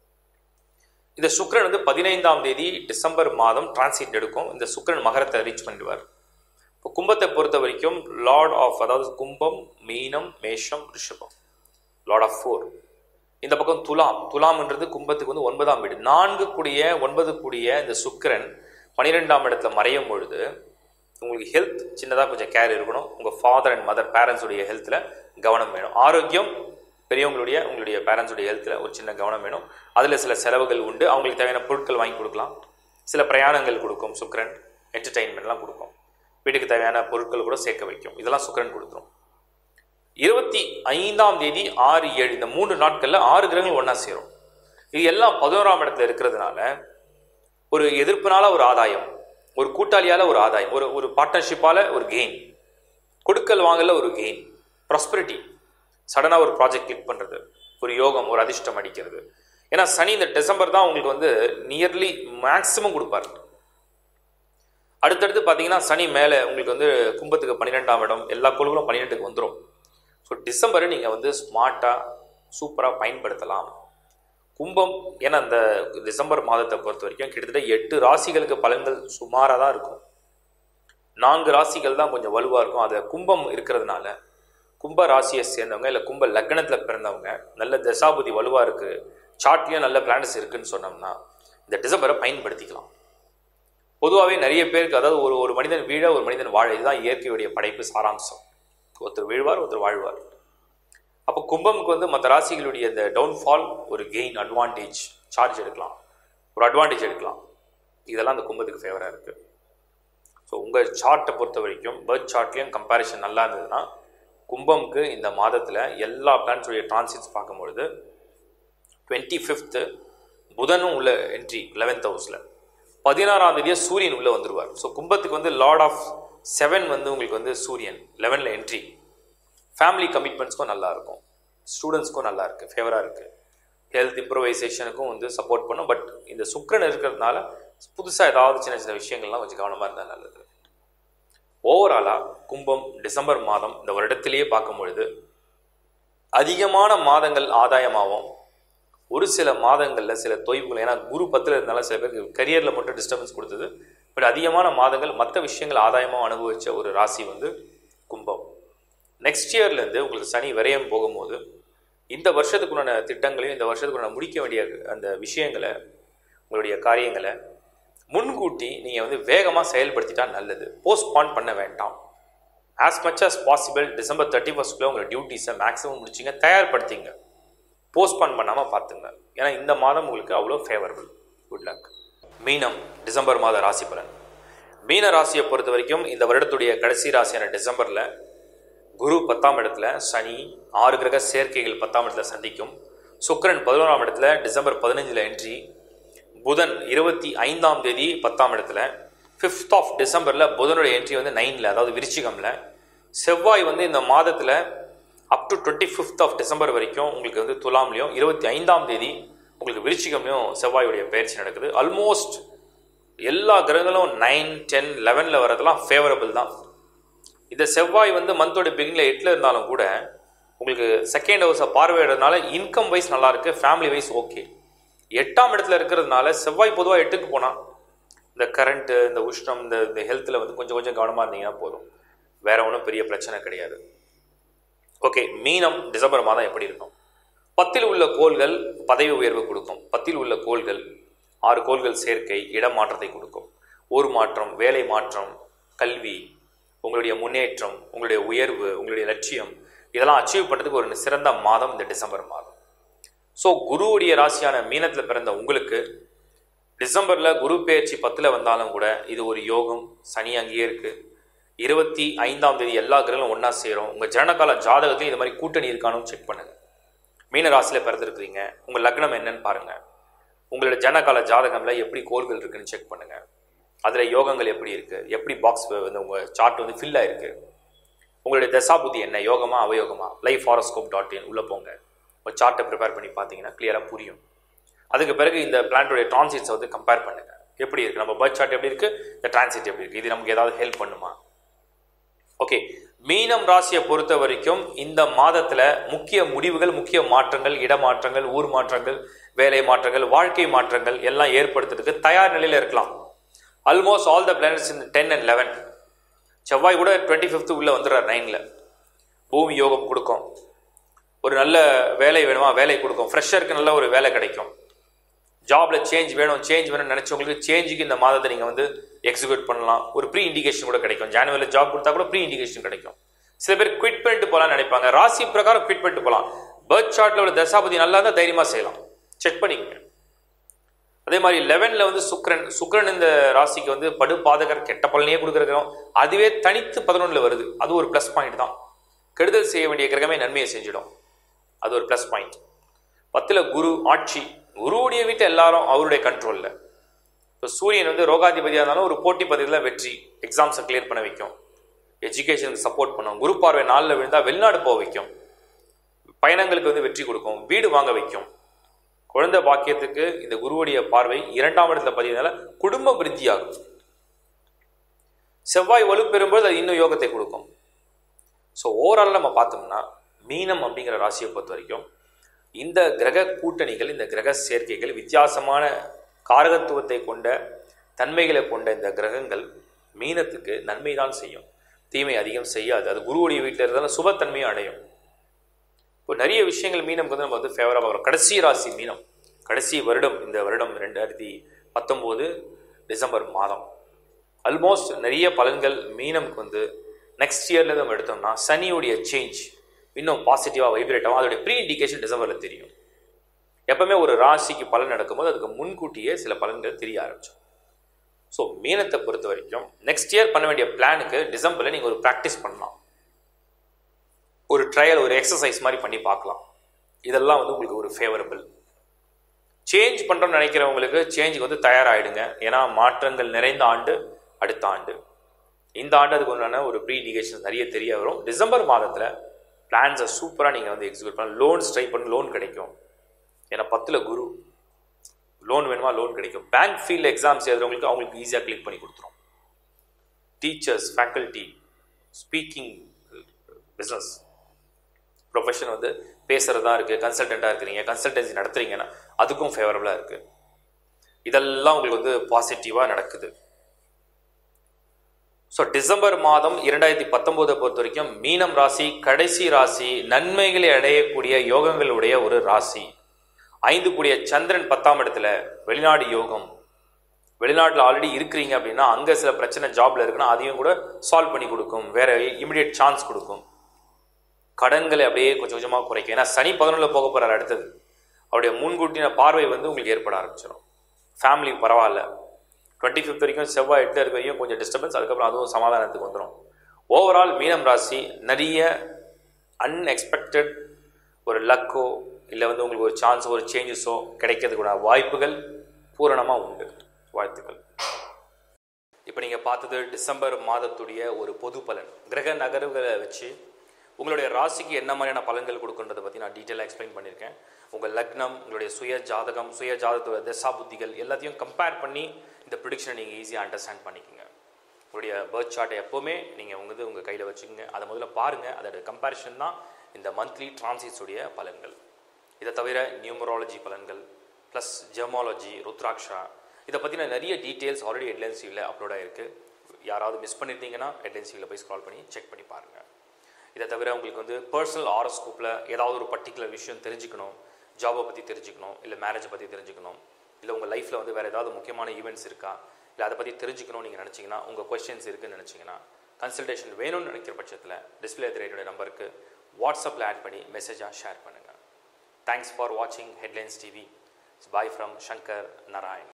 இந்த சுக்ரன் வந்து பதினைந்தாம் தேதி டிசம்பர் மாதம் டிரான்சிட் எடுக்கும் இந்த சுக்ரன் மகரத்தை ரீச் பண்ணிடுவார் இப்போ கும்பத்தை பொறுத்த வரைக்கும் லார்ட் ஆஃப் அதாவது கும்பம் மீனம் மேஷம் ரிஷபம் லார்ட் ஆஃப் ஃபோர் இந்த பக்கம் துலாம் துலாம்ன்றது கும்பத்துக்கு வந்து ஒன்பதாம் வீடு நான்கு கூடிய ஒன்பது கூடிய இந்த சுக்கிரன் பன்னிரெண்டாம் இடத்துல மறையும் பொழுது உங்களுக்கு ஹெல்த் சின்னதாக கொஞ்சம் கேர் இருக்கணும் உங்கள் ஃபாதர் அண்ட் மதர் பேரண்ட்ஸுடைய ஹெல்த்தில் கவனம் வேணும் ஆரோக்கியம் பெரியவங்களுடைய உங்களுடைய பேரண்ட்ஸுடைய ஹெல்த்தில் ஒரு சின்ன கவனம் வேணும் அதில் சில செலவுகள் உண்டு அவங்களுக்கு தேவையான பொருட்கள் வாங்கி கொடுக்கலாம் சில பிரயாணங்கள் கொடுக்கும் சுக்ரன் என்டர்டெயின்மெண்ட்லாம் கொடுக்கும் வீட்டுக்கு தேவையான பொருட்கள் கூட சேர்க்க வைக்கும் இதெல்லாம் சுக்ரன் கொடுத்துரும் இருபத்தி ஐந்தாம் தேதி ஆறு ஏழு இந்த மூன்று நாட்களில் ஆறு கிரகங்கள் ஒன்றா சேரும் இது எல்லாம் பதினோராம் இடத்துல இருக்கிறதுனால ஒரு எதிர்ப்பினால ஒரு ஆதாயம் ஒரு கூட்டாளியால் ஒரு ஆதாயம் ஒரு ஒரு பார்ட்னர்ஷிப்பால் ஒரு கெயின் கொடுக்கல் வாங்கல ஒரு கெயின் ப்ராஸ்பரிட்டி சடனாக ஒரு ப்ராஜெக்ட் கிளிக் பண்ணுறது ஒரு யோகம் ஒரு அதிர்ஷ்டம் அடிக்கிறது ஏன்னா சனி இந்த டிசம்பர் தான் உங்களுக்கு வந்து நியர்லி மேக்ஸிமம் கொடுப்பாரு அடுத்தடுத்து பார்த்தீங்கன்னா சனி மேலே உங்களுக்கு வந்து கும்பத்துக்கு பன்னிரெண்டாம் இடம் எல்லா கோள்களும் பன்னிரெண்டுக்கு வந்துடும் ஸோ டிசம்பரை நீங்கள் வந்து ஸ்மார்ட்டாக சூப்பராக பயன்படுத்தலாம் கும்பம் ஏன்னா அந்த டிசம்பர் மாதத்தை பொறுத்த வரைக்கும் கிட்டத்தட்ட எட்டு ராசிகளுக்கு பலன்கள் சுமாராக தான் இருக்கும் நான்கு ராசிகள் தான் கொஞ்சம் வலுவாக இருக்கும் அதில் கும்பம் இருக்கிறதுனால கும்ப ராசியை சேர்ந்தவங்க இல்லை கும்ப லக்னத்தில் பிறந்தவங்க நல்ல தசாபுதி வலுவாக இருக்குது சார்ட்லேயும் நல்ல பிளானட்ஸ் இருக்குன்னு சொன்னோம்னா இந்த டிசம்பரை பயன்படுத்திக்கலாம் பொதுவாகவே நிறைய பேருக்கு அதாவது ஒரு ஒரு மனிதன் வீழ ஒரு மனிதன் வாழ இதுதான் இயற்கையுடைய படைப்பு சாராம்சம் ஒருத்தர் வீழ்வார் ஒருத்தர் வாழ்வார் அப்போ கும்பமுக்கு வந்து மற்ற ராசிகளுடைய இந்த டவுன்ஃபால் ஒரு கெயின் அட்வான்டேஜ் சார்ஜ் எடுக்கலாம் ஒரு அட்வான்டேஜ் எடுக்கலாம் இதெல்லாம் அந்த கும்பத்துக்கு ஃபேவராக இருக்குது ஸோ உங்கள் சார்ட்டை பொறுத்த வரைக்கும் பர்த் சார்ட்லேயும் கம்பேரிஷன் நல்லா இருந்ததுன்னா கும்பம்க்கு இந்த மாதத்தில் எல்லா பிளான்ஸுடைய டிரான்சிட்ஸ் பார்க்கும்பொழுது டுவெண்ட்டி ஃபிஃப்த்து புதனும் உள்ள என்ட்ரி லெவன்த் ஹவுஸில் பதினாறாம் தேதியே சூரியன் உள்ளே வந்துடுவார் ஸோ கும்பத்துக்கு வந்து லார்ட் ஆஃப் செவன் வந்து உங்களுக்கு வந்து சூரியன் லெவனில் என்ட்ரி ஃபேமிலி கமிட்மெண்ட்ஸ்க்கும் நல்லா இருக்கும் ஸ்டூடெண்ட்ஸ்க்கும் நல்லா இருக்குது ஃபேவராக இருக்குது ஹெல்த் இம்ப்ரூவைசேஷனுக்கும் வந்து சப்போர்ட் பண்ணும் பட் இந்த சுக்கரன் இருக்கிறதுனால புதுசாக ஏதாவது சின்ன சின்ன விஷயங்கள்லாம் கொஞ்சம் கவனமாக இருந்தால் நல்லது ஓவராலாக கும்பம் டிசம்பர் மாதம் இந்த வருடத்திலேயே பார்க்கும் பொழுது அதிகமான மாதங்கள் ஆதாயமாகும் ஒரு சில மாதங்களில் சில தொய்வுகள் ஏன்னா குரு பத்தில் இருந்தாலும் சில பேருக்கு கரியரில் மட்டும் டிஸ்டர்பன்ஸ் கொடுத்தது பட் அதிகமான மாதங்கள் மற்ற விஷயங்கள் ஆதாயமாக அனுபவித்த ஒரு ராசி வந்து கும்பம் நெக்ஸ்ட் இயர்லேருந்து உங்களுக்கு சனி விரயம் போகும்போது இந்த வருஷத்துக்குண்டான திட்டங்களையும் இந்த வருஷத்துக்குண்டான முடிக்க வேண்டிய அந்த விஷயங்களை உங்களுடைய காரியங்களை முன்கூட்டி நீங்கள் வந்து வேகமாக செயல்படுத்திட்டா நல்லது போஸ்ட்பான் பண்ண வேண்டாம் as much as possible December thirty ஃபஸ்ட்குள்ளே உங்களை டியூட்டிஸை மேக்ஸிமம் முடிச்சிங்க தயார்படுத்திங்க போஸ்ட்பான் பண்ணாமல் பார்த்துங்க ஏன்னா இந்த மாதம் உங்களுக்கு அவ்வளோ ஃபேவரபிள் குட் லக் மீனம் டிசம்பர் மாத ராசி பலன் மீன ராசியை பொறுத்த வரைக்கும் இந்த வருடத்துடைய கடைசி ராசியான டிசம்பரில் குரு பத்தாம் இடத்துல சனி ஆறு கிரக சேர்க்கைகள் பத்தாம் இடத்துல சந்திக்கும் சுக்கிரன் பதினோராம் இடத்துல டிசம்பர் பதினஞ்சில் என்ட்ரி புதன் இருபத்தி ஐந்தாம் தேதி பத்தாம் இடத்துல ஃபிஃப்த் ஆஃப் டிசம்பரில் புதனுடைய என்ட்ரி வந்து நைனில் அதாவது விருச்சிகமில் செவ்வாய் வந்து இந்த மாதத்தில் up to twenty fifth of December வரைக்கும் உங்களுக்கு வந்து துலாம்லையும் இருபத்தி ஐந்தாம் தேதி உங்களுக்கு விருச்சிகம்லையும் செவ்வாயுடைய பயிற்சி நடக்குது ஆல்மோஸ்ட் எல்லா கிரகங்களும் நைன் டென் லெவனில் வரதெல்லாம் ஃபேவரபிள் தான் இந்த செவ்வாய் வந்து மந்தோட பிகினில் எட்டில் இருந்தாலும் கூட உங்களுக்கு செகண்ட் ஹவுஸை பார்வையிடுறதுனால இன்கம் வைஸ் நல்லா இருக்கு ஃபேமிலி வைஸ் ஓகே எட்டாம் இடத்துல இருக்கிறதுனால செவ்வாய் பொதுவாக எட்டுக்கு போனால் இந்த கரண்ட்டு இந்த உஷ்ணம் இந்த இந்த ஹெல்த்தில் வந்து கொஞ்சம் கொஞ்சம் கவனமாக இருந்தீங்கன்னா போதும் வேற ஒன்றும் பெரிய பிரச்சனை கிடையாது ஓகே மீனம் டிசம்பர் மாதம் எப்படி இருக்கும் பத்தில் உள்ள கோள்கள் பதவி உயர்வு கொடுக்கும் பத்தில் உள்ள கோள்கள் ஆறு கோள்கள் சேர்க்கை இடமாற்றத்தை கொடுக்கும் ஊர் மாற்றம் வேலை மாற்றம் கல்வி உங்களுடைய முன்னேற்றம் உங்களுடைய உயர்வு உங்களுடைய லட்சியம் இதெல்லாம் அச்சீவ் பண்ணுறதுக்கு ஒரு சிறந்த மாதம் இந்த டிசம்பர் மாதம் ஸோ குருவுடைய ராசியான மீனத்தில் பிறந்த உங்களுக்கு டிசம்பரில் குரு பெயர்ச்சி பத்தில் வந்தாலும் கூட இது ஒரு யோகம் சனி அங்கேயே இருக்குது இருபத்தி ஐந்தாம் தேதி எல்லா கிரகங்களும் ஒன்றா சேரும் உங்கள் ஜனகால ஜாதகத்தையும் இது மாதிரி கூட்டணி இருக்கானும் செக் பண்ணுங்கள் மீன ராசியில் பிறந்திருக்கிறீங்க உங்கள் லக்னம் என்னன்னு பாருங்கள் உங்களோட ஜனகால ஜாதகம்ல எப்படி கோள்கள் இருக்குன்னு செக் பண்ணுங்கள் அதில் யோகங்கள் எப்படி இருக்குது எப்படி பாக்ஸ் வந்து உங்கள் சார்ட் வந்து ஃபில் ஆயிருக்கு உங்களுடைய தசாபுத்தி என்ன யோகமா அவயோகமா லைஃப் ஹாரோஸ்கோப் டாட் இன் உள்ளே போங்க ஒரு சார்ட்டை ப்ரிப்பேர் பண்ணி பார்த்தீங்கன்னா கிளியராக புரியும் அதுக்கு பிறகு இந்த பிளான்டோடைய டிரான்சிட்ஸை வந்து கம்பேர் பண்ணுங்க எப்படி இருக்கு நம்ம பர்த் சார்ட் எப்படி இருக்கு இந்த டிரான்சிட் எப்படி இருக்கு இது நமக்கு ஏதாவது ஹெல்ப் பண்ணுமா ஓகே மீனம் ராசியை பொறுத்த வரைக்கும் இந்த மாதத்துல முக்கிய முடிவுகள் முக்கிய மாற்றங்கள் இடமாற்றங்கள் ஊர் மாற்றங்கள் வேலை மாற்றங்கள் வாழ்க்கை மாற்றங்கள் எல்லாம் ஏற்படுத்துறதுக்கு தயார் நிலையில இருக்கலாம் almost all the planets in ten and eleven செவ்வாய் கூட டுவெண்ட்டி ஃபிஃப்த் உள்ள வந்துடுறார் நைனில் பூமி யோகம் கொடுக்கும் ஒரு நல்ல வேலை வேணுமா வேலை கொடுக்கும் ஃப்ரெஷருக்கு நல்ல ஒரு வேலை கிடைக்கும் ஜாப்ல சேஞ்ச் வேணும் சேஞ்ச் வேணும்னு நினச்சவங்களுக்கு சேஞ்சுக்கு இந்த மாதத்தை நீங்கள் வந்து எக்ஸிக்யூட் பண்ணலாம் ஒரு ப்ரீ இண்டிகேஷன் கூட கிடைக்கும் ஜானுவரியில் ஜாப் கொடுத்தா கூட ப்ரீ இண்டிகேஷன் கிடைக்கும் சில பேர் குவிட் பண்ணிட்டு போகலாம்னு நினைப்பாங்க ராசி பிரகாரம் குவிட் பண்ணிட்டு போகலாம் பேர்த் சார்ட்டில் உள்ள தசாபதி நல்லா இருந்தால் தைரியமாக செய்யலாம் செக் பண்ணிக்கங்க அதே மாதிரி லெவனில் வந்து சுக்ரன் சுக்ரன் இந்த ராசிக்கு வந்து படு பாதகர் கெட்ட பலனையே கொடுக்குறோம் அதுவே தனித்து பதினொன்றில் வருது அது ஒரு ப்ளஸ் பாயிண்ட் தான் கெடுதல் செய்ய வேண்டிய கிரகமே நன்மையை செஞ்சிடும் அது ஒரு ப்ளஸ் பாயிண்ட் பத்தில் குரு ஆட்சி குருவுடைய வீட்டில் எல்லாரும் அவருடைய கண்ட்ரோலில் இப்போ சூரியன் வந்து ரோகாதிபதியாக இருந்தாலும் ஒரு போட்டி பதிவில் வெற்றி எக்ஸாம்ஸை கிளியர் பண்ண வைக்கும் எஜுகேஷனுக்கு சப்போர்ட் பண்ணும் குரு பார்வை நாளில் விழுந்தால் வெளிநாடு போக வைக்கும் பயணங்களுக்கு வந்து வெற்றி கொடுக்கும் வீடு வாங்க வைக்கும் குழந்தை பாக்கியத்துக்கு இந்த குருவுடைய பார்வை இரண்டாம் இடத்துல பதிவதால குடும்ப விருத்தியாகும் செவ்வாய் வலுப்பெறும்போது அது இன்னும் யோகத்தை கொடுக்கும் ஸோ ஓவரால் நம்ம பார்த்தோம்னா மீனம் அப்படிங்கிற ராசியை பொறுத்த வரைக்கும் இந்த கிரக கூட்டணிகள் இந்த கிரக சேர்க்கைகள் வித்தியாசமான காரகத்துவத்தை கொண்ட தன்மைகளை கொண்ட இந்த கிரகங்கள் மீனத்துக்கு நன்மை தான் செய்யும் தீமை அதிகம் செய்யாது அது குருவுடைய வீட்டில் இருந்தாலும் சுபத்தன்மையும் அடையும் இப்போ நிறைய விஷயங்கள் மீனம்க்கு வந்து நம்ம வந்து ஃபேவராக பார்க்குறோம் கடைசி ராசி மீனம் கடைசி வருடம் இந்த வருடம் ரெண்டாயிரத்தி பத்தொம்போது டிசம்பர் மாதம் ஆல்மோஸ்ட் நிறைய பலன்கள் மீனம்க்கு வந்து நெக்ஸ்ட் இயர்ல நம்ம எடுத்தோம்னா சனியுடைய சேஞ்ச் இன்னும் பாசிட்டிவாக வைப்ரேட் ஆகும் அதோடைய ப்ரீ இண்டிகேஷன் டிசம்பரில் தெரியும் எப்பவுமே ஒரு ராசிக்கு பலன் நடக்கும்போது அதுக்கு முன்கூட்டியே சில பலன்கள் தெரிய ஆரம்பிச்சோம் ஸோ மீனத்தை பொறுத்த வரைக்கும் நெக்ஸ்ட் இயர் பண்ண வேண்டிய பிளானுக்கு டிசம்பரில் நீங்கள் ஒரு ப்ராக்டிஸ் பண்ணலாம் ஒரு ட்ரையல் ஒரு எக்ஸசைஸ் மாதிரி பண்ணி பார்க்கலாம் இதெல்லாம் வந்து உங்களுக்கு ஒரு ஃபேவரபிள் சேஞ்ச் பண்ணுறோம்னு நினைக்கிறவங்களுக்கு சேஞ்சுக்கு வந்து தயாராகிடுங்க ஏன்னா மாற்றங்கள் நிறைந்த ஆண்டு அடுத்த ஆண்டு இந்த ஆண்டு அதுக்கு உண்டான ஒரு ப்ரீ இண்டிகேஷன் நிறைய தெரிய வரும் டிசம்பர் மாதத்தில் பிளான்ஸை சூப்பராக நீங்கள் வந்து எக்ஸிக்யூட் பண்ணலாம் லோன்ஸ் ட்ரை பண்ணி லோன் கிடைக்கும் ஏன்னா பத்தில் குரு லோன் வேணுமா லோன் கிடைக்கும் பேங்க் ஃபீல்டு எக்ஸாம்ஸ் எழுதுறவங்களுக்கு அவங்களுக்கு ஈஸியாக கிளிக் பண்ணி கொடுத்துரும் teachers faculty speaking business profession வந்து பேசுகிறதா இருக்குது கன்சல்டண்ட்டாக இருக்கிறீங்க கன்சல்டன்சி நடத்துறீங்கன்னா அதுக்கும் ஃபேவரபுளாக இருக்குது இதெல்லாம் உங்களுக்கு வந்து பாசிட்டிவாக நடக்குது ஸோ டிசம்பர் மாதம் இரண்டாயிரத்தி பத்தொம்போதை பொறுத்த வரைக்கும் மீனம் ராசி கடைசி ராசி நன்மைகளை அடையக்கூடிய யோகங்களுடைய ஒரு ராசி ஐந்து கூடிய சந்திரன் பத்தாம் இடத்துல வெளிநாடு யோகம் வெளிநாட்டில் ஆல்ரெடி இருக்கிறீங்க அப்படின்னா அங்கே சில பிரச்சனை ஜாப்ல இருக்குன்னா அதையும் கூட சால்வ் பண்ணி கொடுக்கும் வேற இமிடியேட் சான்ஸ் கொடுக்கும் கடன்களை அப்படியே கொஞ்சம் கொஞ்சமாக குறைக்கும் ஏன்னா சனி பதினொன்றில் போக போகிறார் அடுத்தது அவருடைய முன்கூட்டின பார்வை வந்து உங்களுக்கு ஏற்பட ஆரம்பிச்சிடும் ஃபேமிலி பரவாயில்ல டுவெண்ட்டி ஃபிஃப்த் வரைக்கும் செவ்வாய் எட்டு இருக்க வரைக்கும் கொஞ்சம் டிஸ்டர்பன்ஸ் அதுக்கப்புறம் அதுவும் சமாதானத்துக்கு வந்துடும் ஓவரால் மீனம் ராசி நிறைய அன்எக்ஸ்பெக்டட் ஒரு லக்கோ இல்லை வந்து உங்களுக்கு ஒரு சான்ஸ் ஒரு சேஞ்சஸோ கிடைக்கிறதுக்குள்ள வாய்ப்புகள் பூரணமாக உண்டு வாழ்த்துக்கள் இப்போ நீங்கள் பார்த்தது டிசம்பர் மாதத்துடைய ஒரு பொது பலன் கிரக நகர்வுகளை வச்சு உங்களுடைய ராசிக்கு என்ன மாதிரியான பலன்கள் கொடுக்குன்றதை பற்றி நான் டீட்டெயிலாக எக்ஸ்பிளைன் பண்ணியிருக்கேன் உங்கள் லக்னம் உங்களுடைய சுய ஜாதகம் சுய ஜாதகத்தோட தசா புத்திகள் எல்லாத்தையும் கம்பேர் பண்ணி இந்த ப்ரிடிக்ஷனை நீங்கள் ஈஸியாக அண்டர்ஸ்டாண்ட் பண்ணிக்கோங்க உங்களுடைய பர்த் சார்ட்டை எப்போவுமே நீங்கள் உங்கள் உங்கள் கையில் வச்சுக்கோங்க அதை முதல்ல பாருங்கள் அதோட கம்பேரிஷன் தான் இந்த மந்த்லி டிரான்சிட்ஸுடைய பலன்கள் இதை தவிர நியூமராலஜி பலன்கள் ப்ளஸ் ஜெமாலஜி ருத்ராக்ஷா இதை பற்றின நிறைய டீட்டெயில்ஸ் ஆல்ரெடி ஹெட்லைன் சீவில் அப்லோட் ஆகிருக்கு யாராவது மிஸ் பண்ணியிருந்தீங்கன்னா ஹெட்லைன் சீவில் போய் ஸ்க்ரால் பண்ணி செக் பண்ணி பாருங்கள் இதை தவிர உங்களுக்கு வந்து பர்சனல் ஆரோஸ்கோப்பில் ஏதாவது ஒரு பர்டிகுலர் விஷயம் தெரிஞ்சுக்கணும் ஜாபை பற்றி தெரிஞ்சுக்கணும் இல்லை மேரேஜை பற்றி தெரிஞ்சுக்கணும் இல்லை உங்கள் லைஃப்பில் வந்து வேறு ஏதாவது முக்கியமான ஈவெண்ட்ஸ் இருக்கா இல்லை அதை பற்றி தெரிஞ்சுக்கணும்னு நீங்கள் நினச்சிங்கன்னா உங்கள் கொஸ்டின்ஸ் இருக்குன்னு நினச்சிங்கன்னா கன்சல்டேஷன் வேணும்னு நினைக்கிற பட்சத்தில் டிஸ்பிளே திரையுடைய நம்பருக்கு வாட்ஸ்அப்பில் ஆட் பண்ணி மெசேஜாக ஷேர் பண்ணுங்கள் தேங்க்ஸ் ஃபார் வாட்சிங் headlines TV bye from Shankar Narayan